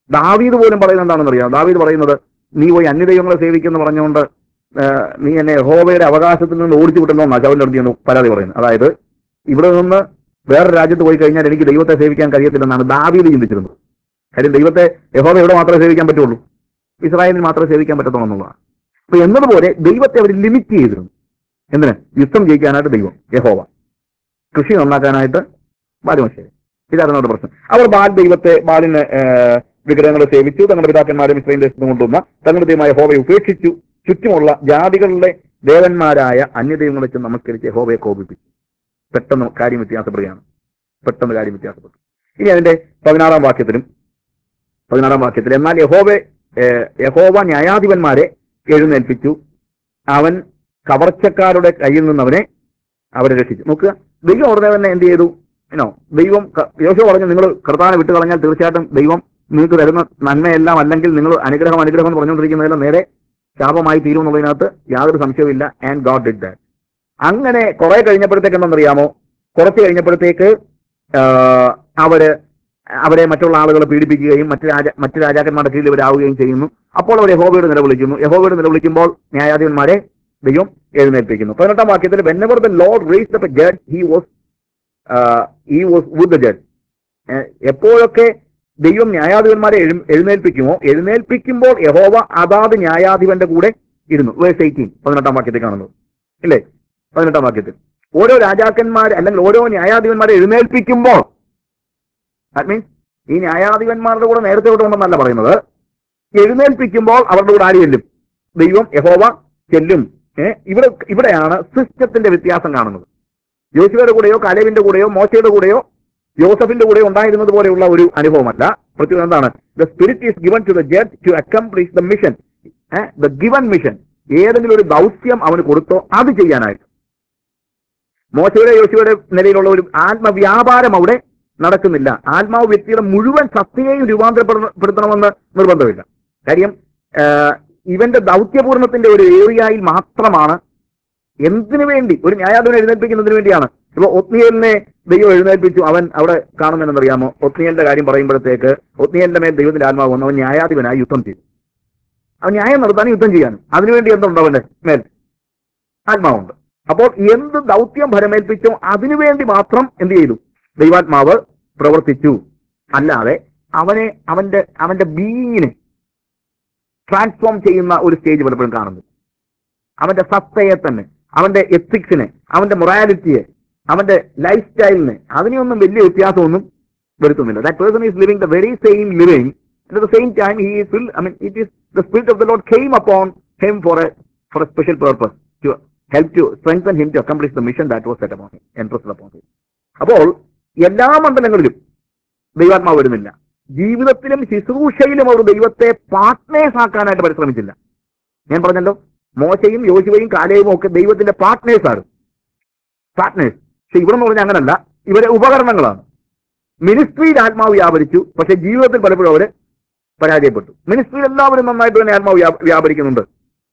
ദാവീദ് പോലും പറയുന്നത് എന്താണെന്ന് അറിയാം ദാവീദ് പറയുന്നത് നീ പോയി അന്യദൈവങ്ങളെ സേവിക്കുന്നു പറഞ്ഞുകൊണ്ട് ആ, നീ എന്നെ യഹോവയുടെ അവകാശത്തിൽ നിന്ന് ഓടിച്ചു വിട്ടുന്നോ ശൗലിന്റെ അടുത്ത് ചെന്ന് പരാതി പറയുന്നത് അതായത് ഇവിടെ നിന്ന് വേറെ രാജ്യത്ത് പോയി കഴിഞ്ഞാൽ എനിക്ക് ദൈവത്തെ സേവിക്കാൻ കഴിയത്തില്ലെന്നാണ് ദാവീദ് ചിന്തിച്ചിരുന്നത് കാര്യം ദൈവത്തെ യഹോവ എവിടെ മാത്രമേ സേവിക്കാൻ പറ്റുള്ളൂ ഇസ്രായേലിൽ മാത്രമേ സേവിക്കാൻ പറ്റത്തുള്ളൂ എന്നുള്ളതാണ് അപ്പൊ എന്നതുപോലെ ദൈവത്തെ അവർ ലിമിറ്റ് ചെയ്തിരുന്നു എന്തിന് യുദ്ധം ജയിക്കാനായിട്ട് ദൈവം യഹോവ കൃഷി നന്നാക്കാനായിട്ട് ബാലുമശ്ശേരി ഇതായിരുന്നു അവരുടെ പ്രശ്നം അവർ ബാൽ ദൈവത്തെ ബാലിന് ഏഹ്, വിഗ്രഹങ്ങളെ സേവിച്ചു തങ്ങളുടെ പിതാക്കന്മാരെ ഇസ്രായേൽ ദേശത്ത് കൊണ്ടുവന്ന തങ്ങളുടെ ദൈവമായ ഹോവയെ ഉപേക്ഷിച്ചു ചുറ്റുമുള്ള ജാതികളുടെ ദേവന്മാരായ അന്യദൈവങ്ങളെ ചെന്ന് നമസ്കരിച്ച് ഹോവയെ കോപിപ്പിച്ചു പെട്ടെന്ന് കാര്യം വ്യത്യാസപ്പെടുകയാണ് പെട്ടെന്ന് കാര്യം വ്യത്യാസപ്പെട്ടു ഇനി അതിന്റെ പതിനാറാം വാക്യത്തിലും പതിനാറാം വാക്യത്തിൽ എന്നാൽ യഹോവെ ഏഹ്, യഹോവ ന്യായാധിപന്മാരെ എഴുന്നേൽപ്പിച്ചു അവൻ കവർച്ചക്കാരുടെ കയ്യിൽ നിന്ന് അവനെ അവരെ രക്ഷിച്ചു നോക്കുക ദൈവം ഉടനെ തന്നെ എന്ത് ചെയ്തു ഇനോ ദൈവം ക- യോശുവ പറഞ്ഞു നിങ്ങൾ കർത്താനെ വിട്ടു കളഞ്ഞാൽ തീർച്ചയായിട്ടും ദൈവം നിങ്ങൾക്ക് തരുന്ന നന്മയെല്ലാം അല്ലെങ്കിൽ നിങ്ങൾ അനുഗ്രഹം അനുഗ്രഹം എന്ന് പറഞ്ഞുകൊണ്ടിരിക്കുന്നതെല്ലാം നേരെ ശാപമായി തീരും എന്നുള്ളതിനകത്ത് യാതൊരു സംശയവുമില്ല ആൻഡ് ഗോഡ് ഡിഡ് ദാറ്റ് അങ്ങനെ കുറെ കഴിഞ്ഞപ്പോഴത്തേക്ക് എന്തെന്നറിയാമോ കുറച്ച് കഴിഞ്ഞപ്പോഴത്തേക്ക് ആ, അവര് അവരെ മറ്റുള്ള ആളുകളെ പീഡിപ്പിക്കുകയും മറ്റു രാജ മറ്റു രാജാക്കന്മാരുടെ കീഴിൽ ഇവരാവുകയും ചെയ്യുന്നു അപ്പോൾ അവർ യഹോബയോട് നിലവിളിക്കുന്നു യഹോബയോട് നിലവിളിക്കുമ്പോൾ ന്യായാധിപന്മാരെ ദൈവം എഴുന്നേൽപ്പിക്കുന്നു പതിനെട്ടാം വാക്യത്തിൽ whenever the lord raise the judge he was he was with the judge എപ്പോഴൊക്കെ ദൈവം ന്യായാധിപന്മാരെ എഴു- എഴുന്നേൽപ്പിക്കുമോ എഴുന്നേൽപ്പിക്കുമ്പോൾ യഹോവ അതാത് ന്യായാധിപന്റെ കൂടെ ഇരുന്നു വേഴ്സ് എയ്റ്റീൻ പതിനെട്ടാം വാക്യത്തിൽ കാണുന്നത് ഇല്ലേ പതിനെട്ടാം വാക്യത്തിൽ ഓരോ രാജാക്കന്മാർ അല്ലെങ്കിൽ ഓരോ ന്യായാധിപന്മാരെ എഴുന്നേൽപ്പിക്കുമ്പോൾ ദാറ്റ് മീൻസ് ഈ ന്യായാധിപന്മാരുടെ കൂടെ നേരത്തെ ഇവിടെ ഉണ്ടെന്നല്ല പറയുന്നത് എഴുന്നേൽപ്പിക്കുമ്പോൾ അവരുടെ കൂടെ ആര് ചെല്ലും ദൈവം യഹോവ ചെല്ലും ഏ, ഇവിടെ ഇവിടെയാണ് സിസ്റ്റത്തിന്റെ വ്യത്യാസം കാണുന്നത് യോശുവയുടെ കൂടെയോ കാലേവിന്റെ കൂടെയോ മോശയുടെ കൂടെയോ യോസഫിന്റെ കൂടെയോ ഉണ്ടായിരുന്നത് പോലെയുള്ള ഒരു അനുഭവമല്ല പ്രത്യേകം എന്താണ് the spirit is given to the judge to accomplish the mission the given mission ഏതെങ്കിലും ഒരു ദൗത്യം അവന് കൊടുത്തോ അത് ചെയ്യാനായിട്ട് മോശയുടെ യോശുവയുടെ നിലയിലുള്ള ഒരു ആത്മവ്യാപാരം അവിടെ നടക്കുന്നില്ല ആത്മാവ് വ്യക്തിയുടെ മുഴുവൻ സത്യയെയും രൂപാന്തരപ്പെടുത്തണമെന്ന് നിർബന്ധമില്ല കാര്യം ആ, ഇവന്റെ ദൗത്യപൂർണത്തിന്റെ ഒരു ഏരിയയിൽ മാത്രമാണ് എന്തിനു വേണ്ടി ഒരു ന്യായാധിപനെ എഴുന്നേൽപ്പിക്കുന്നതിന് വേണ്ടിയാണ് ഇപ്പൊ ഒത്നിയലിനെ ദൈവം എഴുന്നേൽപ്പിച്ചു അവൻ അവിടെ കാണുന്നതെന്നറിയാമോ ഒത്നിയലിന്റെ കാര്യം പറയുമ്പോഴത്തേക്ക് ഒത്നിയലിന്റെ മേൽ ദൈവത്തിന്റെ ആത്മാവ് വന്നു അവൻ ന്യായാധിപനായി യുദ്ധം ചെയ്തു അവൻ ന്യായം നടത്താനും യുദ്ധം ചെയ്യാനും അതിനുവേണ്ടി എന്തുണ്ട് അവന്റെ മേൽ ആത്മാവുണ്ട് അപ്പോൾ എന്ത് ദൗത്യം ഫലമേൽപ്പിച്ചോ അതിനുവേണ്ടി മാത്രം എന്ത് ചെയ്തു ദൈവാത്മാവ് പ്രവർത്തിച്ചു അല്ലാതെ അവനെ അവന്റെ അവന്റെ ബീയിങ്ങിനെ ട്രാൻസ്ഫോം ചെയ്യുന്ന ഒരു സ്റ്റേജ് പലപ്പോഴും കാണുന്നു അവന്റെ സത്തയെ തന്നെ അവന്റെ എത്തിക്സിനെ അവന്റെ മൊറാലിറ്റിയെ അവന്റെ ലൈഫ് സ്റ്റൈലിനെ അതിനെയൊന്നും വലിയ വ്യത്യാസമൊന്നും വരുത്തുന്നില്ല that person is living the very same living at the same time he is will I mean it is the spirit of the lord came upon him for a for a special purpose to help to strengthen him to accomplish the mission that was set upon him entrust upon him അപ്പോൾ എല്ലാ മണ്ഡലങ്ങളിലും ദൈവാത്മാവ് വരുന്നില്ല ജീവിതത്തിലും ശുശ്രൂഷയിലും അവർ ദൈവത്തെ partners ആക്കാനായിട്ട് പരിശ്രമിച്ചില്ല ഞാൻ പറഞ്ഞല്ലോ മോശയും യോശുവയും കാലയും ഒക്കെ ദൈവത്തിന്റെ പാർട്ട്നേഴ്സ് ആണ് പാർട്ട്നേഴ്സ് പക്ഷെ ഇവിടെ എന്ന് പറഞ്ഞാൽ അങ്ങനല്ല ഇവരെ ഉപകരണങ്ങളാണ് മിനിസ്ട്രിയിൽ ആത്മാവ് വ്യാപരിച്ചു പക്ഷെ ജീവിതത്തിൽ പലപ്പോഴും അവര് പരാജയപ്പെട്ടു മിനിസ്ട്രിയിൽ എല്ലാവരും നന്നായിട്ട് തന്നെ ആത്മാവ് വ്യാ- വ്യാപരിക്കുന്നുണ്ട്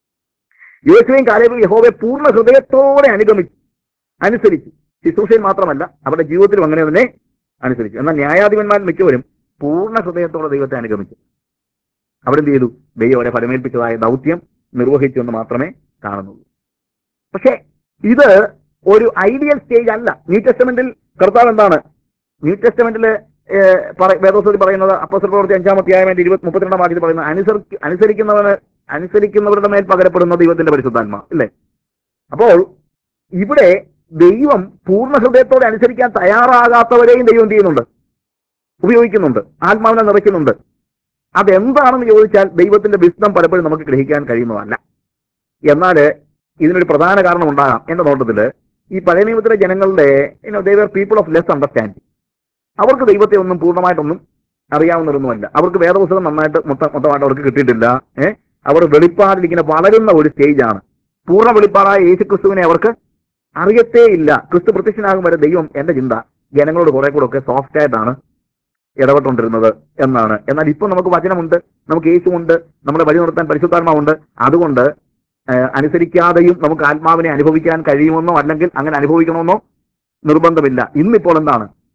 യോശുവയും കാലയും യഹോവയെ പൂർണ്ണ ഹൃദയത്തോടെ അനുഗമിച്ചു അനുസരിച്ചു ശുശ്രൂഷയിൽ മാത്രമല്ല അവരുടെ ജീവിതത്തിലും അങ്ങനെ തന്നെ അനുസരിച്ചു എന്നാൽ ന്യായാധിപന്മാർ മിക്കവരും പൂർണ്ണ ഹൃദയത്തോടെ ദൈവത്തെ അനുഗമിച്ചു അവരെന്ത് ചെയ്തു ദൈവം അവരെ ഫലമേൽപ്പിച്ചതായ ദൗത്യം നിർവഹിച്ചു എന്ന് മാത്രമേ കാണുന്നുള്ളൂ പക്ഷേ ഇത് ഒരു ഐഡിയൽ സ്റ്റേജ് അല്ല ന്യൂ ടെസ്റ്റമെന്റിൽ കർത്താവ് എന്താണ് ന്യൂ ടെസ്റ്റമെന്റില് വേദോസ്വതി പറയുന്നത് അപ്പോസ്റ്റൽ പ്രവൃത്തി അഞ്ചാമത്തെ ആയ ഇരുപത്തി മുപ്പത്തിരണ്ടാം വാക്യത്തിൽ പറയുന്നത് അനുസരിച്ച് അനുസരിക്കുന്നവന് അനുസരിക്കുന്നവരുടെ മേൽ പകരപ്പെടുന്ന ദൈവത്തിന്റെ പരിശുദ്ധാത്മ ഇല്ലേ അപ്പോൾ ഇവിടെ ദൈവം പൂർണ്ണ ഹൃദയത്തോടെ അനുസരിക്കാൻ തയ്യാറാകാത്തവരെയും ദൈവം എന്ത് ചെയ്യുന്നുണ്ട് ഉപയോഗിക്കുന്നുണ്ട് ആത്മാവിനെ നിറയ്ക്കുന്നുണ്ട് അതെന്താണെന്ന് ചോദിച്ചാൽ ദൈവത്തിന്റെ വിസ്തം പലപ്പോഴും നമുക്ക് ഗ്രഹിക്കാൻ കഴിയുന്നതല്ല എന്നാൽ ഇതിനൊരു പ്രധാന കാരണം ഉണ്ടാകാം എന്റെ നോട്ടത്തിൽ ഈ പഴയ നിയമത്തിലെ ജനങ്ങളുടെ they were people of less understanding അവർക്ക് ദൈവത്തെ ഒന്നും പൂർണ്ണമായിട്ടൊന്നും അറിയാവുന്നതൊന്നുമല്ല അവർക്ക് വേദപുസ്തകം നന്നായിട്ട് മൊത്തം മൊത്തമായിട്ട് അവർക്ക് കിട്ടിയിട്ടില്ല ഏഹ് അവർ വെളിപ്പാടിലിങ്ങനെ വളരുന്ന ഒരു സ്റ്റേജാണ് പൂർണ്ണ വെളിപ്പാടായ യേശു ക്രിസ്തുവിനെ അവർക്ക് അറിയത്തേ ഇല്ല ക്രിസ്തു പ്രത്യക്ഷനാകും വരെ ദൈവം എന്റെ ചിന്ത ജനങ്ങളോട് കുറെ കൂടെ ഒക്കെ സോഫ്റ്റ് ആയിട്ടാണ് ഇടപെട്ടുകൊണ്ടിരുന്നത് എന്നാണ് എന്നാൽ ഇപ്പൊ നമുക്ക് വചനമുണ്ട് നമുക്ക് യേശുവുണ്ട് നമ്മളെ വഴി നിർത്താൻ പരിശുദ്ധാത്മാവുണ്ട് അതുകൊണ്ട് ഏഹ്, അനുസരിക്കാതെയും നമുക്ക് ആത്മാവിനെ അനുഭവിക്കാൻ കഴിയുമെന്നോ അല്ലെങ്കിൽ അങ്ങനെ അനുഭവിക്കണമെന്നോ നിർബന്ധമില്ല ഇന്നിപ്പോൾ എന്താണ്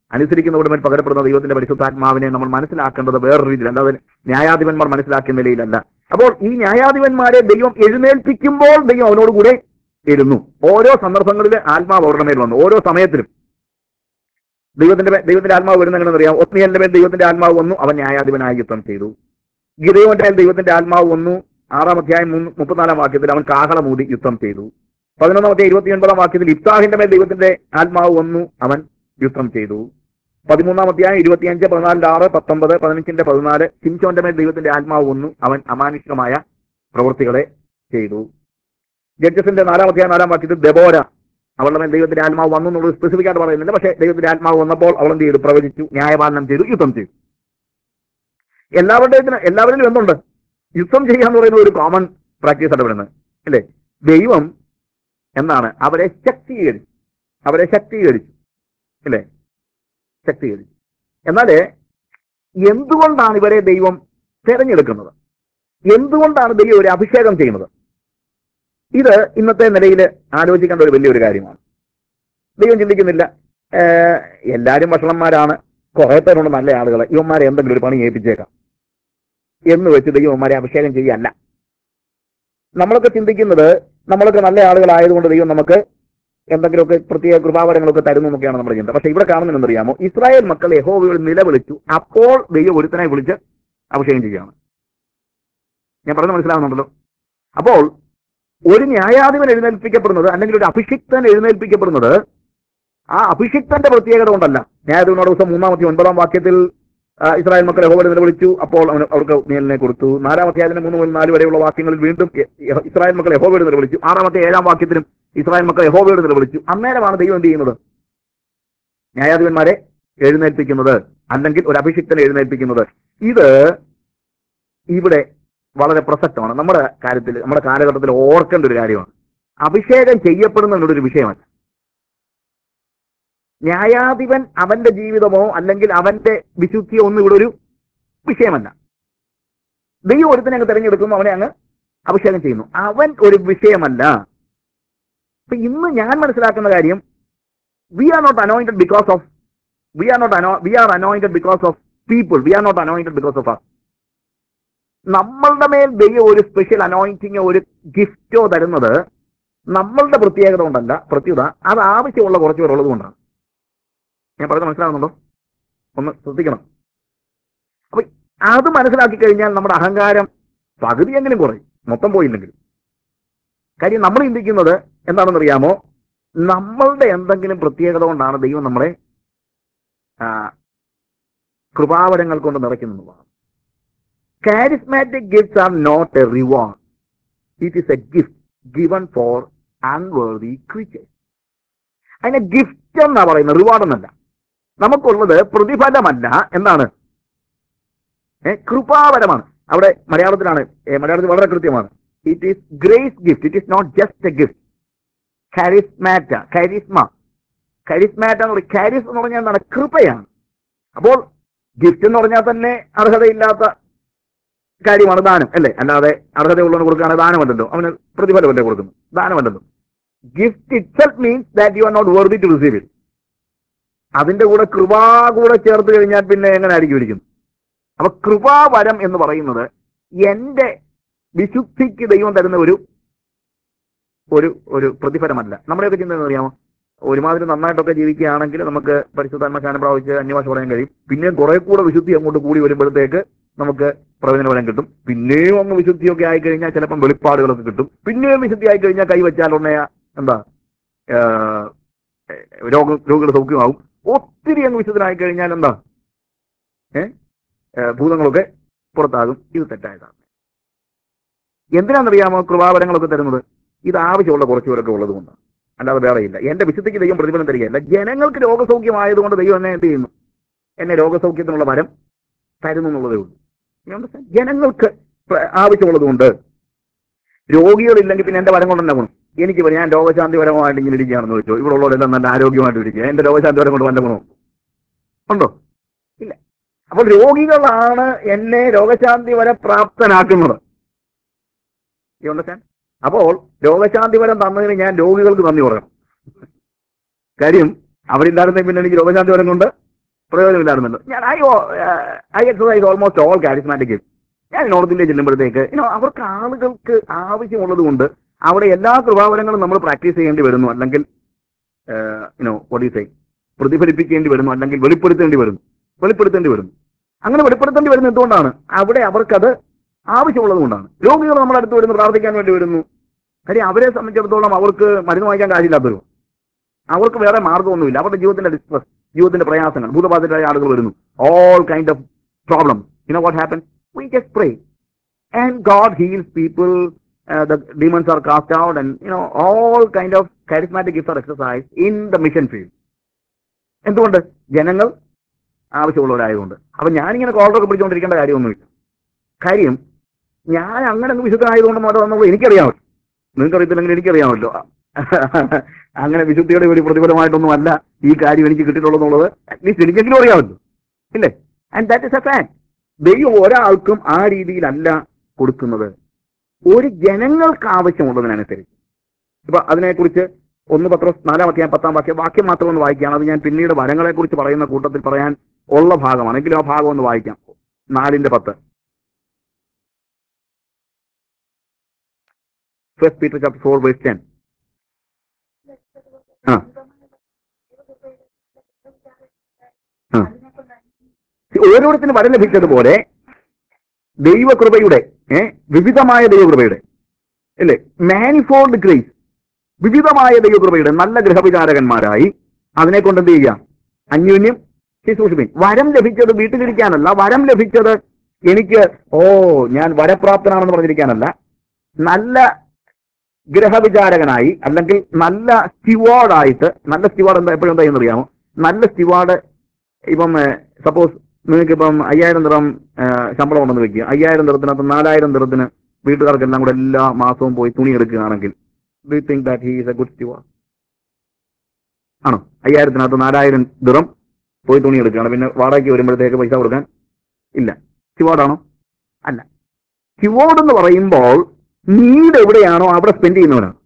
അനുസരിക്കുന്നവരുടെ മേൽ പകരപ്പെടുന്ന ദൈവത്തിന്റെ പരിശുദ്ധാത്മാവിനെ നമ്മൾ മനസ്സിലാക്കേണ്ടത് വേറൊരു രീതിയിൽ അല്ലാതെ ന്യായാധിപന്മാർ മനസ്സിലാക്കിയ നിലയിലല്ല അപ്പോൾ ഈ ന്യായാധിപന്മാരെ ദൈവം എഴുന്നേൽപ്പിക്കുമ്പോൾ ദൈവം അവനോട് കൂടെ ഇരുന്നു ഓരോ സന്ദർഭങ്ങളിൽ ആത്മാവ് അവരുടെ മേൽ വന്നു ഓരോ സമയത്തിലും ദൈവത്തിന്റെ മേ- ദൈവത്തിന്റെ ആത്മാവ് വരുന്ന എങ്ങനെയെന്ന് അറിയാം ഒത്നിയലിന്റെ മേൽ ദൈവത്തിന്റെ ആത്മാവ് വന്നു അവൻ ന്യായാധിപനായി യുദ്ധം ചെയ്തു ഗിതയോന്റെ മേൽ ദൈവത്തിന്റെ ആത്മാവ് വന്നു ആറാം അധ്യായം മൂന്ന് മുപ്പത്തിനാലാം വാക്യത്തിൽ അവൻ കാഹളമൂതി യുദ്ധം ചെയ്തു പതിനൊന്നാമത്തെ ഇരുപത്തിയൊൻപതാം വാക്യത്തിൽ ഇബ്താഹിന്റെ മേൽ ദൈവത്തിന്റെ ആത്മാവ് വന്നു അവൻ യുദ്ധം ചെയ്തു പതിമൂന്നാം അധ്യായം ഇരുപത്തിയഞ്ച് പതിനാലിന്റെ ആറ് പത്തൊമ്പത് പതിനഞ്ചിന്റെ പതിനാല് സിംസോന്റെ മേൽ ദൈവത്തിന്റെ ആത്മാവ് വന്നു അവൻ അമാനുഷികമായ പ്രവൃത്തികളെ ചെയ്തു ജഡ്ജസിന്റെ നാലാം അധ്യായം നാലാം വാക്യത്തിൽ ദബോര അവളുടെ മേൽ ദൈവത്തിന്റെ ആത്മാവ് വന്നു എന്നുള്ളത് സ്പെസിഫിക് ആയിട്ട് പറയുന്നില്ല പക്ഷേ ദൈവത്തിന്റെ ആത്മാവ് വന്നപ്പോൾ അവൾ എന്ത് ചെയ്തു പ്രവചിച്ചു ന്യായപാലനം ചെയ്തു യുദ്ധം ചെയ്തു എല്ലാവരുടെയും എല്ലാവരിലും എന്തുണ്ട് യുദ്ധം ചെയ്യുക എന്ന് പറയുന്നത് ഒരു കോമൺ പ്രാക്ടീസ് ആയിട്ട് വരുന്നത് അല്ലേ ദൈവം എന്നാണ് അവരെ ശക്തീകരിച്ചു അവരെ ശക്തീകരിച്ചു അല്ലേ ശക്തീകരിച്ചു എന്നാല് എന്തുകൊണ്ടാണ് ഇവരെ ദൈവം തെരഞ്ഞെടുക്കുന്നത് എന്തുകൊണ്ടാണ് ദൈവം ഒരു അഭിഷേകം ചെയ്യുന്നത് ഇത് ഇന്നത്തെ നിലയിൽ ആലോചിക്കേണ്ട ഒരു വലിയൊരു കാര്യമാണ് ദൈവം ചിന്തിക്കുന്നില്ല ഏഹ്, എല്ലാവരും ഭക്ഷണന്മാരാണ് കുറെ പേരുണ്ട് നല്ല ആളുകൾ ഇവന്മാരെ എന്തെങ്കിലും ഒരു പണി ഏൽപ്പിച്ചേക്കാം എന്ന് വെച്ച് ദൈവം ഇവന്മാരെ അഭിഷേകം ചെയ്യല്ല നമ്മളൊക്കെ ചിന്തിക്കുന്നത് നമ്മളൊക്കെ നല്ല ആളുകളായതുകൊണ്ട് ദൈവം നമുക്ക് എന്തെങ്കിലുമൊക്കെ പ്രത്യേക കൃപാവരങ്ങളൊക്കെ തരുന്നു എന്നൊക്കെയാണ് നമ്മുടെ ചിന്ത പക്ഷെ ഇവിടെ കാണുന്നതെന്ന് അറിയാമോ ഇസ്രായേൽ മക്കൾ യഹോവയോട് നിലവിളിച്ചു അപ്പോൾ ദൈവം ഒരുത്തനെ വിളിച്ച് അഭിഷേകം ചെയ്യുകയാണ് ഞാൻ പറഞ്ഞത് മനസ്സിലാവുന്നുണ്ടല്ലോ അപ്പോൾ ഒരു ന്യായാധിപൻ എഴുന്നേൽപ്പിക്കപ്പെടുന്നത് അല്ലെങ്കിൽ ഒരു അഭിഷിക്തൻ എഴുന്നേൽപ്പിക്കപ്പെടുന്നത് ആ അഭിഷിക്തന്റെ പ്രത്യേകത കൊണ്ടല്ല ന്യായാധിപനോട് ദിവസം മൂന്നാമത്തെ ഒൻപതാം വാക്യത്തിൽ ആ, ഇസ്രായേൽ മക്കൾ യഹോവയുടെ നിലവിളിച്ചു അപ്പോൾ അവന് അവർക്ക് മേലിനെ കൊടുത്തു നാലാമത്തെ അതിന് മൂന്ന് മുതൽ നാല് വരെയുള്ള വാക്യങ്ങളിൽ വീണ്ടും യ- യ- ഇസ്രായേൽ മക്കൾ യഹോവയുടെ നിലവിളിച്ചു ആറാമത്തെ ഏഴാം വാക്യത്തിലും ഇസ്രായേൽ മക്കൾ യഹോവയുടെ നിലവിളിച്ചു അന്നേരമാണ് ദൈവം എന്ത് ചെയ്യുന്നത് ന്യായാധിപന്മാരെ എഴുന്നേൽപ്പിക്കുന്നത് അല്ലെങ്കിൽ ഒരു അഭിഷിക്തനെ എഴുന്നേൽപ്പിക്കുന്നത് ഇത് ഇവിടെ വളരെ പ്രസക്തമാണ് നമ്മുടെ കാര്യത്തിൽ നമ്മുടെ കാലഘട്ടത്തിൽ ഓർക്കേണ്ട ഒരു കാര്യമാണ് അഭിഷേകം ചെയ്യപ്പെടുന്ന ഒരു വിഷയമല്ല ന്യായാധിപൻ അവന്റെ ജീവിതമോ അല്ലെങ്കിൽ അവന്റെ വിശുദ്ധിയോ ഒന്നും ഇവിടെ ഒരു വിഷയമല്ല ദൈവം ഒരുത്തിനെ അങ്ങ് തിരഞ്ഞെടുക്കുന്നു അവനെ അങ്ങ് അഭിഷേകം ചെയ്യുന്നു അവൻ ഒരു വിഷയമല്ല അപ്പൊ ഇന്ന് ഞാൻ മനസ്സിലാക്കുന്ന കാര്യം we are not anointed because of we are not we are anointed because of people we are not anointed because of us നമ്മളുടെ മേൽ ദൈവം ഒരു സ്പെഷ്യൽ അനോയിന്റിങ്ങോ ഒരു ഗിഫ്റ്റോ തരുന്നത് നമ്മളുടെ പ്രത്യേകത കൊണ്ടല്ല പ്രത്യുത അത് ആവശ്യമുള്ള കുറച്ച് പേർ ഉള്ളത് കൊണ്ടാണ് ഞാൻ പറഞ്ഞത് മനസ്സിലാവുന്നുണ്ടോ ഒന്ന് ശ്രദ്ധിക്കണം അപ്പൊ അത് മനസ്സിലാക്കി കഴിഞ്ഞാൽ നമ്മുടെ അഹങ്കാരം പകുതിയെങ്കിലും കുറയും മൊത്തം പോയില്ലെങ്കിലും കാര്യം നമ്മൾ ചിന്തിക്കുന്നത് എന്താണെന്ന് അറിയാമോ നമ്മളുടെ എന്തെങ്കിലും പ്രത്യേകത കൊണ്ടാണ് ദൈവം നമ്മളെ ആ, കൃപാവരങ്ങൾ കൊണ്ട് നിറയ്ക്കുന്നതാണ് charismatic gifts are not a reward. It is a gift given for unworthy creatures. അതിനെ ഗിഫ്റ്റ് എന്നാ പറയുന്നത് റിവാർഡ് എന്നല്ല നമുക്കുള്ളത് പ്രതിഫലമല്ല എന്താണ് ഏ, കൃപാവരമാണ് അവിടെ മലയാളത്തിലാണ് ഏ, മലയാളത്തിൽ വളരെ കൃത്യമാണ് it is grace gift it is not just a gift charismata charisma charismata എന്ന് പറയും കാരിസ് എന്ന് പറഞ്ഞാൽ എന്താണ് കൃപയാണ് അപ്പോൾ ഗിഫ്റ്റ് എന്ന് പറഞ്ഞാൽ തന്നെ അർഹതയില്ലാത്ത കാര്യമാണ് ദാനം അല്ലേ അല്ലാതെ അർഹതയുള്ളവന് കൊടുക്കുകയാണെങ്കിൽ ദാനമല്ലല്ലോ അവന് പ്രതിഫലമല്ലേ കൊടുക്കുന്നു ദാനമല്ലല്ലോ gift itself means that you are not worthy to receive it അതിന്റെ കൂടെ കൃപാ കൂടെ ചേർത്ത് കഴിഞ്ഞാൽ പിന്നെ എങ്ങനെ ആയിരിക്കും ഇരിക്കുന്നത് അപ്പൊ കൃപാവരം എന്ന് പറയുന്നത് എന്റെ വിശുദ്ധിക്ക് ദൈവം തരുന്ന ഒരു ഒരു ഒരു പ്രതിഫലമല്ല നമ്മുടെയൊക്കെ ചിന്ത എന്താ അറിയാമോ ഒരുമാതിരി നന്നായിട്ടൊക്കെ ജീവിക്കുകയാണെങ്കിൽ നമുക്ക് പരിശുദ്ധാത്മ ജ്ഞാനം പ്രാപിച്ച് അന്യഭാഷ പറയാൻ കഴിയും പിന്നെയും കുറെ കൂടെ വിശുദ്ധി അങ്ങോട്ട് കൂടി വരുമ്പോഴത്തേക്ക് നമുക്ക് പ്രവചനഫലം കിട്ടും പിന്നെയും അങ്ങ് വിശുദ്ധിയൊക്കെ ആയി കഴിഞ്ഞാൽ ചിലപ്പം വെളിപ്പാടുകളൊക്കെ കിട്ടും പിന്നെയും വിശുദ്ധി ആയി കഴിഞ്ഞാൽ കൈവച്ചാൽ ഉടനെ എന്താ ആ, രോഗ രോഗികൾ സൗഖ്യമാവും ഒത്തിരി അങ്ങ് വിശുദ്ധനായി കഴിഞ്ഞാൽ എന്താ ഏ ഏ, ഭൂതങ്ങളൊക്കെ പുറത്താകും ഇത് തെറ്റായതാണ് എന്തിനാണെന്നറിയാമോ കൃപാവരങ്ങളൊക്കെ തരുന്നത് ഇത് ആവശ്യമുള്ള കുറച്ച് പേരൊക്കെ ഉള്ളത് കൊണ്ടാണ് അല്ലാതെ വേറെയില്ല എന്റെ വിശുദ്ധിക്ക് ദൈവം പ്രതിഫലം തരികയല്ല ജനങ്ങൾക്ക് രോഗസൗഖ്യമായതുകൊണ്ട് ദൈവം എന്നെ എന്ത് ചെയ്യുന്നു എന്നെ രോഗസൗഖ്യത്തിനുള്ള വരം തരുന്നു എന്നുള്ളതേ ഉള്ളൂ You understand? ജനങ്ങൾക്ക് പ്ര- ആവശ്യമുള്ളതുകൊണ്ട് രോഗികളില്ലെങ്കിൽ പിന്നെ എന്റെ വരം കൊണ്ട് തന്നെ ഗുണം എനിക്ക് പറയും ഞാൻ രോഗശാന്തി പരമായിട്ട് ഇങ്ങനെ ഇരിക്കുകയാണെന്ന് വെച്ചോ ഇവിടെ ഉള്ളവരെല്ലാം നല്ല ആരോഗ്യമായിട്ട് ഇരിക്കുക എന്റെ രോഗശാന്തി വരം കൊണ്ട് വല്ല ഗുണവും ഉണ്ടോ ഇല്ല അപ്പോൾ രോഗികളാണ് എന്നെ രോഗശാന്തി വരെ പ്രാപ്തനാക്കുന്നത് You understand? അപ്പോൾ രോഗശാന്തി വരം തന്നതിന് ഞാൻ രോഗികൾക്ക് നന്ദി പറയണം കാര്യം അവരില്ലായിരുന്നെങ്കിൽ പിന്നെ എനിക്ക് രോഗശാന്തി വരം കൊണ്ട് പ്രയോജനമില്ലായിരുന്നല്ലോ ഞാൻ I I exercise almost all charismatic ഞാൻ നോർത്ത് ഇന്ത്യ ചെല്ലുമ്പോഴത്തേക്ക് ഇനോ അവർക്ക് ആളുകൾക്ക് ആവശ്യമുള്ളത് കൊണ്ട് അവിടെ എല്ലാ കൃപാവരങ്ങളും നമ്മൾ പ്രാക്ടീസ് ചെയ്യേണ്ടി വരുന്നു അല്ലെങ്കിൽ യുനോ സേ പ്രതിഫലിപ്പിക്കേണ്ടി വരുന്നു അല്ലെങ്കിൽ വെളിപ്പെടുത്തേണ്ടി വരുന്നു വെളിപ്പെടുത്തേണ്ടി വരുന്നു അങ്ങനെ വെളിപ്പെടുത്തേണ്ടി വരുന്നത് എന്തുകൊണ്ടാണ് അവിടെ അവർക്കത് ആവശ്യമുള്ളത് കൊണ്ടാണ് രോഗികൾ നമ്മുടെ അടുത്ത് വരുന്നു പ്രാർത്ഥിക്കാൻ വേണ്ടി വരുന്നു കാര്യം അവരെ സംബന്ധിച്ചിടത്തോളം അവർക്ക് മരുന്ന് വാങ്ങിക്കാൻ കാര്യമില്ലാത്തവരും അവർക്ക് വേറെ മാർഗ്ഗമൊന്നുമില്ല അവരുടെ ജീവിതത്തിന്റെ ഡിസ്ട്രസ് ജീവിതത്തിന്റെ പ്രയാസങ്ങൾ ഭൂതബാധിതരായ ആളുകൾ വരുന്നു all kind of problem you know what happen we just pray and God heals people the demons are cast out and you know all kind of charismatic gift are exercise in the mission field എന്തുകൊണ്ട് ജനങ്ങൾ ആവശ്യമുള്ളവരായതുകൊണ്ട് അപ്പൊ ഞാനിങ്ങനെ കോളറൊക്കെ പിടിച്ചുകൊണ്ടിരിക്കേണ്ട കാര്യമൊന്നുമില്ല കാര്യം ഞാൻ അങ്ങനെ അങ്ങ് വിശുദ്ധനായതുകൊണ്ട് മാത്രം എനിക്കറിയാമല്ലോ നിങ്ങൾക്ക് അറിയത്തില്ലെങ്കിൽ എനിക്കറിയാമല്ലോ അങ്ങനെ വിശുദ്ധിയുടെ ഒരു പ്രതിഫലമായിട്ടൊന്നും അല്ല ഈ കാര്യം എനിക്ക് കിട്ടിയിട്ടുള്ളതെന്നുള്ളത് അറ്റ്ലീസ്റ്റ് എനിക്കെങ്കിലും അറിയാമല്ലോ ഇല്ലേ and that is a fact ദൈവം ഒരാൾക്കും ആ രീതിയിലല്ല കൊടുക്കുന്നത് ഒരു ജനങ്ങൾക്ക് ആവശ്യമുള്ളതിനനുസരിച്ച് ഇപ്പൊ അതിനെക്കുറിച്ച് ഒന്ന് പത്രം നാലാം അധ്യായം പത്താം വാക്യം വാക്യം മാത്രം ഒന്ന് വായിക്കുകയാണ് അത് ഞാൻ പിന്നീട് വരങ്ങളെ കുറിച്ച് പറയുന്ന കൂട്ടത്തിൽ പറയാൻ ഉള്ള ഭാഗമാണ് എങ്കിലും ആ ഭാഗം ഒന്ന് വായിക്കാം നാലിന്റെ പത്ത് first Peter chapter four verse ten ആ ആ. ഓരോരുത്തരും വരം ലഭിച്ചതുപോലെ ദൈവകൃപയുടെ ഏ വിവിധമായ ദൈവകൃപയുടെ അല്ലേ മാനിഫോൾഡ് ഗ്രേസ് വിവിധമായ ദൈവകൃപയുടെ നല്ല ഗൃഹവിചാരകന്മാരായി അതിനെ കൊണ്ട് എന്ത് ചെയ്യുക അന്യോന്യം ശുശ്രൂഷിപ്പിൻ വരം ലഭിച്ചത് വീട്ടിലിരിക്കാനല്ല വരം ലഭിച്ചത് എനിക്ക് ഓ ഞാൻ വരപ്രാപ്തനാണെന്ന് പറഞ്ഞിരിക്കാനല്ല നല്ല ഗ്രഹവിചാരകനായി അല്ലെങ്കിൽ നല്ല സ്റ്റിവാർഡായിട്ട് നല്ല സ്റ്റിവാർഡ് എന്താ എപ്പോഴും എന്താ അറിയാമോ നല്ല സ്റ്റിവാർഡ് ഇപ്പം സപ്പോസ് നിങ്ങൾക്ക് ഇപ്പം അയ്യായിരം നിറം ശമ്പളം ഉണ്ടെന്ന് വെക്കുക അയ്യായിരം നിറത്തിനകത്ത് നാലായിരം നിറത്തിന് വീട്ടുകാർക്കെല്ലാം കൂടെ എല്ലാ മാസവും പോയി തുണി എടുക്കുകയാണെങ്കിൽ do think that he is a good steward ആണോ അയ്യായിരത്തിനകത്ത് നാലായിരം ദിറം പോയി തുണി എടുക്കുകയാണ് പിന്നെ വാടകയ്ക്ക് വരുമ്പോഴത്തേക്ക് പൈസ കൊടുക്കാൻ ഇല്ല സ്റ്റിവാർഡാണോ അല്ല സ്റ്റിവാർഡ് എന്ന് പറയുമ്പോൾ നീഡ് എവിടെയാണോ അവിടെ സ്പെൻഡ് ചെയ്യുന്നവനാണ്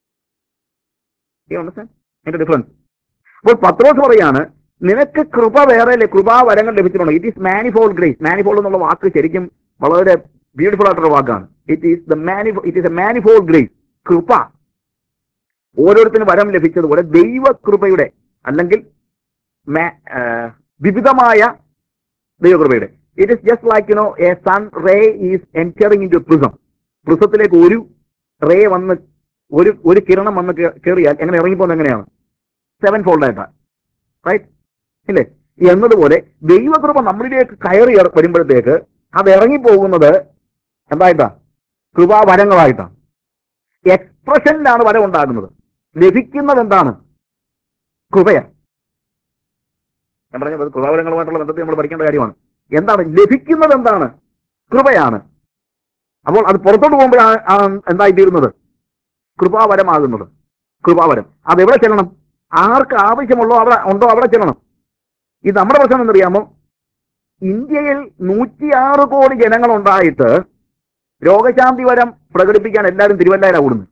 എന്റെ ഡിഫറൻസ് അപ്പോൾ പത്രോസ് പറയാണ് നിനക്ക് കൃപ വേറെ അല്ലേ കൃപാവരങ്ങൾ ലഭിച്ചിട്ടുണ്ട് it is manifold grace manifold എന്നുള്ള വാക്ക് ശരിക്കും വളരെ ബ്യൂട്ടിഫുൾ ആയിട്ടുള്ള വാക്കാണ് it is the manifold it is a manifold grace കൃപ ഓരോരുത്തരും വരം ലഭിച്ചതുപോലെ ദൈവകൃപയുടെ അല്ലെങ്കിൽ ma- ആ, വിവിധമായ ദൈവകൃപയുടെ it is just like you know a sun ray is entering into prism പ്രിസത്തിലേക്ക് ഒരു റേ വന്ന് ഒരു ഒരു കിരണം വന്ന് കേ- കയറിയാൽ എങ്ങനെ ഇറങ്ങിപ്പോകുന്നത് എങ്ങനെയാണ് സെവൻ ഫോൾഡ് ആയിട്ടാണ് റൈറ്റ് ഇല്ലേ എന്നതുപോലെ ദൈവകൃപ നമ്മളിലേക്ക് കയറി ഇറ- വരുമ്പോഴത്തേക്ക് അത് ഇറങ്ങിപ്പോകുന്നത് എന്തായിട്ടാ കൃപാവരങ്ങളായിട്ടാണ് എക്സ്പ്രഷനിലാണ് വരം ഉണ്ടാകുന്നത് ലഭിക്കുന്നത് എന്താണ് കൃപയാണ് ഞാൻ പറഞ്ഞത് കൃപാവരങ്ങളുമായിട്ടുള്ള ബന്ധത്തിൽ നമ്മൾ പഠിക്കേണ്ട കാര്യമാണ് എന്താണ് ലഭിക്കുന്നത് എന്താണ് കൃപയാണ് അപ്പോൾ അത് പുറത്തോട്ട് പോകുമ്പോഴാണ് ആ എന്തായി തീരുന്നത് കൃപാവരമാകുന്നത് കൃപാവരം അതെവിടെ ചെല്ലണം ആർക്ക് ആവശ്യമുള്ളോ അവിടെ ഉണ്ടോ അവിടെ ചെല്ലണം ഇത് നമ്മുടെ പ്രശ്നം എന്നറിയാമോ ഇന്ത്യയിൽ നൂറ്റിയാറ് കോടി ജനങ്ങൾ ഉണ്ടായിട്ട് രോഗശാന്തി വരം പ്രകടിപ്പിക്കാൻ എല്ലാവരും തിരുവല്ലയിലാണ് കൂടുന്നത്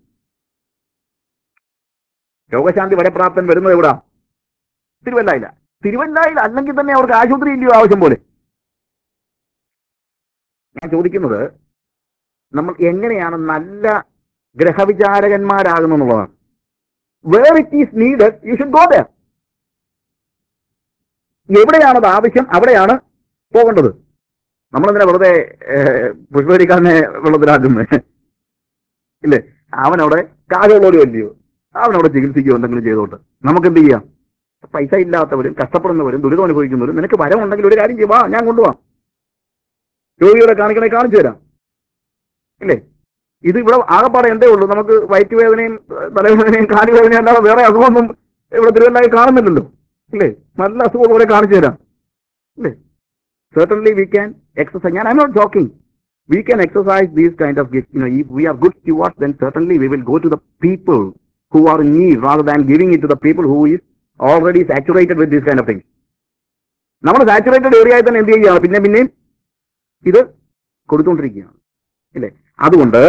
രോഗശാന്തി വരപ്രാപ്തൻ വരുന്നത് എവിടാ തിരുവല്ലയില തിരുവല്ലയിൽ അല്ലെങ്കിൽ തന്നെ അവർക്ക് ആശുപത്രി ഇല്ലയോ ആവശ്യം പോലെ ഞാൻ ചോദിക്കുന്നത് നമ്മൾ എങ്ങനെയാണ് നല്ല ഗ്രഹവിചാരകന്മാരാകുന്നുള്ളതാണ് where it is needed you should go there എവിടെയാണത് ആവശ്യം അവിടെയാണ് പോകേണ്ടത് നമ്മളെന്തിനാ വെറുതെ പുഷ്പരിക്കാരനെ വെള്ളത്തിലാക്കുന്നത് ഇല്ലേ അവനവിടെ കാലുള്ളവരും അല്ലയോ അവനവിടെ ചികിത്സിക്കുകയോ എന്തെങ്കിലും ചെയ്തോട്ട് നമുക്ക് എന്ത് ചെയ്യാം പൈസ ഇല്ലാത്തവരും കഷ്ടപ്പെടുന്നവരും ദുരിതം അനുഭവിക്കുന്നവരും നിനക്ക് വരമുണ്ടെങ്കിൽ ഒരു കാര്യം ചെയ്യുവാ ഞാൻ കൊണ്ടുപോവാം രോഗികളെ കാണിക്കണേ കാണിച്ചു തരാം ഇല്ലേ ഇത് ഇവിടെ ആകെപ്പാടെ എന്തേ ഉള്ളൂ നമുക്ക് വയറ്റുവേദനയും തലവേദനയും കാലുവേദനയും അല്ലാതെ വേറെ അസുഖമൊന്നും ഇവിടെ തിരുവല്ലായി കാണുന്നില്ലല്ലോ ഇല്ലേ നല്ല അസുഖം പോലെ കാണിച്ചു തരാം ഇല്ലേ certainly we can exercise and i'm not joking we can exercise these kind of gifts you know if we are good stewards then certainly we will go to the people who are in need rather than giving it to the people who is already saturated with these kind of things നമ്മൾ saturated ഏരിയയിൽ തന്നെ എന്ത് ചെയ്യുകയാണ് പിന്നെ പിന്നെയും ഇത് കൊടുത്തുകൊണ്ടിരിക്കുകയാണ് ഇല്ലേ അതുകൊണ്ട്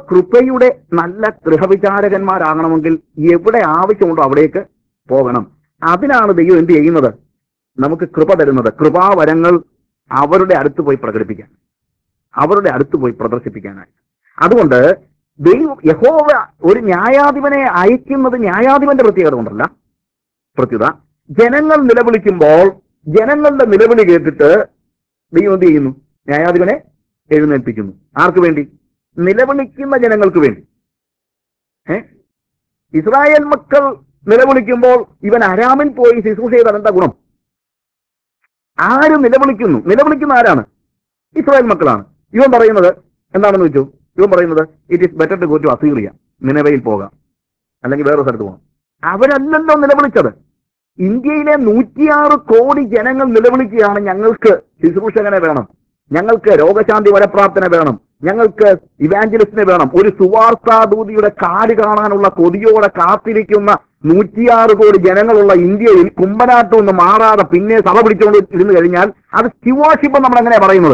ദൈവകൃപയുടെ നല്ല ഗൃഹവിചാരകന്മാരാകണമെങ്കിൽ എവിടെ ആവശ്യമുണ്ടോ അവിടേക്ക് പോകണം അതിനാണ് ദൈവം എന്ത് ചെയ്യുന്നത് നമുക്ക് കൃപ തരുന്നത് കൃപാവരങ്ങൾ അവരുടെ അടുത്ത് പോയി പ്രകടിപ്പിക്കാൻ അവരുടെ അടുത്ത് പോയി പ്രദർശിപ്പിക്കാനായി അതുകൊണ്ട് ദൈവം യഹോവ ഒരു ന്യായാധിപനെ അയക്കുന്നത് ന്യായാധിപന്റെ പ്രത്യേകത കൊണ്ടല്ല പ്രത്യുത ജനങ്ങൾ നിലവിളിക്കുമ്പോൾ ജനങ്ങളുടെ നിലവിളി കേട്ടിട്ട് ദൈവം എന്ത് ചെയ്യുന്നു ന്യായാധിപനെ എഴുന്നേൽപ്പിക്കുന്നു ആർക്ക് വേണ്ടി നിലവിളിക്കുന്ന ജനങ്ങൾക്ക് വേണ്ടി ഏ ഇസ്രായേൽ മക്കൾ നിലവിളിക്കുമ്പോൾ ഇവൻ അരാമിൽ പോയി ശുശ്രൂഷ ചെയ്താൽ എന്താ ഗുണം ആര് നിലവിളിക്കുന്നു നിലവിളിക്കുന്ന ആരാണ് ഇസ്രായേൽ മക്കളാണ് ഇവൻ പറയുന്നത് എന്താണെന്ന് വെച്ചു ഇവൻ പറയുന്നത് it is better to go to Assyria നിലവയിൽ പോകാം അല്ലെങ്കിൽ വേറെ സ്ഥലത്ത് പോകാം അവരല്ലല്ലോ നിലവിളിച്ചത് ഇന്ത്യയിലെ നൂറ്റിയാറ് കോടി ജനങ്ങൾ നിലവിളിക്കുകയാണ് ഞങ്ങൾക്ക് ശുശ്രൂഷകനെ വേണം ഞങ്ങൾക്ക് രോഗശാന്തി വരപ്രാപ്തനെ വേണം ഞങ്ങൾക്ക് ഇവാഞ്ചലിസ്റ്റിനെ വേണം ഒരു സുവാർത്താദൂതിയുടെ കാല് കാണാനുള്ള കൊതിയോടെ കാത്തിരിക്കുന്ന നൂറ്റിയാറ് കോടി ജനങ്ങളുള്ള ഇന്ത്യയിൽ കുമ്പനാട്ടൊന്ന് മാറാതെ പിന്നെ സഭ പിടിച്ചുകൊണ്ട് ഇരുന്ന് കഴിഞ്ഞാൽ അത് സ്റ്റിവാഷിപ്പ് നമ്മൾ എങ്ങനെയാ പറയുന്നത്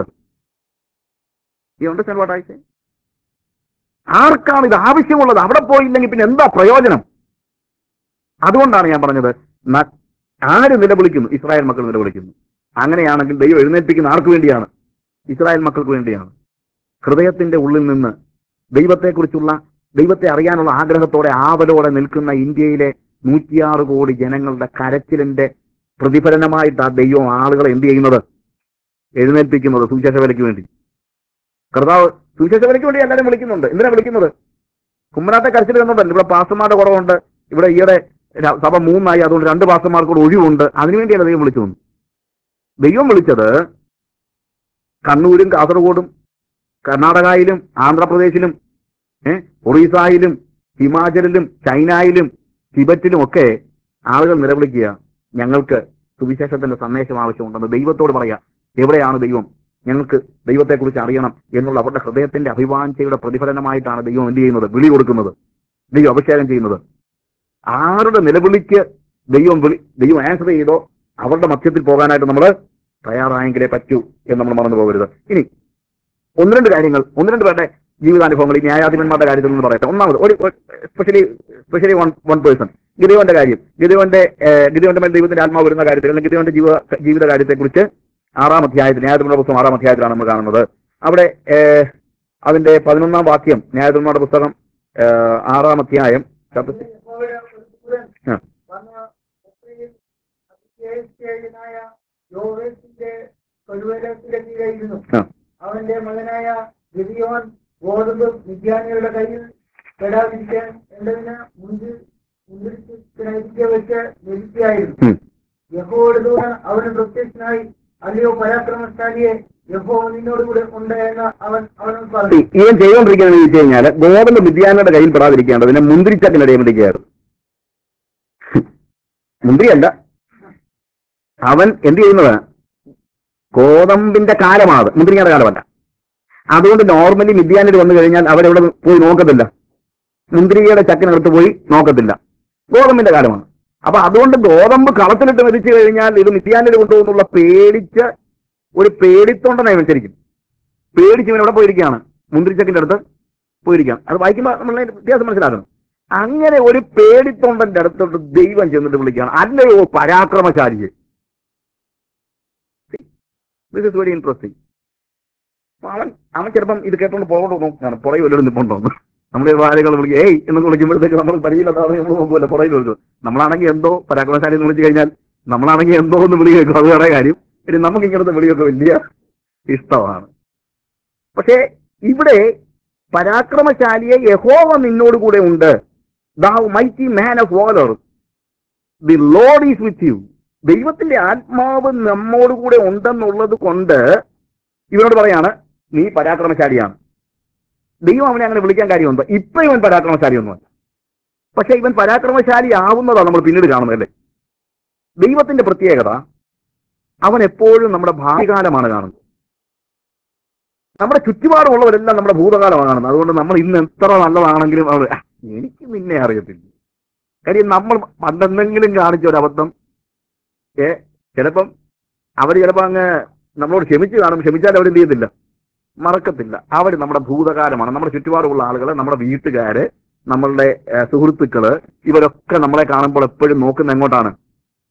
ഈ അണ്ടർസ്റ്റാൻഡ് വാട്ട് ഐ സേ ആർക്കാണ് ഇത് ആവശ്യമുള്ളത് അവിടെ പോയില്ലെങ്കിൽ പിന്നെ എന്താ പ്രയോജനം അതുകൊണ്ടാണ് ഞാൻ പറഞ്ഞത് ന- ആര് നിലവിളിക്കുന്നു ഇസ്രായേൽ മക്കൾ നിലവിളിക്കുന്നു അങ്ങനെയാണെങ്കിൽ ദൈവം എഴുന്നേൽപ്പിക്കുന്ന ആർക്ക് വേണ്ടിയാണ് ഇസ്രായേൽ മക്കൾക്ക് വേണ്ടിയാണ് ഹൃദയത്തിന്റെ ഉള്ളിൽ നിന്ന് ദൈവത്തെക്കുറിച്ചുള്ള ദൈവത്തെ അറിയാനുള്ള ആഗ്രഹത്തോടെ ആവലോടെ നിൽക്കുന്ന ഇന്ത്യയിലെ നൂറ്റിയാറ് കോടി ജനങ്ങളുടെ കരച്ചിലിന്റെ പ്രതിഫലനമായിട്ട് ആ ദൈവം ആളുകളെ എന്ത് ചെയ്യുന്നത് എഴുന്നേൽപ്പിക്കുന്നത് സുവിശേഷ വിലയ്ക്ക് വേണ്ടി കർത്താവ് സുവിശേഷ വിലയ്ക്ക് വേണ്ടി എല്ലാവരും വിളിക്കുന്നുണ്ട് എന്തിനാ വിളിക്കുന്നത് കുമ്മനാട്ടെ കരച്ചിൽ കണ്ടുണ്ടല്ലോ ഇവിടെ പാസ്റ്റർമാരുടെ കുറവുണ്ട് ഇവിടെ ഈയിടെ ര- സഭ മൂന്നായി അതുകൊണ്ട് രണ്ട് പാസ്റ്റർമാർക്ക് കൂടെ ഒഴിവുണ്ട് അതിനുവേണ്ടിയല്ല ദൈവം വിളിച്ചു വന്നു ദൈവം വിളിച്ചത് കണ്ണൂരും കാസർഗോഡും കർണാടകയിലും ആന്ധ്രാപ്രദേശിലും ഏഹ് ഒറീസയിലും ഹിമാചലിലും ചൈനയിലും ടിബറ്റിലും ഒക്കെ ആളുകൾ നിലവിളിക്കുക ഞങ്ങൾക്ക് സുവിശേഷത്തിന്റെ സന്ദേശം ആവശ്യമുണ്ടെന്ന് ദൈവത്തോട് പറയാ എവിടെയാണ് ദൈവം ഞങ്ങൾക്ക് ദൈവത്തെക്കുറിച്ച് അറിയണം എന്നുള്ള അവരുടെ ഹൃദയത്തിന്റെ അഭിവാഞ്ചയുടെ പ്രതിഫലനമായിട്ടാണ് ദൈവം എന്ത് ചെയ്യുന്നത് വിളി കൊടുക്കുന്നത് ദൈവം അഭിഷേകം ചെയ്യുന്നത് ആരുടെ നിലവിളിക്ക് ദൈവം വിളി ദൈവം ആൻസർ ചെയ്തോ അവരുടെ മധ്യത്തിൽ പോകാനായിട്ട് നമ്മൾ തയ്യാറായെങ്കിലേ പറ്റൂ എന്ന് നമ്മൾ മറന്നു പോകരുത് ഇനി ഒന്ന് രണ്ട് കാര്യങ്ങൾ ഒന്ന് രണ്ട് പേരുടെ ജീവിതാനുഭവങ്ങൾ ഈ ന്യായാധിപന്മാരുടെ കാര്യത്തിൽ നിന്ന് പറയട്ടെ ഒന്നാമത് ഒരു specially specially one one person ഗിരിവന്റെ കാര്യം ഗിരിവന്റെ ഗിരിവന്റെ മേൽ ദൈവത്തിന്റെ ആത്മാവ് വരുന്ന കാര്യത്തിൽ അല്ലെങ്കിൽ ഗിരിവന്റെ ജീവ ജീവിത കാര്യത്തെക്കുറിച്ച് ആറാം അധ്യായത്തിൽ ന്യായാധിപന്മാരുടെ പുസ്തകം ആറാം അധ്യായത്തിലാണ് നമ്മൾ കാണുന്നത് അവിടെ ഏഹ്, അതിന്റെ പതിനൊന്നാം വാക്യം ന്യായാധിപന്മാരുടെ പുസ്തകം ഏഹ്, ആറാം അധ്യായം chapter six. ആ. യോവേസിന്റെ കൊലുവലത്തിന്റെ കീഴായിരുന്നു ആ. അവന്റെ മകനായ ഗിരിയോൻ ഗോതമ്പ് വിദ്യാനികളുടെ കയ്യിൽ പെടാതിരിക്കാൻ എന്നതിന് മുൻപിൽ മുന്തിരിക്ക് വെച്ച് ലഭിക്കുകയായിരുന്നു ഉം. യഹോയുടെ ദൂതൻ അവന് പ്രത്യക്ഷനായി അല്ലയോ പരാക്രമശാലിയെ യഹോ നിന്നോടുകൂടെ ഉണ്ട് എന്ന് അവൻ അവനോട് പറഞ്ഞു ഇവൻ ചെയ്തുകൊണ്ടിരിക്കുന്നത് വെച്ച് കഴിഞ്ഞാൽ ഗോതമ്പ് വിദ്യാനയുടെ കയ്യിൽ പെടാതിരിക്കേണ്ടതിന് മുന്തിരിച്ചക്കിനിടയിൽ പിടിക്കുകയായിരുന്നു മുന്തിരിയല്ല അവൻ എന്ത് ചെയ്യുന്നത് ഗോതമ്പിന്റെ കാലമാണ് മുന്തിരിങ്ങയുടെ കാലമല്ല അതുകൊണ്ട് നോർമലി മിദ്യാനിൽ വന്നു കഴിഞ്ഞാൽ അവരെവിടെ പോയി നോക്കത്തില്ല മുന്തിരികയുടെ ചക്കിനടുത്ത് പോയി നോക്കത്തില്ല ഗോതമ്പിന്റെ കാലമാണ് അപ്പൊ അതുകൊണ്ട് ഗോതമ്പ് കളത്തിലിട്ട് മെതിച്ചു കഴിഞ്ഞാൽ ഇത് മിദ്യാനിൽ കൊണ്ടുപോകുന്നുള്ള പേടിച്ച് ഒരു പേടിത്തൊണ്ടനായി വെച്ചിരിക്കും പേടിച്ച് ഇവൻ എവിടെ പോയിരിക്കുകയാണ് മുന്തിരിച്ചക്കിന്റെ അടുത്ത് പോയിരിക്കുകയാണ് അത് വായിക്കുമ്പോൾ നമ്മളെ വ്യത്യാസം മനസ്സിലാക്കണം അങ്ങനെ ഒരു പേടിത്തൊണ്ടന്റെ അടുത്തോട്ട് ദൈവം ചെന്നിട്ട് വിളിക്കുകയാണ് അല്ലയോ പരാക്രമശാലിയെ ദിസ് ഇസ് വെരി ഇൻട്രസ്റ്റിംഗ് അവൻ അവൻ ചിലപ്പം ഇത് കേട്ടോണ്ട് പോകണ്ടോ നോക്കാണ് പുറകെ വല്ലതും നിപ്പുണ്ടോ നമ്മുടെ വാലുകൾ വിളിക്കുക ഏയ് എന്ന് വിളിക്കുമ്പോഴത്തേക്ക് നമ്മൾ പരിചയമില്ലാതെ നമ്മൾ നോക്കുമല്ലോ പുറകിൽ വിളിക്കും നമ്മളാണെങ്കിൽ എന്തോ പരാക്രമശാലി എന്ന് വിളിച്ചു കഴിഞ്ഞാൽ നമ്മളാണെങ്കിൽ എന്തോ എന്ന് വിളി കേൾക്കും അത് വേറെ കാര്യം ഇനി നമുക്ക് ഇങ്ങനത്തെ വിളിയൊക്കെ വലിയ ഇഷ്ടമാണ് പക്ഷേ ഇവിടെ പരാക്രമശാലിയെ യഹോവ നിന്നോട് കൂടെ ഉണ്ട് thou mighty man of valour the lord is with you ദൈവത്തിന്റെ ആത്മാവ് നമ്മോട് കൂടെ ഉണ്ടെന്നുള്ളത് കൊണ്ട് ഇവനോട് പറയാണ് നീ പരാക്രമശാലിയാണ് ദൈവം അവനെ അങ്ങനെ വിളിക്കാൻ കാര്യമുണ്ട് ഇപ്പൊ ഇവൻ പരാക്രമശാലിയൊന്നുമല്ല പക്ഷെ ഇവൻ പരാക്രമശാലി ആവുന്നതാണ് നമ്മൾ പിന്നീട് കാണുന്നത് അല്ലേ ദൈവത്തിന്റെ പ്രത്യേകത അവൻ എപ്പോഴും നമ്മുടെ ഭാവികാലമാണ് കാണുന്നത് നമ്മുടെ ചുറ്റുപാടുമുള്ളവരെല്ലാം നമ്മുടെ ഭൂതകാലമാണ് കാണുന്നത് അതുകൊണ്ട് നമ്മൾ ഇന്ന് എത്ര നല്ലതാണെങ്കിലും അവർ "ആ, എനിക്ക് നിന്നെ അറിയത്തില്ല കാര്യം നമ്മൾ പണ്ടെന്തെങ്കിലും കാണിച്ച ഒരു അബദ്ധം ഏ ചിലപ്പം അവർ ചിലപ്പോൾ അങ്ങ് നമ്മളോട് ക്ഷമിച്ച് കാണും ക്ഷമിച്ചാൽ അവർ എന്ത് ചെയ്യത്തില്ല മറക്കത്തില്ല അവർ നമ്മുടെ ഭൂതകാലമാണ് നമ്മുടെ ചുറ്റുപാടുമുള്ള ആളുകൾ നമ്മുടെ വീട്ടുകാര് നമ്മളുടെ ഏ, സുഹൃത്തുക്കള് ഇവരൊക്കെ നമ്മളെ കാണുമ്പോൾ എപ്പോഴും നോക്കുന്ന എങ്ങോട്ടാണ്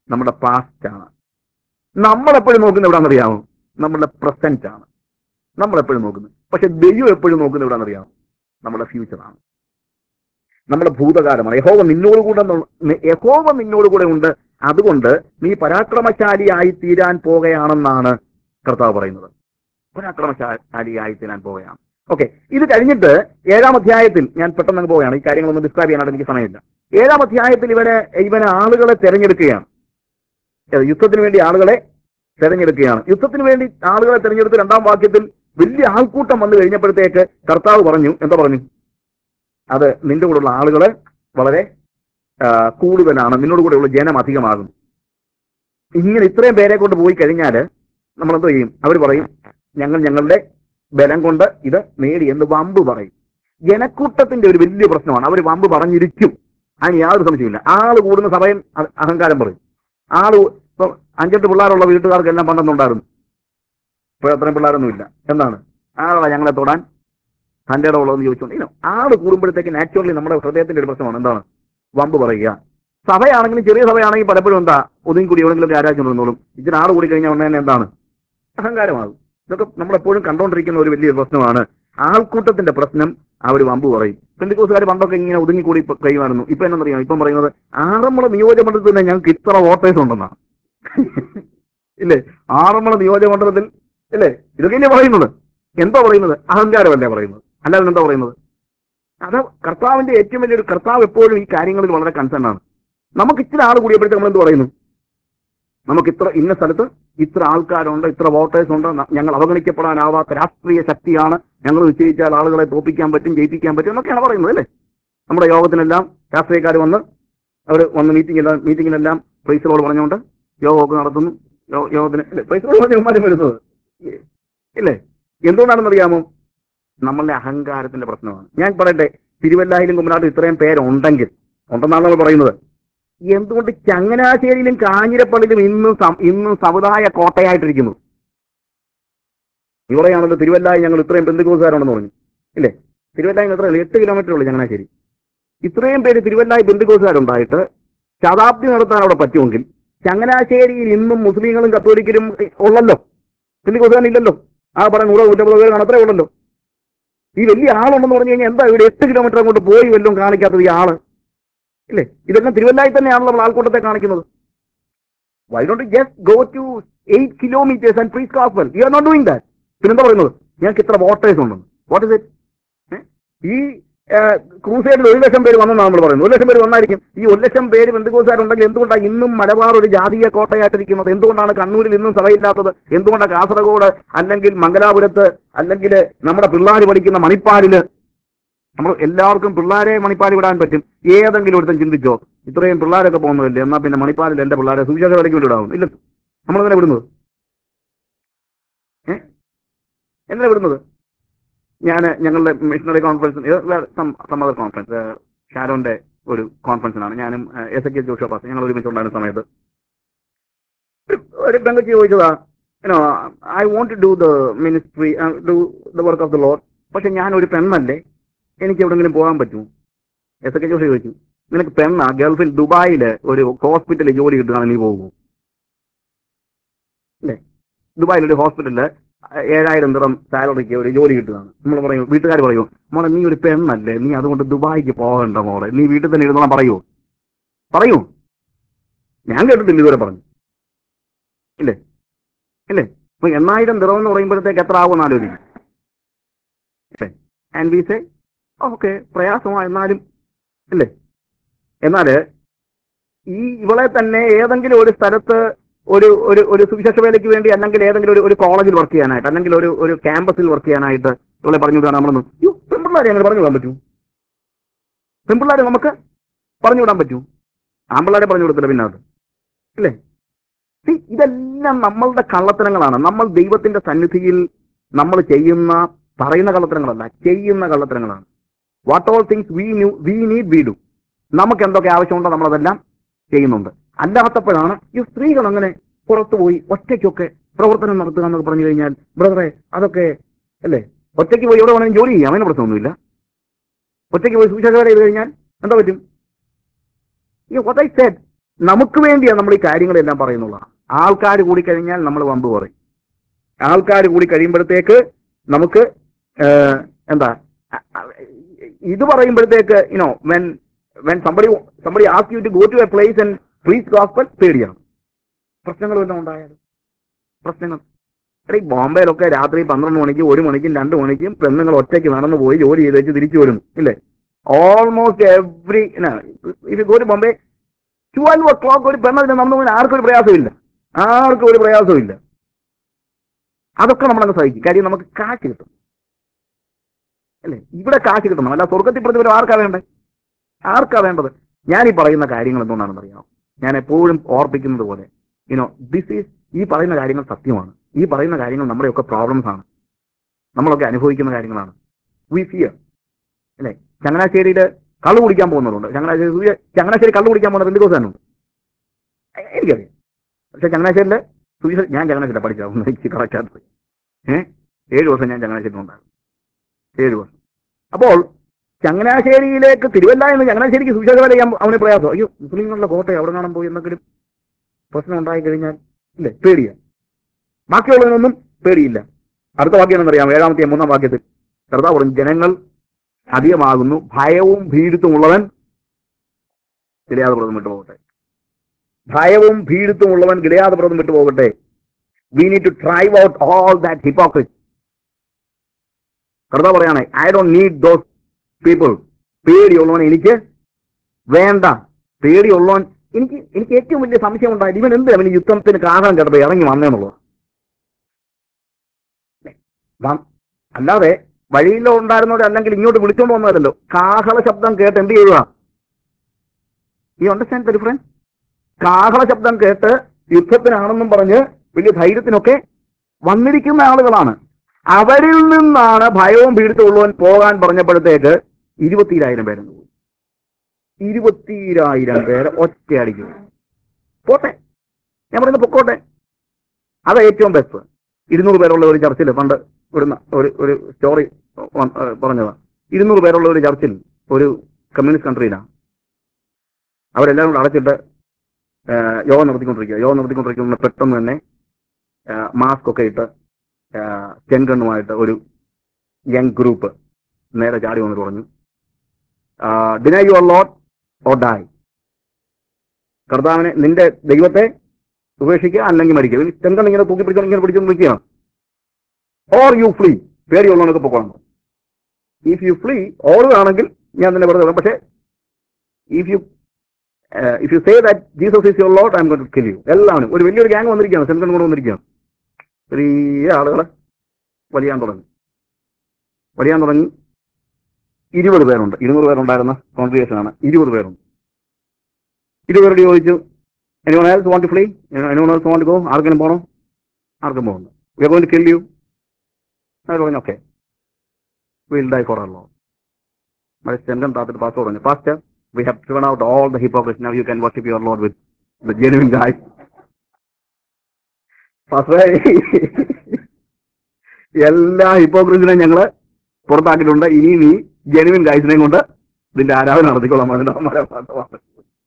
നമ്മുടെ പാസ്റ്റ് ആണ് നമ്മളെപ്പോഴും നോക്കുന്നത് എവിടാണെന്നറിയാമോ നമ്മുടെ പ്രസന്റ് ആണ് നമ്മളെപ്പോഴും നോക്കുന്നത് പക്ഷെ ദൈവം എപ്പോഴും നോക്കുന്നത് എവിടാണെന്നറിയാമോ നമ്മുടെ ഫ്യൂച്ചറാണ് നമ്മുടെ ഭൂതകാലമാണ് യഹോവ നിന്നോട് കൂടെ ന- യഹോവ നിന്നോട് കൂടെ ഉണ്ട് അതുകൊണ്ട് നീ പരാക്രമശാലിയായി തീരാൻ പോകുകയാണെന്നാണ് കർത്താവ് പറയുന്നത് പരാക്രമശാലിയായി തീരാൻ പോവുകയാണ് ഓക്കെ ഇത് കഴിഞ്ഞിട്ട് ഏഴാം അധ്യായത്തിൽ ഞാൻ പെട്ടെന്ന് അങ്ങ് പോവുകയാണ് ഈ കാര്യങ്ങളൊന്നും ഡിസ്ക്രൈബ് ചെയ്യാനായിട്ട് എനിക്ക് സമയമില്ല ഏഴാം അധ്യായത്തിൽ ഇവനെ ഇവന് ആളുകളെ തെരഞ്ഞെടുക്കുകയാണ് ഏത് യുദ്ധത്തിന് വേണ്ടി ആളുകളെ തെരഞ്ഞെടുക്കുകയാണ് യുദ്ധത്തിന് വേണ്ടി ആളുകളെ തെരഞ്ഞെടുത്ത് രണ്ടാം വാക്യത്തിൽ വലിയ ആൾക്കൂട്ടം വന്നു കഴിഞ്ഞപ്പോഴത്തേക്ക് കർത്താവ് പറഞ്ഞു എന്താ പറഞ്ഞു അത് നിന്റെ കൂടെയുള്ള ആളുകള് വളരെ ആ, കൂടുതലാണ് നിന്നോട് കൂടെയുള്ള ജനം അധികമാകും ഇങ്ങനെ ഇത്രയും പേരെ കൊണ്ട് പോയി കഴിഞ്ഞാൽ നമ്മൾ എന്തോ ചെയ്യും അവർ പറയും ഞങ്ങൾ ഞങ്ങളുടെ ബലം കൊണ്ട് ഇത് നേടി എന്ന് വമ്പ് പറയും ജനക്കൂട്ടത്തിന്റെ ഒരു വലിയ പ്രശ്നമാണ് അവർ വമ്പ് പറഞ്ഞിരിക്കും അതിന് യാതൊരു സംശയമില്ല ആള് കൂടുന്ന സഭയിൽ അ- അഹങ്കാരം പറയും ആള് ഇപ്പൊ അഞ്ചെട്ട് പിള്ളേരുള്ള വീട്ടുകാർക്കെല്ലാം പണ്ടെന്നുണ്ടായിരുന്നു ഇപ്പൊ അത്രയും പിള്ളേരൊന്നുമില്ല എന്താണ് ആളാ ഞങ്ങളെ തൊടാൻ തന്റെ ഇടമുള്ളതെന്ന് ചോദിച്ചുകൊണ്ട് ഇനോ ആള് കൂടുമ്പോഴത്തേക്ക് നാച്ചുറലി നമ്മുടെ ഹൃദയത്തിന്റെ ഒരു പ്രശ്നമാണ് എന്താണ് വമ്പ് പറയുക സഭയാണെങ്കിലും ചെറിയ സഭയാണെങ്കിൽ പലപ്പോഴും എന്താ ഒതുങ്ങി കൂടി എവിടെങ്കിലും ഒരു ആരാധന നിന്നോളും ഇതിന് ആള് കൂടി കഴിഞ്ഞാൽ ഉടനെ തന്നെ എന്താണ് അഹങ്കാരമാകും ഇതൊക്കെ നമ്മളെപ്പോഴും കണ്ടുകൊണ്ടിരിക്കുന്ന ഒരു വലിയ പ്രശ്നമാണ് ആൾക്കൂട്ടത്തിന്റെ പ്രശ്നം അവർ വമ്പ് പറയും പെന്തിക്കോസുകാർ പണ്ടൊക്കെ ഇങ്ങനെ ഒതുങ്ങിക്കൂടി ഇപ്പൊ കഴിയുമായിരുന്നു ഇപ്പൊ എന്നറിയാം ഇപ്പം പറയുന്നത് ആറന്മുള നിയോജകമണ്ഡലത്തിൽ തന്നെ ഞങ്ങൾക്ക് ഇത്ര വോട്ടേഴ്സ് ഉണ്ടെന്നാണ് ഇല്ലേ ആറന്മുള നിയോജകമണ്ഡലത്തിൽ ഇല്ലേ ഇതൊക്കെ ഇല്ലേ പറയുന്നത് എന്താ പറയുന്നത് അഹങ്കാരമല്ലേ പറയുന്നത് അല്ലാതെ എന്താ പറയുന്നത് അത് കർത്താവിന്റെ ഏറ്റവും വലിയൊരു കർത്താവ് എപ്പോഴും ഈ കാര്യങ്ങളിൽ വളരെ കൺസേൺ ആണ് നമുക്ക് ഇച്ചിരി ആൾ കൂടിയപ്പോഴത്തേക്ക് നമ്മൾ എന്ത് പറയുന്നു നമുക്ക് ഇത്ര ഇന്ന സ്ഥലത്ത് ഇത്ര ആൾക്കാരുണ്ട് ഇത്ര വോട്ടേഴ്സ് ഉണ്ട് ന- ഞങ്ങൾ അവഗണിക്കപ്പെടാനാവാത്ത രാഷ്ട്രീയ ശക്തിയാണ് ഞങ്ങൾ നിശ്ചയിച്ചാൽ ആളുകളെ തോപ്പിക്കാൻ പറ്റും ജയിപ്പിക്കാൻ പറ്റും എന്നൊക്കെയാണ് പറയുന്നത് അല്ലേ നമ്മുടെ യോഗത്തിനെല്ലാം രാഷ്ട്രീയക്കാർ വന്ന് അവർ വന്ന് മീറ്റിംഗിലെല്ലാം മീറ്റിംഗിലെല്ലാം പ്രൈസറോട് പറഞ്ഞുകൊണ്ട് യോഗമൊക്കെ നടത്തുന്നു യോ- യോഗത്തിന് ഇല്ലേ പ്രൈസറോട് പറഞ്ഞ ഉമ്മാരും വരുന്നത് ഇല്ലേ എന്തുകൊണ്ടാണെന്നറിയാമോ നമ്മളുടെ അഹങ്കാരത്തിന്റെ പ്രശ്നമാണ് ഞാൻ പറയട്ടെ തിരുവല്ലായിലും കുമ്മനാട്ടും ഇത്രയും പേരുണ്ടെങ്കിൽ ഉണ്ടെന്നാണ് നമ്മൾ പറയുന്നത് എന്തുകൊണ്ട് ചങ്ങനാശ്ശേരിയിലും കാഞ്ഞിരപ്പള്ളിയിലും ഇന്നും സം- ഇന്നും സമുദായ കോട്ടയായിട്ടിരിക്കുന്നു ഇവിടെയാണല്ലോ തിരുവല്ലായി ഞങ്ങൾ ഇത്രയും ബന്ധുക്കോസുകാരുണ്ടെന്ന് പറഞ്ഞു ഇല്ലേ തിരുവല്ലായി എത്ര എട്ട് കിലോമീറ്റർ ഉള്ളൂ ചങ്ങനാശ്ശേരി ഇത്രയും പേര് തിരുവല്ലായി ബന്ധുക്കോസുകാരുണ്ടായിട്ട് ശതാബ്ദി നടത്താൻ അവിടെ പറ്റുമെങ്കിൽ ചങ്ങനാശ്ശേരിയിൽ ഇന്നും മുസ്ലിങ്ങളും കത്തോലിക്കലും ഉള്ളല്ലോ ബന്ധുക്കോസുകാരില്ലല്ലോ ആ പറഞ്ഞ നൂറ് നൂറ്റമ്പത് പേര് കാണത്രേ ഉള്ളല്ലോ ഈ വലിയ ആളുണ്ടെന്ന് പറഞ്ഞു കഴിഞ്ഞാൽ എന്താ ഇവിടെ എട്ട് കിലോമീറ്റർ അങ്ങോട്ട് പോയി വല്ലതും കാണിക്കാത്തത് ഈ ആള് ഇല്ലേ ഇതെല്ലാം തിരുവല്ലായി തന്നെയാണല്ലോ നമ്മൾ ആൾക്കൂട്ടത്തെ കാണിക്കുന്നത് why don't just go to eight kilometres and preach casual you are not doing that പിന്നെന്താ പറയുന്നത് ഞങ്ങൾക്ക് ഇത്ര വോട്ടേഴ്സ് ഉണ്ടെന്ന് വാട്ട് ഇസ് ഇറ്റ് ഈ ക്രൂസൈഡിൽ ഒരു ലക്ഷം പേര് വന്നെന്നാണ് നമ്മൾ പറയുന്നത് ഒരു ലക്ഷം പേര് വന്നായിരിക്കും ഈ ഒരു ലക്ഷം പേര് ബന്ധുക്കോസാരുണ്ടെങ്കിൽ എന്തുകൊണ്ടാണ് ഇന്നും മലബാർ ഒരു ജാതീയ കോട്ടയായിട്ടിരിക്കുന്നത് എന്തുകൊണ്ടാണ് കണ്ണൂരിൽ ഇന്നും സഭയില്ലാത്തത് എന്തുകൊണ്ടാണ് കാസർഗോഡ് അല്ലെങ്കിൽ മംഗലാപുരത്ത് അല്ലെങ്കിൽ നമ്മുടെ പിള്ളേർ പഠിക്കുന്ന മണിപ്പാലില് നമ്മൾ എല്ലാവർക്കും പിള്ളേരെ മണിപ്പാൽ വിടാൻ പറ്റും ഏതെങ്കിലും ഒരുത്തൻ ചിന്തിച്ചോ ഇത്രയും പിള്ളേരൊക്കെ പോകുന്നതല്ലേ എന്നാ പിന്നെ മണിപ്പാലിൽ എന്റെ പിള്ളേരെ സുവിശേഷ വിലയ്ക്ക് വിടാവും ഇല്ല നമ്മളെങ്ങനെ വിടുന്നത് ഏ എങ്ങനെ വിടുന്നത് ഞാൻ ഞങ്ങളുടെ മിഷണറി കോൺഫറൻസ് സമ്മതർ കോൺഫറൻസ് ഷാരോന്റെ ഒരു കോൺഫറൻസിനാണ് ഞാനും എസ് എ കെ ജോഷോ പാസ് ഞങ്ങൾ ഒരുമിച്ചുണ്ടായിരുന്ന സമയത്ത് ഒരു പെങ്കച്ചി ചോദിച്ചതാ you know I want to do the ministry do the work of the lord പക്ഷെ ഞാൻ ഒരു പെണ്ണല്ലേ എനിക്ക് എവിടെങ്കിലും പോകാൻ പറ്റുമോ എസ് കെ ജോഷി ചോദിച്ചു നിനക്ക് പെണ്ണാ ഗൾഫിൽ ദുബായിൽ ഒരു ഹോസ്പിറ്റലിൽ ജോലി കിട്ടുകയാണ് നീ പോകുമോ അല്ലേ ദുബായിൽ ഒരു ഹോസ്പിറ്റലില് ഏഴായിരം ദിറം സാലറിക്ക് ഒരു ജോലി കിട്ടുകയാണ് നമ്മൾ പറയും വീട്ടുകാർ പറയും മോളെ നീ ഒരു പെണ്ണല്ലേ നീ അതുകൊണ്ട് ദുബായിക്ക് പോകണ്ട മോളെ നീ വീട്ടിൽ തന്നെ ഇരുന്നോളാൻ പറയൂ പറയൂ ഞാൻ കേട്ടിട്ടില്ല ഇതുവരെ പറഞ്ഞു ഇല്ലേ ഇല്ലേ അപ്പൊ എണ്ണായിരം ദിറം എന്ന് പറയുമ്പോഴത്തേക്ക് എത്ര ആകുമെന്ന് ആലോചിക്കും ആൻഡ് വി സേ ഓക്കെ പ്രയാസമാ എന്നാലും അല്ലേ എന്നാല് ഈ ഇവളെ തന്നെ ഏതെങ്കിലും ഒരു സ്ഥലത്ത് ഒരു ഒരു ഒരു സുവിശേഷ വേലയ്ക്ക് വേണ്ടി അല്ലെങ്കിൽ ഏതെങ്കിലും ഒരു ഒരു കോളേജിൽ വർക്ക് ചെയ്യാനായിട്ട് അല്ലെങ്കിൽ ഒരു ഒരു ക്യാമ്പസിൽ വർക്ക് ചെയ്യാനായിട്ട് ഇവളെ പറഞ്ഞു വിടാൻ നമ്മളൊന്ന് യോ പെൺപിള്ളേരെ അങ്ങനെ പറഞ്ഞു വിടാൻ പറ്റൂ പെൺപിള്ളേരെ നമുക്ക് പറഞ്ഞു വിടാൻ പറ്റൂ ആൺപിള്ളേരെ പറഞ്ഞു കൊടുത്തില്ല പിന്നെ അത് ഇല്ലേ See, ഇതെല്ലാം നമ്മളുടെ കള്ളത്തരങ്ങളാണ് നമ്മൾ ദൈവത്തിന്റെ സന്നിധിയിൽ നമ്മൾ ചെയ്യുന്ന പറയുന്ന കള്ളത്തരങ്ങളല്ല ചെയ്യുന്ന കള്ളത്തരങ്ങളാണ് what all things we knew we need we do നമുക്ക് എന്തൊക്കെ ആവശ്യമുണ്ടോ നമ്മളതെല്ലാം ചെയ്യുന്നുണ്ട് അല്ലാത്തപ്പോഴാണ് ഈ സ്ത്രീകൾ അങ്ങനെ പുറത്തുപോയി ഒറ്റയ്ക്കൊക്കെ പ്രവർത്തനം നടത്തുക എന്നൊക്കെ പറഞ്ഞു കഴിഞ്ഞാൽ ബ്രദറെ അതൊക്കെ അല്ലേ ഒറ്റയ്ക്ക് പോയി എവിടെ വേണമെങ്കിലും ജോലി ചെയ്യാം അതിന് പ്രശ്നമൊന്നുമില്ല ഒറ്റയ്ക്ക് പോയി സൂചക ചെയ്ത് കഴിഞ്ഞാൽ എന്താ പറ്റും ഈ what I said നമുക്ക് വേണ്ടിയാണ് നമ്മൾ ഈ കാര്യങ്ങളെല്ലാം പറയുന്നുള്ളത് ആൾക്കാർ കൂടി കഴിഞ്ഞാൽ നമ്മൾ വമ്പ് പറയും ആൾക്കാർ കൂടി കഴിയുമ്പോഴത്തേക്ക് നമുക്ക് ഏഹ്, എന്താ അ- അ- ഇത് പറയുമ്പോഴത്തേക്ക് you know when when somebody somebody ask you to go to a place and preach gospel പേടിയാണ് പ്രശ്നങ്ങൾ വല്ലതും ഉണ്ടായാലും പ്രശ്നങ്ങൾ എടാ ഈ ബോംബെയിലൊക്കെ രാത്രി പന്ത്രണ്ട് മണിക്കും ഒരു മണിക്കും രണ്ട് മണിക്കും പെണ്ണുങ്ങൾ ഒറ്റയ്ക്ക് നടന്നു പോയി ജോലി ചെയ്ത് വെച്ച് തിരിച്ചു വരുന്നു ഇല്ലേ ഓൾമോസ്റ്റ് എവറി ഇത് ഒരു ബോംബെ ട്വൽവ് ഒ ക്ലോക്ക് ഒരു പെണ്ണതിന് നടന്നു പോകാൻ ആർക്കും ഒരു പ്രയാസമില്ല ആർക്കും ഒരു പ്രയാസമില്ല അതൊക്കെ നമ്മളങ്ങ് സഹിക്കും കാര്യം നമുക്ക് കാശ് കിട്ടും അല്ലേ ഇവിടെ കാശ് കിട്ടണം അല്ല സ്വർഗത്തിൽ പ്രതിഫലം ആർക്കാ വേണ്ടേ ആർക്കാ വേണ്ടത് ഞാൻ ഈ പറയുന്ന കാര്യങ്ങൾ എന്തുകൊണ്ടാണെന്ന് അറിയാം ഞാൻ എപ്പോഴും ഓർപ്പിക്കുന്നത് പോലെ യുനോ ദിസ് ഈസ് ഈ പറയുന്ന കാര്യങ്ങൾ സത്യമാണ് ഈ പറയുന്ന കാര്യങ്ങൾ നമ്മുടെയൊക്കെ പ്രോബ്ലംസ് ആണ് നമ്മളൊക്കെ അനുഭവിക്കുന്ന കാര്യങ്ങളാണ് വി ഫിയർ അല്ലേ ചങ്ങനാശ്ശേരിയിൽ കള്ളു കുടിക്കാൻ പോകുന്നവരുണ്ട് ചങ്ങനാശ്ശേരി സൂര്യ- ചങ്ങനാശ്ശേരി കള്ളു കുടിക്കാൻ പോകുന്ന രണ്ട് ദിവസം ഉണ്ട് എനിക്കറിയാം പക്ഷെ ചങ്ങനാശ്ശേരിയിൽ സുവിശേഷ ഞാൻ ചങ്ങനാശ്ശേരി പഠിച്ചാൽ എനിക്ക് കറക്റ്റായിട്ട് ഏഹ് ഏഴ് ദിവസം ഞാൻ ചങ്ങനാശ്ശേരി ഉണ്ടായിരുന്നു ഏഴ് ദിവസം അപ്പോൾ ചങ്ങനാശ്ശേരിയിലേക്ക് തിരുവല്ല എന്ന് ചങ്ങനാശ്ശേരിക്ക് സുവിശേഷ വേല ചെയ്യാൻ അവന് പ്രയാസം അയ്യോ മുസ്ലിങ്ങളുടെ കോട്ടയം അവിടെ കാണാൻ പോയി എന്തെങ്കിലും പ്രശ്നം ഉണ്ടായി കഴിഞ്ഞാൽ ഇല്ലേ പേടിയാ ബാക്കിയുള്ളതിനൊന്നും പേടിയില്ല അടുത്ത വാക്യം എന്നറിയാം ഏഴാമത്തെ മൂന്നാം വാക്യത്തിൽ കർത്താവ് പറഞ്ഞു ജനങ്ങൾ അധികമാകുന്നു ഭയവും ഭീരുത്വമുള്ളവൻ ഗിലയാദപുറം വിട്ടു പോകട്ടെ ഭയവും ഭീരുത്വമുള്ളവൻ ഗിലയാദപുറം വിട്ടു പോകട്ടെ we need to drive out all that hypocrite കർത്താവ് പറയാണ് I don't need those people പേടിയുള്ളവൻ എനിക്ക് വേണ്ട പേടിയുള്ളവൻ എനിക്ക് എനിക്ക് ഏറ്റവും വലിയ സംശയം ഉണ്ടായത് ഇവൻ എന്ത് അവന് യുദ്ധത്തിന് കാരണം കേട്ടപ്പോൾ ഇറങ്ങി വന്നേന്നുള്ളത് വ- അല്ലാതെ വഴിയിലോ ഉണ്ടായിരുന്നവരെ അല്ലെങ്കിൽ ഇങ്ങോട്ട് വിളിച്ചോണ്ട് വന്നവരല്ലോ കാഹള ശബ്ദം കേട്ട് എന്ത് ചെയ്യുക ഈ അണ്ടർസ്റ്റാൻഡ് ദ ഡിഫറൻസ് കാഹള ശബ്ദം കേട്ട് യുദ്ധത്തിനാണെന്നും പറഞ്ഞ് വലിയ ധൈര്യത്തിനൊക്കെ വന്നിരിക്കുന്ന ആളുകളാണ് അവരിൽ നിന്നാണ് ഭയവും പീഡിത്തമുള്ളവൻ പോകാൻ പറഞ്ഞപ്പോഴത്തേക്ക് ഇരുപത്തിരായിരം പേരുണ്ട് ഇരുപത്തിരായിരം പേര് ഒറ്റയടിക്കും പോട്ടെ ഞാൻ പറയുന്നത് പൊക്കോട്ടെ അതാ ഏറ്റവും ബെസ്റ്റ് ഇരുന്നൂറ് പേരുള്ള ഒരു ചർച്ചിൽ പണ്ട് ഇവിടുന്ന് ഒരു ഒരു സ്റ്റോറി പറഞ്ഞതാണ് ഇരുന്നൂറ് പേരുള്ള ഒരു ചർച്ചിൽ ഒരു കമ്മ്യൂണിസ്റ്റ് കൺട്രിയിലാണ് അവരെല്ലാവരും കൂടെ അടച്ചിട്ട് ആ, യോഗം നടത്തിക്കൊണ്ടിരിക്കുക യോഗം നടത്തിക്കൊണ്ടിരിക്കുന്ന പെട്ടെന്ന് തന്നെ മാസ്ക് ഒക്കെ ഇട്ട് ആ, ചെങ്കണ്ണുമായിട്ട് ഒരു യങ് ഗ്രൂപ്പ് നേരെ ചാടി വന്നിട്ട് പറഞ്ഞു deny your lord or die കർത്താവിനെ നിന്റെ ദൈവത്തെ ഉപേക്ഷിക്കുക അല്ലെങ്കിൽ മരിക്കുക ഇവര് ചെങ്കണ്ണ് ഇങ്ങനെ തൂക്കി പിടിച്ചോണ്ട് ഇങ്ങനെ പിടിച്ചോണ്ട് നിൽക്കുകയാണ് ഓർ യു ഫ്ലീ പേടിയുള്ളവനൊക്കെ പൊക്കണം ഇഫ് യു ഫ്ലീ ഓടുകയാണെങ്കിൽ ഞാൻ തന്നെ വെറുതെ വിടാം പക്ഷേ if you if you say that Jesus is your lord I am gonna kill you എല്ലാവരും ഒരു വലിയൊരു ഗ്യാങ് വന്നിരിക്കുകയാണ് സെൻകൺ കൊണ്ട് വന്നിരിക്കുകയാണ് ചെറിയ ആളുകളെ വലിയാൻ തുടങ്ങി വലിയാൻ തുടങ്ങി ഇരുപത് പേരുണ്ട് ഇരുന്നൂറ് പേരുണ്ടായിരുന്ന കോൺഗ്രിഗേഷൻ ആണ് ഇരുപത് പേരുണ്ട് ഇരുപത് ചോദിച്ചു anyone else want to flee anyone else want go ആർക്കെങ്കിലും പോകണോ ആർക്കും പോകുന്നു we are going to kill you അവർ പറഞ്ഞു ഓക്കെ വിൽ ഡൈ ഫോർ അല്ലോ മഴ ചെങ്കൻ താത്തിട്ട് പാസ് പറഞ്ഞു fast we have driven out all the hypocrites now you can worship your lord with the genuine guy എല്ലാ ഹിപ്പോക്രസിനെയും ഞങ്ങള് പുറത്താക്കിയിട്ടുണ്ട് ഇനി നീ ജെനുവിൻ ഗൈസിനെയും കൊണ്ട് ഇതിന്റെ ആരാധന നടത്തിക്കൊള്ളാം അതിന്റെ അവന്മാരെ പാട്ട്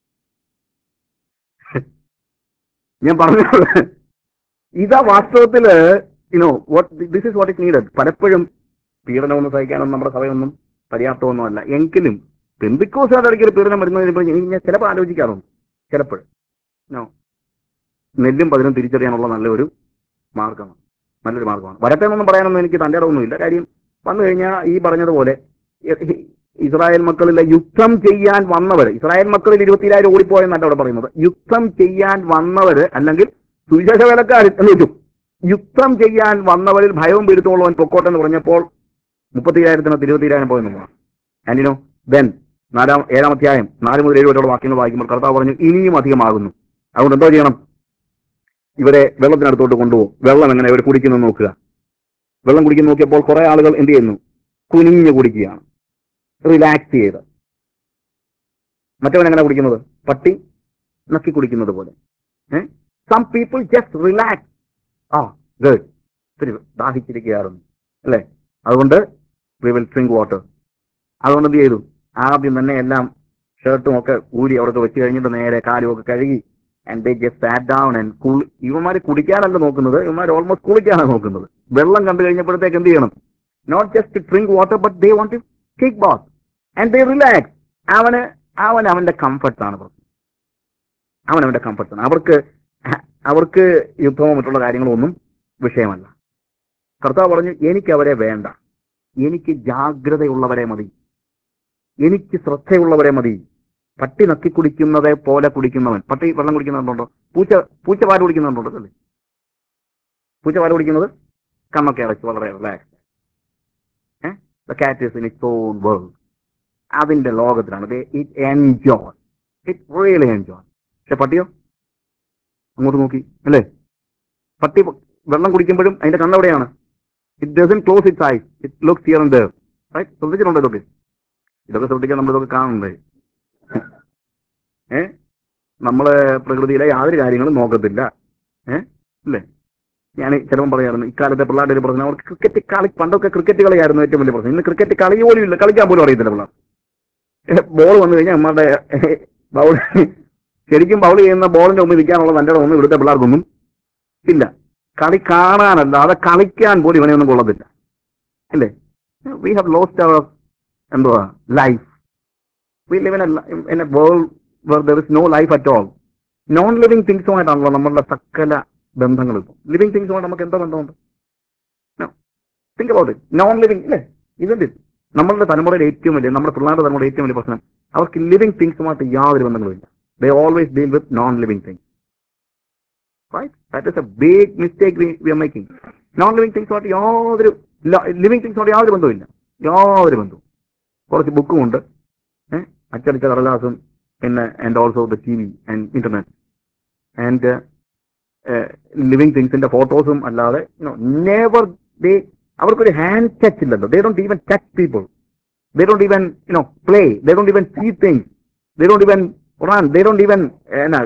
ഞാൻ പറഞ്ഞു ഇതാ വാസ്തവത്തില് you know what this is what is needed പലപ്പോഴും പീഡനമൊന്നും സഹിക്കാനൊന്നും നമ്മുടെ സഭയൊന്നും പര്യാപ്തമൊന്നുമല്ല എങ്കിലും പെന്തിക്കോസുകാരുടെ ഇടയ്ക്ക് ഒരു പീഡനം വരുന്നതിന് ഞാൻ ചിലപ്പോൾ ആലോചിക്കാറുണ്ട് ചിലപ്പോൾ നോ നെല്ലും പതിനും തിരിച്ചറിയാനുള്ള നല്ലൊരു മാർഗമാണ് നല്ലൊരു മാർഗമാണ് വരട്ടെ എന്നൊന്നും പറയാനൊന്നും എനിക്ക് തൻ്റെ ഇടമൊന്നുമില്ല കാര്യം വന്നു കഴിഞ്ഞാൽ ഈ പറഞ്ഞതുപോലെ ഇ- ഇസ്രായേൽ മക്കളിലെ യുദ്ധം ചെയ്യാൻ വന്നവർ ഇസ്രായേൽ മക്കളിൽ ഇരുപത്തിരായിരം ഓടിപ്പോയെന്നല്ല അവിടെ പറയുന്നത് യുദ്ധം ചെയ്യാൻ വന്നവര് അല്ലെങ്കിൽ സുവിശേഷ വേലക്കാർ എന്ന് വെച്ചു യുദ്ധം ചെയ്യാൻ വന്നവരിൽ ഭയവും പിടുത്തമുള്ളവൻ പൊക്കോട്ടെ എന്ന് പറഞ്ഞപ്പോൾ മുപ്പത്തിരായിരത്തിനകത്ത് ഇരുപത്തിരായിരം പോയെന്നു ആന്റിനോ ദെൻ നാലാം ഏഴാം അധ്യായം നാല് മുതൽ ഏഴ് വരെയുള്ള വാക്യങ്ങൾ വായിക്കുമ്പോൾ കർത്താവ് പറഞ്ഞു ഇനിയും അധികമാകുന്നു അതുകൊണ്ട് എന്തോ ചെയ്യണം ഇവരെ വെള്ളത്തിനടുത്തോട്ട് കൊണ്ടുപോകും വെള്ളം എങ്ങനെ ഇവർ കുടിക്കുന്നു നോക്കുക വെള്ളം കുടിക്കുന്നു നോക്കിയപ്പോൾ കുറെ ആളുകൾ എന്ത് ചെയ്യുന്നു കുനിഞ്ഞു കുടിക്കുകയാണ് റിലാക്സ് ചെയ്ത് മറ്റവൻ എങ്ങനെ കുടിക്കുന്നത് പട്ടി നക്കി കുടിക്കുന്നത് പോലെ സം പീപ്പിൾ ജസ്റ്റ് റിലാക്സ് ആ ഗുഡ് ഇത്തിരി ദാഹിച്ചിരിക്കുകയായിരുന്നു അല്ലേ അതുകൊണ്ട് വി വിൽ ഡ്രിങ്ക് വാട്ടർ അതുകൊണ്ട് എന്ത് ചെയ്തു ആദ്യം തന്നെ എല്ലാം ഷർട്ടും ഒക്കെ ഊരി അവർക്ക് വെച്ച് കഴിഞ്ഞിട്ട് നേരെ കാലും ഒക്കെ കഴുകി and they just sat down and കുളി ഇവന്മാർ കുടിക്കാനല്ല നോക്കുന്നത് ഇവന്മാർ ഓൾമോസ്റ്റ് കുളിക്കാനാണ് നോക്കുന്നത് വെള്ളം കണ്ടു കഴിഞ്ഞപ്പോഴത്തേക്ക് എന്ത് ചെയ്യണം not just drink water but they want to take bath and they relax അവന് അവൻ അവന്റെ കംഫർട്ട് ആണ് പ്രശ്നം അവൻ അവന്റെ കംഫർട്ട് ആണ് അവർക്ക് അവർക്ക് യുദ്ധമോ മറ്റുള്ള കാര്യങ്ങളൊന്നും വിഷയമല്ല കർത്താവ് പറഞ്ഞു എനിക്ക് അവരെ വേണ്ട എനിക്ക് ജാഗ്രതയുള്ളവരെ മതി എനിക്ക് ശ്രദ്ധയുള്ളവരെ മതി പട്ടി നക്കി കുടിക്കുന്നതെ പോലെ കുടിക്കുന്നവൻ പട്ടി വെള്ളം കുടിക്കുന്നുണ്ടോ പൂച്ച പൂച്ച പാല് കുടിക്കുന്നുണ്ടോ അല്ലേ പൂച്ച പാല് കുടിക്കുന്നത് കണ്ണൊക്കെ അടച്ച് വളരെ relax uh the cat is in its own world അതിന്റെ ലോകത്തിലാണ് it enjoy it really enjoy പക്ഷെ പട്ടിയോ അങ്ങോട്ട് നോക്കി അല്ലേ പട്ടി വെള്ളം കുടിക്കുമ്പോഴും അതിന്റെ കണ്ണെവിടെയാണ് it doesn't close its eyes it looks here and there right ശ്രദ്ധിച്ചിട്ടുണ്ടോ ഇതൊക്കെ ഇതൊക്കെ ശ്രദ്ധിക്കാൻ നമ്മൾ ഇതൊക്കെ കാണണ്ടേ ഏ നമ്മള് പ്രകൃതിയിലെ യാതൊരു കാര്യങ്ങളും നോക്കത്തില്ല ഏ അല്ലേ ഞാൻ ചിലപ്പം പറയാറുണ്ട് ഇക്കാലത്തെ പിള്ളേരുടെ ഒരു പ്രശ്നം അവർക്ക് ക്രിക്കറ്റ് കളി പണ്ടൊക്കെ ക്രിക്കറ്റ് കളിയായിരുന്നു ഏറ്റവും വലിയ പ്രശ്നം ഇന്ന് ക്രിക്കറ്റ് കളി പോലും ഇല്ല കളിക്കാൻ പോലും അറിയത്തില്ല പിള്ളേർ ബോൾ വന്നു കഴിഞ്ഞാൽ നമ്മളുടെ ബൗൾ ശരിക്കും ബൗൾ ചെയ്യുന്ന ബോളിന്റെ മുമ്പിൽ നിൽക്കാനുള്ള തന്റെ ഒന്നും ഇവിടുത്തെ പിള്ളേർക്കൊന്നും ഇല്ല കളി കാണാനല്ലാതെ കളിക്കാൻ പോലും ഇവനെ ഒന്നും കൊള്ളത്തില്ല അല്ലേ വി ഹാവ് ലോസ്റ്റ് അവർ എന്തുവാ life we live in a world where there is no life at all non living തിങ്സുമായിട്ടാണല്ലോ നമ്മളുടെ സകല ബന്ധങ്ങൾ ഇപ്പം ലിവിങ് തിങ്സുമായിട്ട് നമുക്ക് എന്താ ബന്ധമുണ്ട് think about it non living ഇല്ലേ ഇതുണ്ട് നമ്മളുടെ തലമുറയുടെ ഏറ്റവും വലിയ നമ്മുടെ പിള്ളേരുടെ തലമുറയുടെ ഏറ്റവും വലിയ പ്രശ്നം അവർക്ക് ലിവിങ് തിങ്സുമായിട്ട് യാതൊരു ബന്ധങ്ങളും ഇല്ല they always deal with non living things right that is a big mistake we are making non living തിങ്സുമായിട്ട് യാതൊരു ലിവിങ് തിങ്സുമായിട്ട് യാതൊരു ബന്ധവുമില്ല യാതൊരു ബന്ധവും കുറച്ച് ബുക്കും ഉണ്ട് ഏഹ് അച്ചടിച്ച കടലാസും പിന്നെ and also the T V and internet and living തിങ്സിന്റെ ഫോട്ടോസും അല്ലാതെ നെവർ ദേ അവർക്കൊരു ഹാൻഡ് ടച്ച് ഇല്ലല്ലോ they don't even touch people they don't even you know play they don't even see things they don't even run they don't even എന്നാ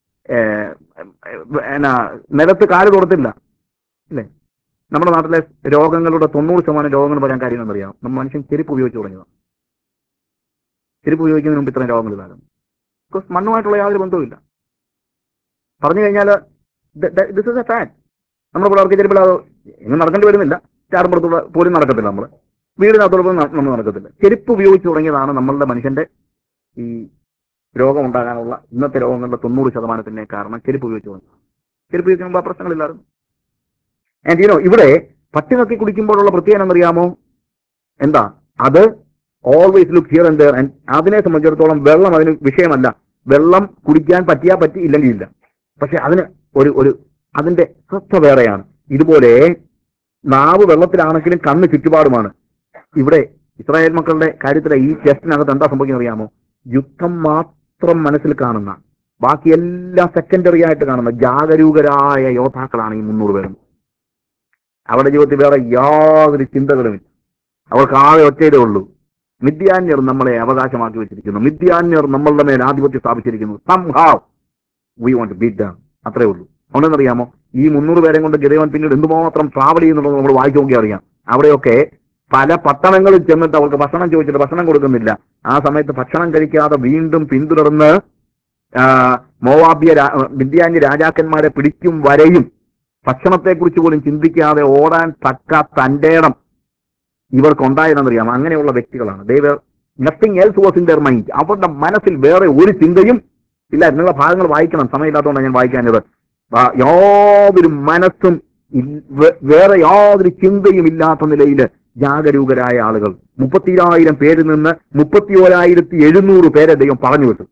എന്നാ നിലത്ത് കാല് കൊടുത്തില്ല ഇല്ലേ നമ്മുടെ നാട്ടിലെ രോഗങ്ങളുടെ തൊണ്ണൂറ് ശതമാനം രോഗങ്ങൾ പറയാൻ കാര്യം എന്നറിയാം നമ്മൾ മനുഷ്യൻ ചെരുപ്പ് ഉപയോഗിച്ച് തുടങ്ങിയതാണ് ചെരുപ്പ് ഉപയോഗിക്കുന്നതിന് മുമ്പ് ഇത്രയും രോഗങ്ങൾ ഇല്ലായിരുന്നു ബിക്കോസ് മണ്ണുമായിട്ടുള്ള യാതൊരു ബന്ധവുമില്ല പറഞ്ഞു കഴിഞ്ഞാൽ ദിസ് ഇസ് എ ഫാക്ട് നമ്മുടെ പിള്ളേർക്ക് ചെരുപ്പില്ലാതെ എങ്ങും നടക്കേണ്ടി വരുന്നില്ല ചാടുമ്പുറത്തുള്ള പോലും നടക്കത്തില്ല നമ്മൾ വീടിനകത്തോടൊപ്പം നമ്മൾ നടക്കത്തില്ല ചെരുപ്പ് ഉപയോഗിച്ച് തുടങ്ങിയതാണ് നമ്മളുടെ മനുഷ്യന്റെ ഈ രോഗം ഉണ്ടാകാനുള്ള ഇന്നത്തെ രോഗങ്ങളുടെ തൊണ്ണൂറ് ശതമാനത്തിന്റെ കാരണം ചെരുപ്പ് ഉപയോഗിച്ച് തുടങ്ങി ചെരുപ്പ് ഉപയോഗിക്കുമ്പോൾ ആ പ്രശ്നങ്ങളില്ലായിരുന്നു ആൻഡ് യുനോ ഇവിടെ പട്ടി നക്കി കുടിക്കുമ്പോഴുള്ള പ്രത്യേകത എന്നറിയാമോ എന്താ അത് always look here and there and അതിനെ സംബന്ധിച്ചിടത്തോളം വെള്ളം അതിന് വിഷയമല്ല വെള്ളം കുടിക്കാൻ പറ്റിയാ പറ്റി ഇല്ലെങ്കിൽ ഇല്ല പക്ഷെ അതിന് ഒരു ഒരു അതിന്റെ ശ്രദ്ധ വേറെയാണ് ഇതുപോലെ നാവ് വെള്ളത്തിലാണെങ്കിലും കണ്ണ് ചുറ്റുപാടുമാണ് ഇവിടെ ഇസ്രായേൽ മക്കളുടെ കാര്യത്തിലെ ഈ ടെസ്റ്റിനകത്ത് എന്താ സംഭവിക്കുന്നത് അറിയാമോ യുദ്ധം മാത്രം മനസ്സിൽ കാണുന്ന ബാക്കി എല്ലാം സെക്കൻഡറി ആയിട്ട് കാണുന്ന ജാഗരൂകരായ യോദ്ധാക്കളാണ് ഈ മുന്നൂറ് പേരും അവരുടെ ജീവിതത്തിൽ വേറെ യാതൊരു ചിന്തകളുമില്ല അവർക്ക് ആകെ ഒറ്റയിലേ ഉള്ളൂ മിഥ്യാന്യർ നമ്മളെ അവകാശമാക്കി വെച്ചിരിക്കുന്നു മിഥ്യാന്യർ നമ്മളുടെ മേൽ ആധിപത്യം സ്ഥാപിച്ചിരിക്കുന്നു somehow we won't beat down അത്രേ ഉള്ളൂ അതുകൊണ്ടെന്നറിയാമോ ഈ മുന്നൂറ് പേരെ കൊണ്ട് ഗിതവൻ പിന്നീട് എന്തുമാത്രം ട്രാവൽ ചെയ്യുന്നുള്ളത് നമ്മൾ വായിച്ചു നോക്കി അറിയാം അവിടെയൊക്കെ പല പട്ടണങ്ങളിൽ ചെന്നിട്ട് അവർക്ക് ഭക്ഷണം ചോദിച്ചിട്ട് ഭക്ഷണം കൊടുക്കുന്നില്ല ആ സമയത്ത് ഭക്ഷണം കഴിക്കാതെ വീണ്ടും പിന്തുടർന്ന് ആ, മോവാബ്യ രാ- മിഥ്യാന്യ രാജാക്കന്മാരെ പിടിക്കും വരെയും ഭക്ഷണത്തെക്കുറിച്ച് പോലും ചിന്തിക്കാതെ ഓടാൻ തക്ക തന്റെ ഇടം ഇവർക്കുണ്ടായതെന്നറിയാം അങ്ങനെയുള്ള വ്യക്തികളാണ് ദൈവ nothing else was in their mind അവരുടെ മനസ്സിൽ വേറെ ഒരു ചിന്തയും ഇല്ല എന്നുള്ള ഭാഗങ്ങൾ വായിക്കണം സമയമില്ലാത്തതുകൊണ്ടാണ് ഞാൻ വായിക്കാഞ്ഞത് ആ, യാതൊരു മനസ്സും ഇൽ- വേ- വേറെ യാതൊരു ചിന്തയും ഇല്ലാത്ത നിലയിൽ ജാഗരൂകരായ ആളുകൾ മുപ്പത്തിരായിരം പേരിൽ നിന്ന് മുപ്പത്തി ഓരായിരത്തി എഴുന്നൂറ് പേരെ ദൈവം പറഞ്ഞു വിട്ടു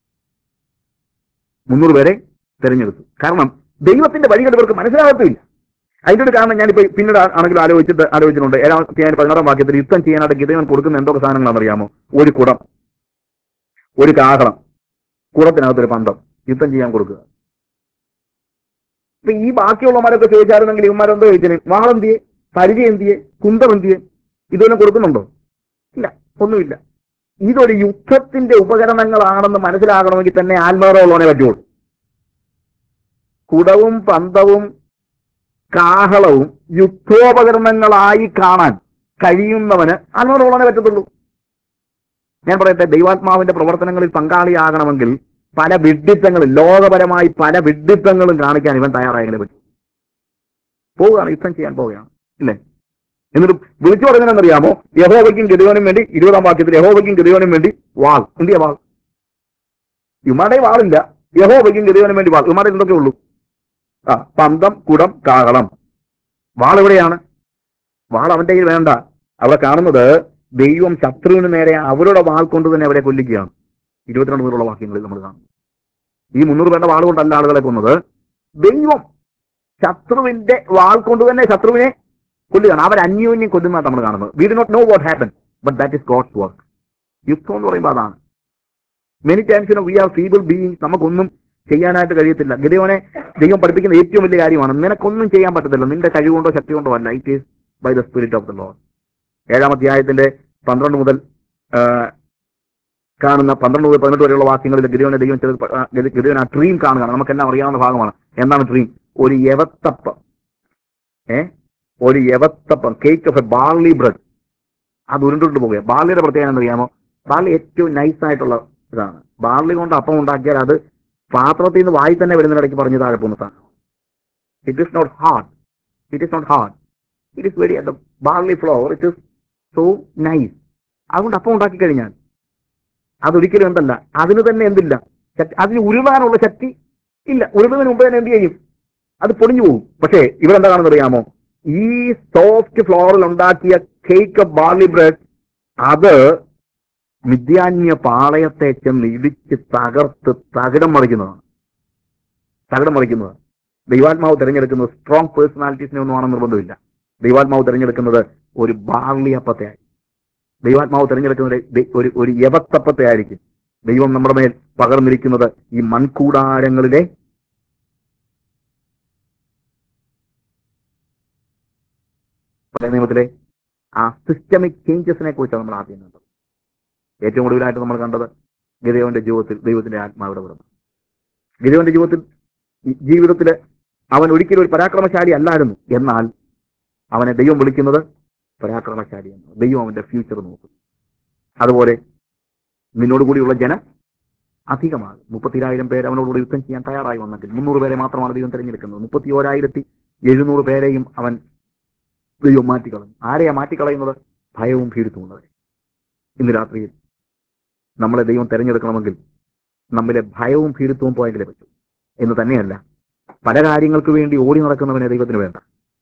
മുന്നൂറ് പേരെ തെരഞ്ഞെടുത്തു കാരണം ദൈവത്തിന്റെ വഴികൾ ഇവർക്ക് മനസ്സിലാകത്തില്ല അതിന്റെ ഒരു കാരണം ഞാനിപ്പോ പിന്നീട് ആ- ആണെങ്കിലും ആലോചിച്ചിട്ട് ആലോചിച്ചിട്ടുണ്ട് ഏഴാമത്തെ ഞാൻ പതിനാറാം വാക്യത്തിൽ യുദ്ധം ചെയ്യാനായിട്ട് ഗിതവൻ കൊടുക്കുന്ന എന്തൊക്കെ സാധനങ്ങളാണെന്ന് അറിയാമോ ഒരു കുടം ഒരു കാഹളം കുടത്തിനകത്തൊരു പന്തം യുദ്ധം ചെയ്യാൻ കൊടുക്കുക ഇപ്പൊ ഈ ബാക്കിയുള്ളവന്മാരൊക്കെ ചോദിച്ചായിരുന്നെങ്കിൽ ഇവന്മാരെന്തോ ചോദിച്ചത് വാളെന്തിയെ പരിചയം എന്തിയെ കുന്തം എന്തിയെ ഇതൊന്നും കൊടുക്കുന്നുണ്ടോ ഇല്ല ഒന്നുമില്ല ഇതൊരു യുദ്ധത്തിന്റെ ഉപകരണങ്ങളാണെന്ന് മനസ്സിലാകണമെങ്കിൽ തന്നെ ആത്മാവ ഉള്ളവനെ പറ്റുള്ളൂ കുടവും പന്തവും കാഹളവും യുദ്ധോപകരണങ്ങളായി കാണാൻ കഴിയുന്നവന് ആത്മാവ ഉള്ളവനെ പറ്റത്തുള്ളൂ ഞാൻ പറയട്ടെ ദൈവാത്മാവിന്റെ പ്രവർത്തനങ്ങളിൽ പങ്കാളിയാകണമെങ്കിൽ പല വിഡ്ഢിത്തങ്ങളും ലോകപരമായി പല വിഡ്ഢിത്തങ്ങളും കാണിക്കാൻ ഇവൻ തയ്യാറായെങ്കിലേ പറ്റും പോവുകയാണ് യുദ്ധം ചെയ്യാൻ പോവുകയാണ് ഇല്ലേ എന്നിട്ട് വിളിച്ചു പറയുന്നതെന്നറിയാമോ യഹോവയ്ക്കും ഗതിയോനും വേണ്ടി ഇരുപതാം വാക്യത്തിൽ യഹോവയ്ക്കും ഗതിയോനും വേണ്ടി വാൾ എന്തിയാ വാൾ ഇമാടെ വാളില്ല യഹോവയ്ക്കും ഗതിയോനും വേണ്ടി വാൾ ഇമാടെ എന്തൊക്കെ ഉള്ളൂ ആ പന്തം കുടം കാഹളം വാൾ എവിടെയാണ് വാൾ അവന്റെ കയ്യിൽ വേണ്ട അവിടെ കാണുന്നത് ദൈവം ശത്രുവിന് നേരെ അവരുടെ വാൾ കൊണ്ട് തന്നെ അവരെ കൊല്ലിക്കുകയാണ് ഇരുപത്തിരണ്ട് മുതലുള്ള വാക്യങ്ങളിൽ നമ്മൾ കാണുന്നു ഈ മുന്നൂറ് പേരുടെ വാൾ കൊണ്ടല്ല ആളുകളെ കൊന്നത് ദൈവം ശത്രുവിന്റെ വാൾ കൊണ്ട് തന്നെ ശത്രുവിനെ കൊല്ലുകയാണ് അവർ അന്യോന്യം കൊല്ലുന്നതാണ് നമ്മൾ കാണുന്നത് we do not know what happen but that is God's work യുദ്ധം എന്ന് പറയുമ്പോൾ അതാണ് many times we are feeble being നമുക്കൊന്നും ചെയ്യാനായിട്ട് കഴിയത്തില്ല ഗതിയോനെ ദൈവം പഠിപ്പിക്കുന്ന ഏറ്റവും വലിയ കാര്യമാണ് നിനക്കൊന്നും ചെയ്യാൻ പറ്റത്തില്ല നിന്റെ കഴിവ് കൊണ്ടോ ശക്തി കൊണ്ടോ അല്ല it is by the spirit of the Lord ഏഴാം അധ്യായത്തിന്റെ പന്ത്രണ്ട് മുതൽ ആ, കാണുന്ന പന്ത്രണ്ട് മുതൽ പതിനെട്ട് വരെയുള്ള വാക്യങ്ങളിൽ ഗതിയോനെ ദൈവം ചില ഗതിയോൻ ആ ഡ്രീം കാണുകയാണ് നമുക്കെല്ലാം അറിയാവുന്ന ഭാഗമാണ് എന്താണ് ഡ്രീം ഒരു യവത്തപ്പം ഏ ഒരു യവത്തപ്പം cake of a barley bread അത് ഉരുണ്ടിട്ട് പോകുക ബാർലിയുടെ പ്രത്യേകത എന്നറിയാമോ ബാർലി ഏറ്റവും നൈസ് ആയിട്ടുള്ള ഇതാണ് ബാർലി കൊണ്ട് അപ്പം ഉണ്ടാക്കിയാൽ അത് പാത്രത്തിൽ നിന്ന് വായി തന്നെ വരുന്നതിനിടയ്ക്ക് പറഞ്ഞു താഴെ പോകുന്ന സാധനം it is not hard it is not hard it is very the barley flour it is so nice അതുകൊണ്ട് അപ്പം ഉണ്ടാക്കി കഴിഞ്ഞാൽ അതൊരിക്കലും എന്തല്ല അതിന് തന്നെ എന്തില്ല ശക്തി അതിന് ഉരുളാനുള്ള ശക്തി ഇല്ല ഉരുളുന്നതിന് മുമ്പ് തന്നെ എന്ത് ചെയ്യും അത് പൊടിഞ്ഞു പോകും പക്ഷേ ഇവരെന്താ കാണുന്നത് അറിയാമോ ഈ സോഫ്റ്റ് ഫ്ലോറിൽ ഉണ്ടാക്കിയ കേക്ക് ഓഫ് ബാർലി ബ്രെഡ് അത് മിഥ്യാന്യ പാളയത്തെ ചെന്ന് ഇടിച്ച് തകർത്ത് തകിടം മറിക്കുന്നതാണ് തകിടം മറിക്കുന്നതാണ് ദൈവാത്മാവ് തിരഞ്ഞെടുക്കുന്നത് സ്ട്രോങ് പേഴ്സണാലിറ്റീസിനെ ഒന്നും ആണെന്ന് നിർബന്ധമില്ല ദൈവാത്മാവ് തിരഞ്ഞെടുക്കുന്നത് ഒരു ബാർലി അപ്പത്തെ ആയിരിക്കും ദൈവാത്മാവ് തിരഞ്ഞെടുക്കുന്നത് ദൈ- ഒരു ഒരു യവത്തപ്പത്തെ ആയിരിക്കും ദൈവം നമ്മുടെ മേൽ പകർന്നിരിക്കുന്നത് ഈ മൺകൂടാരങ്ങളിലെ പഴയ നിയമത്തിലെ ആ സിസ്റ്റമിക് ചേഞ്ചസിനെ കുറിച്ചാണ് നമ്മൾ ആദ്യം കണ്ടത് ഏറ്റവും ഒടുവിലായിട്ട് നമ്മൾ കണ്ടത് ഗിരിയോന്റെ ജീവിതത്തിൽ ദൈവത്തിന്റെ ആത്മാവിടെ വിടുന്നു ഗിരിയോന്റെ ജീവിതത്തിൽ ജീവിതത്തിൽ അവൻ ഒരിക്കലും ഒരു പരാക്രമശാലി അല്ലായിരുന്നു എന്നാൽ അവനെ ദൈവം വിളിക്കുന്നത് പരാക്രമശാലി എന്ന് ദൈവം അവന്റെ ഫ്യൂച്ചർ നോക്കും അതുപോലെ നിന്നോടുകൂടിയുള്ള ജനം അധികമാകും മുപ്പത്തിരായിരം പേര് അവനോടുകൂടി യുദ്ധം ചെയ്യാൻ തയ്യാറായി വന്നെങ്കിൽ മുന്നൂറ് പേരെ മാത്രമാണ് ദൈവം തിരഞ്ഞെടുക്കുന്നത് മുപ്പത്തി ഓരായിരത്തി എഴുന്നൂറ് പേരെയും അവൻ ദൈവം മാറ്റിക്കളഞ്ഞു ആരെയാ മാറ്റിക്കളയുന്നത് ഭയവും ഭീരുത്വമുള്ളവരെ ഇന്ന് രാത്രിയിൽ നമ്മളെ ദൈവം തിരഞ്ഞെടുക്കണമെങ്കിൽ നമ്മിലെ ഭയവും ഭീരുത്വവും പോയെങ്കിലേ പറ്റൂ എന്ന് തന്നെയല്ല പല കാര്യങ്ങൾക്ക് വേണ്ടി ഓടി നടക്കുന്നവനെ ദൈവത്തിന് വേണ്ട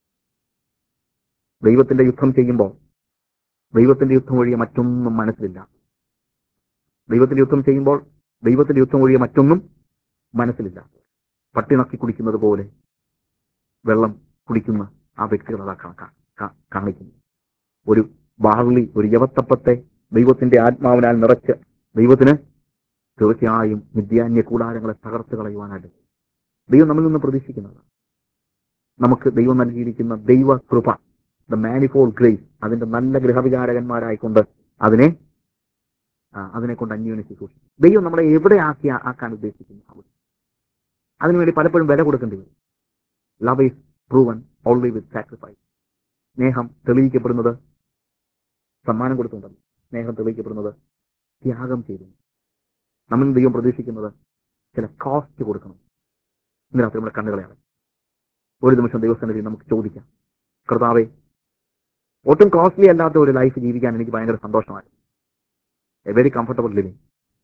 ദൈവത്തിന്റെ യുദ്ധം ചെയ്യുമ്പോൾ ദൈവത്തിന്റെ യുദ്ധം ഒഴികെ മറ്റൊന്നും മനസ്സിലില്ല ദൈവത്തിന്റെ യുദ്ധം ചെയ്യുമ്പോൾ ദൈവത്തിന്റെ യുദ്ധം ഒഴികെ മറ്റൊന്നും മനസ്സിലില്ല പട്ടി നക്കി കുടിക്കുന്നത് പോലെ വെള്ളം കുടിക്കുന്ന ആ വ്യക്തികൾ അതാ കണക്കാ കാ- കാണിക്കുന്നു ഒരു ബാർലി ഒരു യവത്തപ്പത്തെ ദൈവത്തിന്റെ ആത്മാവിനാൽ നിറച്ച് ദൈവത്തിന് തീർച്ചയായും വിദ്യാന്യ കൂടാരങ്ങളെ തകർത്ത് കളയുവാനായിട്ട് ദൈവം നമ്മിൽ നിന്ന് പ്രതീക്ഷിക്കുന്നത് നമുക്ക് ദൈവം നൽകിയിരിക്കുന്ന ദൈവ കൃപ ദ മാനിഫോൾ ഗ്രേസ് അതിന്റെ നല്ല ഗൃഹവിചാരകന്മാരായിക്കൊണ്ട് അതിനെ ആ, അതിനെ കൊണ്ട് അന്യോന്യം ശുശ്രൂഷിക്കും ദൈവം നമ്മളെ എവിടെ ആക്കി ആക്കാൻ ഉദ്ദേശിക്കുന്നു അവിടെ അതിനുവേണ്ടി പലപ്പോഴും വില കൊടുക്കേണ്ടി വരും love is proven only with sacrifice സ്നേഹം തെളിയിക്കപ്പെടുന്നത് സമ്മാനം കൊടുത്തുണ്ടല്ലോ സ്നേഹം തെളിയിക്കപ്പെടുന്നത് ത്യാഗം ചെയ്തു നമ്മൾ ദൈവം പ്രതീക്ഷിക്കുന്നത് ചില കോസ്റ്റ് കൊടുക്കണം ഇന്ന് രാത്രി നമ്മുടെ കണ്ണുകളെയാണ് ഒരു നിമിഷം ദൈവസന്നിധി നമുക്ക് ചോദിക്കാം കർത്താവെ ഒട്ടും കോസ്റ്റ്ലി അല്ലാത്ത ഒരു ലൈഫ് ജീവിക്കാൻ എനിക്ക് ഭയങ്കര സന്തോഷമായി എ വെരി കംഫർട്ടബിൾ ലിവിങ്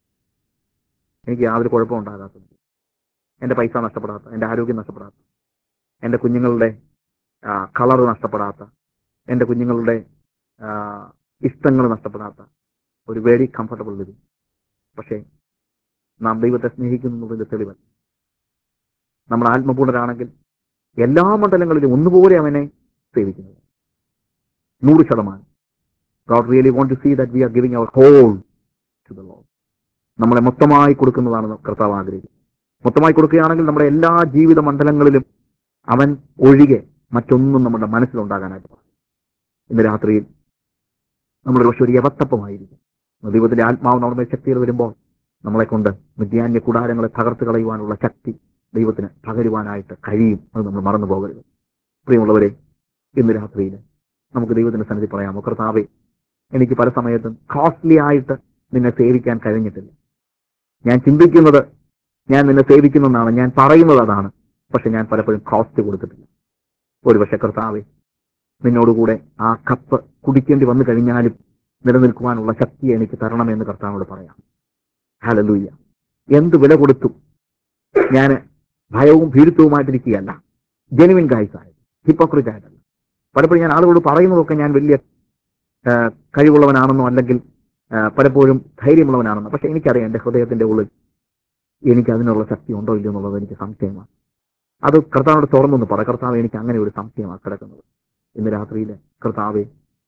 എനിക്ക് യാതൊരു കുഴപ്പവും ഉണ്ടാകാത്തത് എൻ്റെ പൈസ നഷ്ടപ്പെടാത്ത എൻ്റെ ആരോഗ്യം നഷ്ടപ്പെടാത്ത എൻ്റെ കുഞ്ഞുങ്ങളുടെ കളർ നഷ്ടപ്പെടാത്ത എൻ്റെ കുഞ്ഞുങ്ങളുടെ ഇഷ്ടങ്ങൾ നഷ്ടപ്പെടാത്ത ഒരു വെരി കംഫർട്ടബിൾ ലിവിങ് പക്ഷേ നാം ദൈവത്തെ സ്നേഹിക്കുന്നതിന്റെ തെളിവ് നമ്മൾ ആത്മപൂർണരാണെങ്കിൽ എല്ലാ മണ്ഡലങ്ങളിലും ഒന്നുപോലെ അവനെ സേവിക്കുന്നത് നൂറ് ശതമാനം God really want to see that we are giving our whole to the Lord. നമ്മളെ മൊത്തമായി കൊടുക്കുന്നതാണ് കർത്താവ് ആഗ്രഹിക്കുന്നത് മൊത്തമായി കൊടുക്കുകയാണെങ്കിൽ നമ്മുടെ എല്ലാ ജീവിത മണ്ഡലങ്ങളിലും അവൻ ഒഴികെ മറ്റൊന്നും നമ്മുടെ മനസ്സിലുണ്ടാകാനായിട്ട് പാടില്ല. ഇന്ന് രാത്രിയിൽ നമ്മൾ പക്ഷെ ഒരു യവത്തപ്പമായിരിക്കും ദൈവത്തിന്റെ ആത്മാവ് നമ്മുടെ ശക്തികൾ വരുമ്പോൾ നമ്മളെ കൊണ്ട് വിദ്യാന്യ കൂടാരങ്ങളെ തകർത്ത് കളയുവാനുള്ള ശക്തി ദൈവത്തിന് പകരുവാനായിട്ട് കഴിയും അത് നമ്മൾ മറന്നു പോകരുത് പ്രിയമുള്ളവരെ ഇന്ന് രാത്രിയിൽ നമുക്ക് ദൈവത്തിന്റെ സന്നിധി പറയാമോ കർത്താവെ എനിക്ക് പല സമയത്തും കോസ്റ്റ്ലി ആയിട്ട് നിന്നെ സേവിക്കാൻ കഴിഞ്ഞിട്ടില്ല ഞാൻ ചിന്തിക്കുന്നത് ഞാൻ നിന്നെ സേവിക്കുന്നെന്നാണ് ഞാൻ പറയുന്നത് അതാണ് പക്ഷെ ഞാൻ പലപ്പോഴും കോസ്റ്റ് കൊടുത്തിട്ടില്ല ഒരുപക്ഷെ കർത്താവെ നിന്നോടുകൂടെ ആ കപ്പ് കുടിക്കേണ്ടി വന്നു കഴിഞ്ഞാലും നിലനിൽക്കുവാനുള്ള ശക്തി എനിക്ക് തരണമെന്ന് കർത്താവിനോട് പറയാം ഹലലൂയ്യ എന്ത് വില കൊടുത്തും ഞാൻ ഭയവും ഭീരുത്വവുമായിട്ടിരിക്കുകയല്ല ജെനുവിൻ ഗായ്സായി ഹിപ്പോക്രിറ്റ് ആയിട്ടല്ല പലപ്പോഴും ഞാൻ ആളുകളോട് പറയുന്നതൊക്കെ ഞാൻ വലിയ ആ, കഴിവുള്ളവനാണെന്നോ അല്ലെങ്കിൽ ആ, പലപ്പോഴും ധൈര്യമുള്ളവനാണെന്നോ പക്ഷെ എനിക്കറിയാം എൻ്റെ ഹൃദയത്തിന്റെ ഉള്ളിൽ എനിക്ക് അതിനുള്ള ശക്തി ഉണ്ടോ ഇല്ലയോ എന്നുള്ളത് എനിക്ക് സംശയമാണ് അത് കർത്താവിനോട് തുറന്നൊന്ന് പറ കർത്താവ് എനിക്ക് അങ്ങനെ ഒരു സംശയമാണ് കിടക്കുന്നത് ഇന്ന് രാത്രിയിൽ കർത്താവെ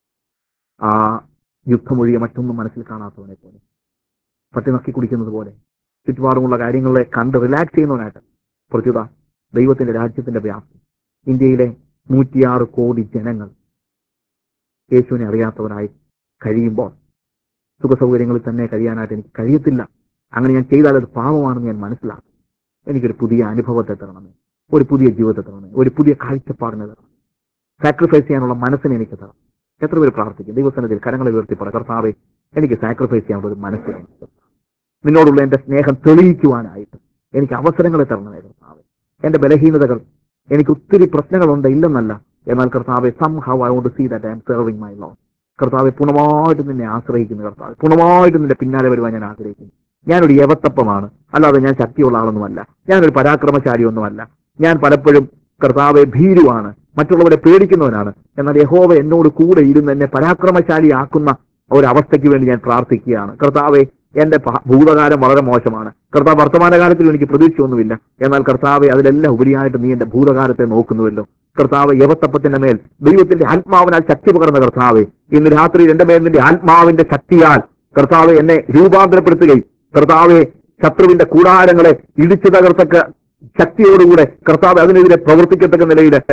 ആ യുദ്ധമൊഴിയെ മറ്റൊന്നും മനസ്സിൽ കാണാത്തവനെ പോലെ പട്ടി നക്കി കുടിക്കുന്നത് പോലെ ചുറ്റുപാടുമുള്ള കാര്യങ്ങളെ കണ്ട് റിലാക്സ് ചെയ്യുന്നവനായിട്ട് പ്രത്യുത ദൈവത്തിന്റെ രാജ്യത്തിന്റെ വ്യാപ്തി ഇന്ത്യയിലെ നൂറ്റിയാറ് കോടി ജനങ്ങൾ യേശുവിനെ അറിയാത്തവരായി കഴിയുമ്പോൾ സുഖസൗകര്യങ്ങളിൽ തന്നെ കഴിയാനായിട്ട് എനിക്ക് കഴിയത്തില്ല അങ്ങനെ ഞാൻ ചെയ്താൽ അത് പാപമാണെന്ന് ഞാൻ മനസ്സിലാക്കും എനിക്കൊരു പുതിയ അനുഭവത്തെ തരണമേ ഒരു പുതിയ ജീവിതത്തെ തരണമേ ഒരു പുതിയ കാഴ്ചപ്പാടിനെ തരണം സാക്രിഫൈസ് ചെയ്യാനുള്ള മനസ്സിനെ എനിക്ക് തരണം എത്ര പേര് പ്രാർത്ഥിക്കും ദൈവസനത്തിൽ കരങ്ങളെ ഉയർത്തി പറ കർത്താവെ എനിക്ക് സാക്രിഫൈസ് ചെയ്യാനുള്ള ഒരു മനസ്സിനെ നിന്നോടുള്ള എന്റെ സ്നേഹം തെളിയിക്കുവാനായിട്ട് എനിക്ക് അവസരങ്ങളെ തരണമേ കർത്താവെ എന്റെ ബലഹീനതകൾ എനിക്ക് ഒത്തിരി പ്രശ്നങ്ങളുണ്ട് ഇല്ലെന്നല്ല എന്നാൽ കർത്താവെ somehow I won't see that I am serving my Lord കർത്താവെ പൂർണ്ണമായിട്ട് നിന്നെ ആശ്രയിക്കുന്നു കർത്താവ് പൂർണ്ണമായിട്ട് നിന്റെ പിന്നാലെ വരുവാൻ ഞാൻ ആഗ്രഹിക്കുന്നു ഞാനൊരു യവത്തപ്പമാണ് അല്ലാതെ ഞാൻ ശക്തിയുള്ള ആളൊന്നുമല്ല ഞാനൊരു പരാക്രമശാലിയൊന്നുമല്ല ഞാൻ പലപ്പോഴും കർത്താവെ ഭീരുവാണ് മറ്റുള്ളവരെ പേടിക്കുന്നവനാണ് എന്നാൽ യഹോവ എന്നോട് കൂടെ ഇരുന്ന് എന്നെ പരാക്രമശാലിയാക്കുന്ന ഒരവസ്ഥയ്ക്ക് വേണ്ടി ഞാൻ പ്രാർത്ഥിക്കുകയാണ് കർത്താവെ എന്റെ പ- ഭൂതകാലം വളരെ മോശമാണ് കർത്താവ് വർത്തമാനകാലത്തിൽ എനിക്ക് പ്രതീക്ഷയൊന്നുമില്ല എന്നാൽ കർത്താവെ അതിലെല്ലാം ഉപരിയായിട്ട് നീ എന്റെ ഭൂതകാലത്തെ നോക്കുന്നുവല്ലോ കർത്താവ് യവത്തപ്പത്തിന്റെ മേൽ ദൈവത്തിന്റെ ആത്മാവിനാൽ ശക്തി പകർന്ന കർത്താവെ ഇന്ന് രാത്രി എന്റെ മേൽ നിന്റെ ആത്മാവിന്റെ ശക്തിയാൽ കർത്താവ് എന്നെ രൂപാന്തരപ്പെടുത്തുകയും കർത്താവെ ശത്രുവിന്റെ കൂടാരങ്ങളെ ഇടിച്ചു തകർത്തക്ക ശക്തിയോടുകൂടെ കർത്താവ് അതിനെതിരെ പ്രവർത്തിക്കത്തക്ക നിലയിൽ